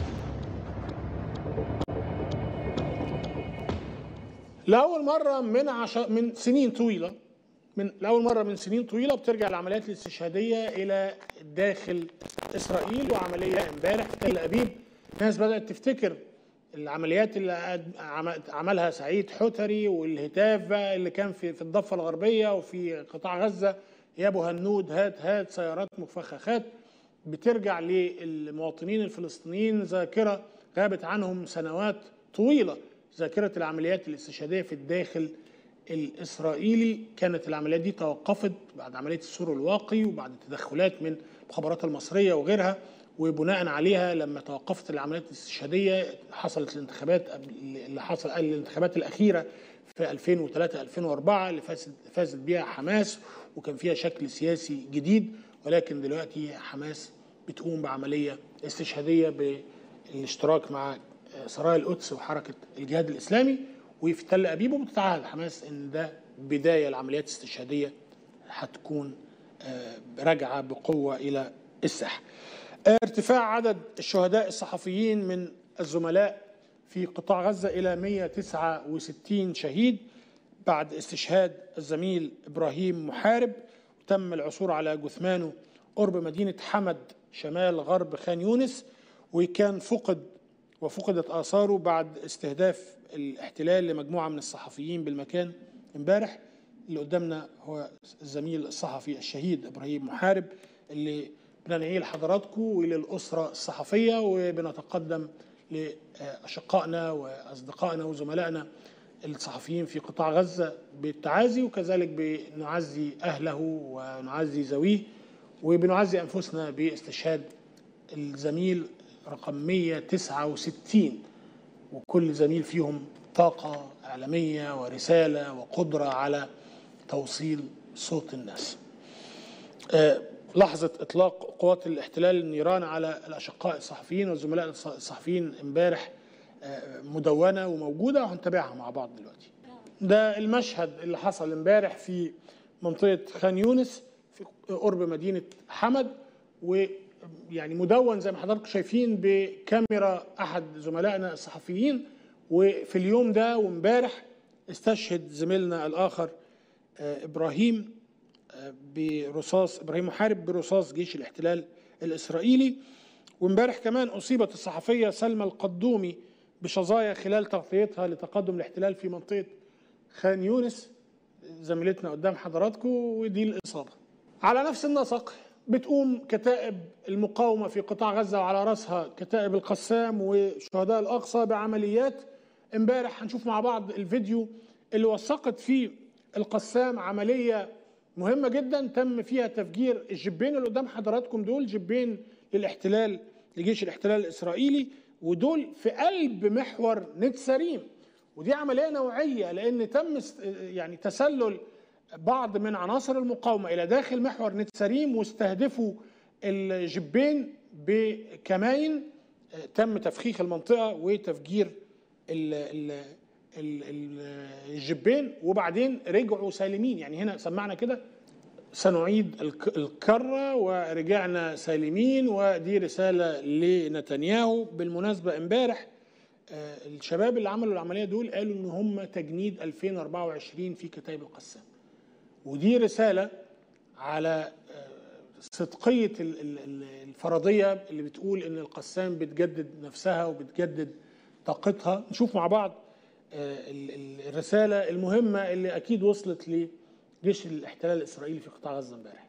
لأول مرة من عش... من سنين طويلة من لأول مرة من سنين طويلة بترجع العمليات الاستشهادية إلى داخل إسرائيل وعملية امبارح في تل أبيب الناس بدأت تفتكر العمليات اللي عم- عملها سعيد حتري والهتاف بقى اللي كان في في الضفة الغربية وفي قطاع غزة يا أبو هنود هات هات سيارات مفخخات بترجع للمواطنين الفلسطينيين ذاكرة غابت عنهم سنوات طويلة ذاكرة العمليات الاستشهادية في الداخل الإسرائيلي كانت العمليات دي توقفت بعد عملية السور الواقي وبعد تدخلات من المخابرات المصرية وغيرها وبناء عليها لما توقفت العمليات الاستشهادية حصلت الانتخابات قبل- اللي حصل الانتخابات الأخيرة في 2003 2004 اللي فازت فازت بيها حماس وكان فيها شكل سياسي جديد ولكن دلوقتي حماس بتقوم بعملية استشهادية بالاشتراك مع سرايا القدس وحركة الجهاد الإسلامي وفي تل أبيب وبتتعهد حماس إن ده بداية لعمليات استشهادية هتكون آه، راجعة بقوة إلى الساحة ارتفاع عدد الشهداء الصحفيين من الزملاء في قطاع غزة إلى 169 شهيد بعد استشهاد الزميل إبراهيم محارب تم العثور على جثمانه قرب مدينة حمد شمال غرب خان يونس وكان فقد وفقدت آثاره بعد استهداف الاحتلال لمجموعة من الصحفيين بالمكان امبارح اللي قدامنا هو الزميل الصحفي الشهيد إبراهيم محارب اللي بننعيه لحضراتكم وللأسرة الصحفية وبنتقدم لأشقائنا وأصدقائنا وزملائنا الصحفيين في قطاع غزة بالتعازي وكذلك بنعزي أهله ونعزي ذويه وبنعزي أنفسنا باستشهاد الزميل رقم 169 وكل زميل فيهم طاقة إعلامية ورسالة وقدرة على توصيل صوت الناس آه، لحظة إطلاق قوات الاحتلال النيران على الأشقاء الصحفيين والزملاء الص- الصحفيين امبارح آه، مدونة وموجودة وهنتابعها مع بعض دلوقتي ده المشهد اللي حصل امبارح في منطقة خان يونس في قرب مدينة حمد ويعني مدون زي ما حضراتكم شايفين بكاميرا أحد زملائنا الصحفيين وفي اليوم ده وامبارح استشهد زميلنا الآخر آه، إبراهيم آه، برصاص إبراهيم محارب برصاص جيش الاحتلال الإسرائيلي وامبارح كمان أصيبت الصحفية سلمى القدومي بشظايا خلال تغطيتها لتقدم الاحتلال في منطقة خان يونس زميلتنا قدام حضراتكم ودي الإصابة على نفس النسق بتقوم كتائب المقاومة في قطاع غزة وعلى رأسها كتائب القسام وشهداء الأقصى بعمليات امبارح هنشوف مع بعض الفيديو اللي وثقت فيه القسام عملية مهمة جدا تم فيها تفجير الجبين اللي قدام حضراتكم دول جبين للاحتلال لجيش الاحتلال الإسرائيلي ودول في قلب محور نتساريم ودي عملية نوعية لأن تم است- يعني تسلل بعض من عناصر المقاومة إلى داخل محور نتساريم واستهدفوا الجبين بكماين آه، تم تفخيخ المنطقة وتفجير ال ال ال- ال- الجبين وبعدين رجعوا سالمين يعني هنا سمعنا كده سنعيد الك- الكرة ورجعنا سالمين ودي رسالة لنتنياهو بالمناسبة امبارح آه، الشباب اللي عملوا العملية دول قالوا ان هم تجنيد 2024 في كتائب القسام ودي رسالة على آه، صدقية ال- ال- ال- الفرضية اللي بتقول ان القسام بتجدد نفسها وبتجدد طاقتها نشوف مع بعض آه، ال- ال- الرسالة المهمة اللي اكيد وصلت لجيش الاحتلال الاسرائيلي في قطاع غزة امبارح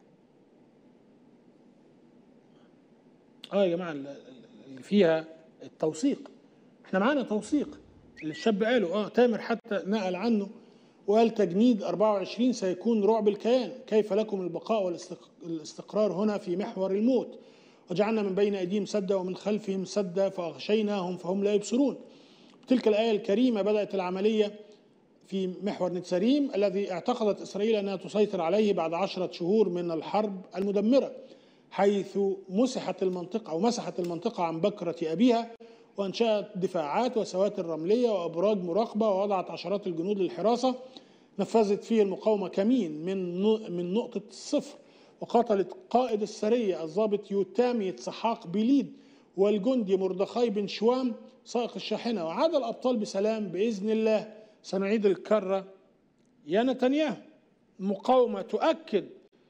اه يا جماعة ال- ال- اللي فيها التوثيق احنا معانا توثيق اللي الشاب قاله اه تامر حتى نقل عنه وقال تجنيد 24 سيكون رعب الكيان كيف لكم البقاء والاستقرار هنا في محور الموت وجعلنا من بين أيديهم سدا ومن خلفهم سدا فأغشيناهم فهم لا يبصرون تلك الآية الكريمة بدأت العملية في محور نتساريم الذي اعتقدت إسرائيل أنها تسيطر عليه بعد عشرة شهور من الحرب المدمرة حيث مسحت المنطقة أو مسحت المنطقة عن بكرة أبيها وأنشأت دفاعات وسواتر رملية وأبراج مراقبة ووضعت عشرات الجنود للحراسة نفذت فيه المقاومة كمين من من نقطة الصفر وقتلت قائد السرية الضابط يوتام يتسحاق بليد والجندي مردخاي بن شوام سائق الشاحنة وعاد الأبطال بسلام بإذن الله سنعيد الكرة يا نتنياهو مقاومة تؤكد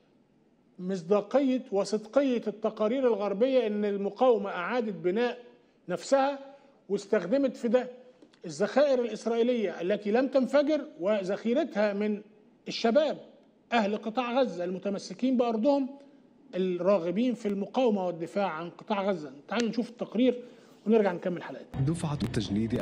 مصداقية وصدقية التقارير الغربية أن المقاومة أعادت بناء نفسها واستخدمت في ده الذخائر الإسرائيلية التي لم تنفجر وذخيرتها من الشباب أهل قطاع غزة المتمسكين بأرضهم الراغبين في المقاومة والدفاع عن قطاع غزة تعالوا نشوف التقرير ونرجع نكمل حلقتنا دفعة التجنيد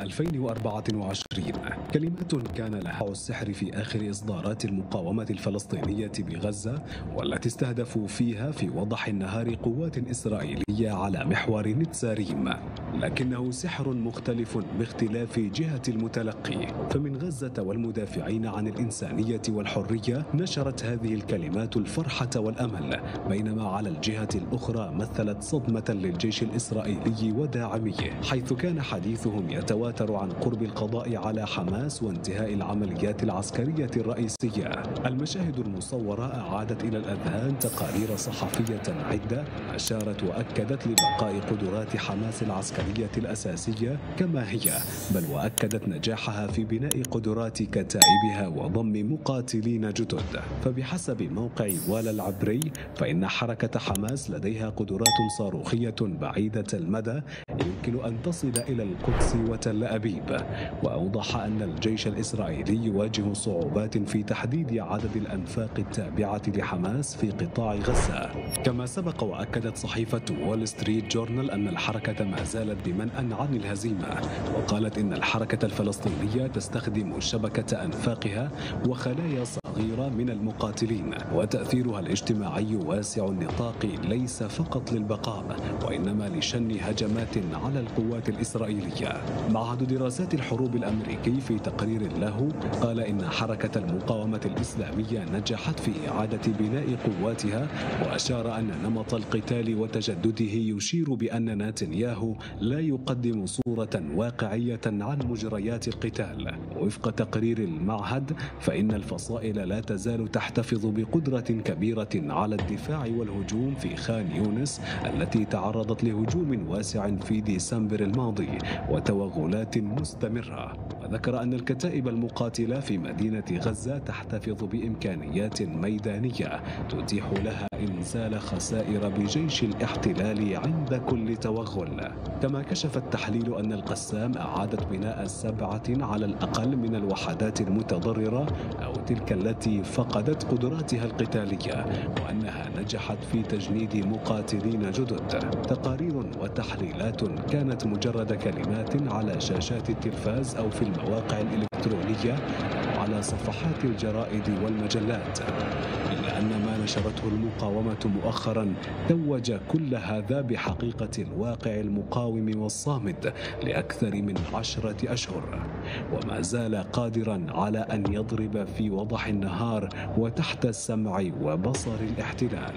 2024 كلمات كان لها السحر في آخر إصدارات المقاومة الفلسطينية بغزة والتي استهدفوا فيها في وضح النهار قوات إسرائيلية على محور نتساريم لكنه سحر مختلف باختلاف جهة المتلقي فمن غزة والمدافعين عن الإنسانية والحرية نشرت هذه الكلمات الفرحة والأمل بينما على الجهة الأخرى مثلت صدمة للجيش الإسرائيلي وداعميه حيث كان حديثهم يتواتر عن قرب القضاء على حماس وانتهاء العمليات العسكرية الرئيسية المشاهد المصورة أعادت إلى الأذهان تقارير صحفية عدة أشارت وأكدت لبقاء قدرات حماس العسكرية الأساسية كما هي بل وأكدت نجاحها في بناء قدرات كتائبها وضم مقاتلين جدد فبحسب موقع والا العبري فإن حركة حماس لديها قدرات صاروخية بعيدة المدى يمكن أن تصل إلى القدس وتل أبيب وأوضح أن الجيش الإسرائيلي يواجه صعوبات في تحديد عدد الأنفاق التابعة لحماس في قطاع غزة كما سبق وأكدت صحيفة وول ستريت جورنال أن الحركة ما زالت بمنأى عن الهزيمة وقالت إن الحركة الفلسطينية تستخدم شبكة أنفاقها وخلايا صغيرة من المقاتلين وتأثيرها الاجتماعي واسع النطاق ليس فقط للبقاء وإنما لشن هجمات على القوات الإسرائيلية معهد دراسات الحروب الأمريكي في تقرير له قال إن حركة المقاومة الإسلامية نجحت في إعادة بناء قواتها وأشار أن نمط القتال وتجدده يشير بأن نتنياهو لا يقدم صورة واقعية عن مجريات القتال وفق تقرير المعهد فإن الفصائل لا تزال تحتفظ بقدرة كبيرة على الدفاع والهجوم في خان يونس التي تعرضت لهجوم واسع في ديسمبر الماضي وتوغلات مستمرة وذكر أن الكتائب المقاتلة في مدينة غزة تحتفظ بإمكانيات ميدانية تتيح لها إنزال خسائر بجيش الاحتلال عند كل توغل كما كشف التحليل أن القسام أعادت بناء سبعة على الأقل من الوحدات المتضررة أو تلك التي فقدت قدراتها القتالية وأنها نجحت في تجنيد مقاتلين جدد تقارير وتحليلات كانت مجرد كلمات على شاشات التلفاز أو في المواقع الإلكترونية أو على صفحات الجرائد والمجلات إلا أن ما نشرته المقاومة مؤخرا توج كل هذا بحقيقة الواقع المقاوم والصامد لأكثر من عشرة أشهر وما زال قادرا على أن يضرب في وضح النهار وتحت السمع وبصر الاحتلال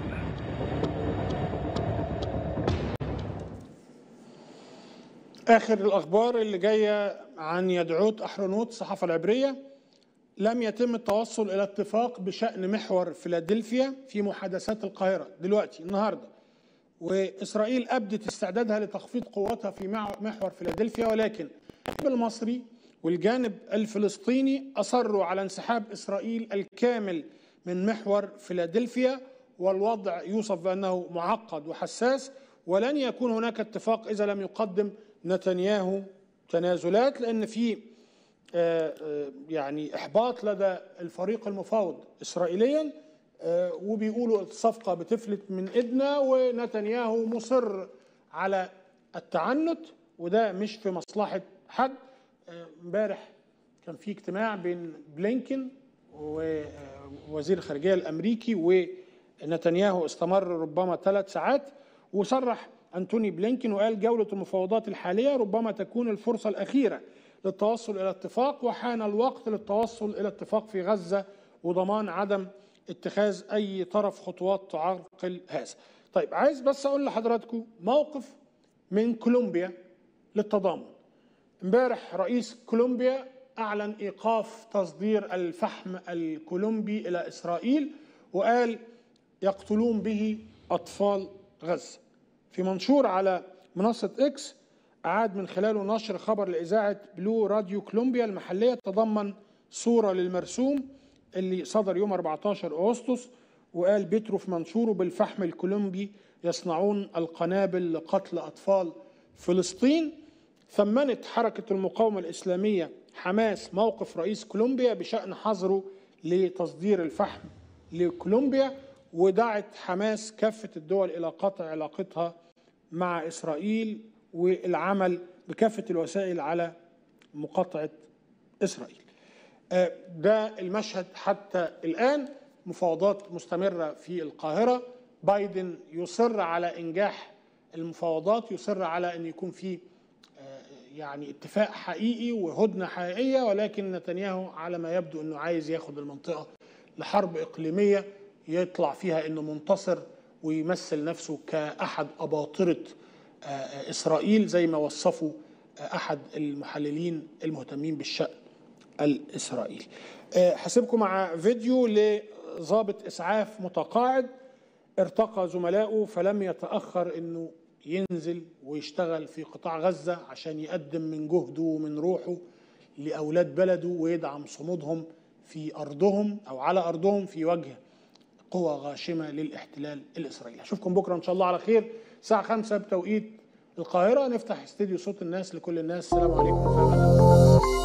آخر الأخبار اللي جاية عن يدعوت أحرنوت الصحافة العبرية لم يتم التوصل إلى اتفاق بشأن محور فيلادلفيا في محادثات القاهرة دلوقتي النهاردة وإسرائيل أبدت استعدادها لتخفيض قوتها في محور فيلادلفيا ولكن الجانب المصري والجانب الفلسطيني أصروا على انسحاب إسرائيل الكامل من محور فيلادلفيا والوضع يوصف بأنه معقد وحساس ولن يكون هناك اتفاق إذا لم يقدم نتنياهو تنازلات لأن في يعني إحباط لدى الفريق المفاوض إسرائيليا وبيقولوا الصفقة بتفلت من إيدنا ونتنياهو مصر على التعنت وده مش في مصلحة حد آه، امبارح كان في اجتماع بين بلينكن ووزير الخارجيه الامريكي ونتنياهو استمر ربما ثلاث ساعات وصرح انتوني بلينكن وقال جوله المفاوضات الحاليه ربما تكون الفرصه الاخيره للتوصل الى اتفاق وحان الوقت للتوصل الى اتفاق في غزه وضمان عدم اتخاذ اي طرف خطوات تعرقل هذا. طيب عايز بس اقول لحضراتكم موقف من كولومبيا للتضامن. امبارح رئيس كولومبيا اعلن ايقاف تصدير الفحم الكولومبي الى اسرائيل وقال يقتلون به اطفال غزه. في منشور على منصه اكس أعاد من خلاله نشر خبر لإذاعة بلو راديو كولومبيا المحلية تضمن صورة للمرسوم اللي صدر يوم 14 أغسطس وقال بيترو في منشوره بالفحم الكولومبي يصنعون القنابل لقتل أطفال فلسطين ثمنت حركة المقاومة الإسلامية حماس موقف رئيس كولومبيا بشأن حظره لتصدير الفحم لكولومبيا ودعت حماس كافة الدول إلى قطع علاقتها مع إسرائيل والعمل بكافة الوسائل على مقاطعة إسرائيل آه، ده المشهد حتى الآن مفاوضات مستمرة في القاهرة بايدن يصر على إنجاح المفاوضات يصر على أن يكون في آه، يعني اتفاق حقيقي وهدنة حقيقية ولكن نتنياهو على ما يبدو أنه عايز ياخد المنطقة لحرب إقليمية يطلع فيها أنه منتصر ويمثل نفسه كأحد أباطرة آه، إسرائيل زي ما وصفه آه، أحد المحللين المهتمين بالشأن الإسرائيلي آه، هسيبكم مع فيديو لضابط إسعاف متقاعد ارتقى زملائه فلم يتأخر أنه ينزل ويشتغل في قطاع غزة عشان يقدم من جهده ومن روحه لأولاد بلده ويدعم صمودهم في أرضهم أو على أرضهم في وجه قوى غاشمة للاحتلال الإسرائيلي أشوفكم بكرة إن شاء الله على خير الساعة 5 بتوقيت القاهرة نفتح استديو صوت الناس لكل الناس السلام عليكم ورحمة الله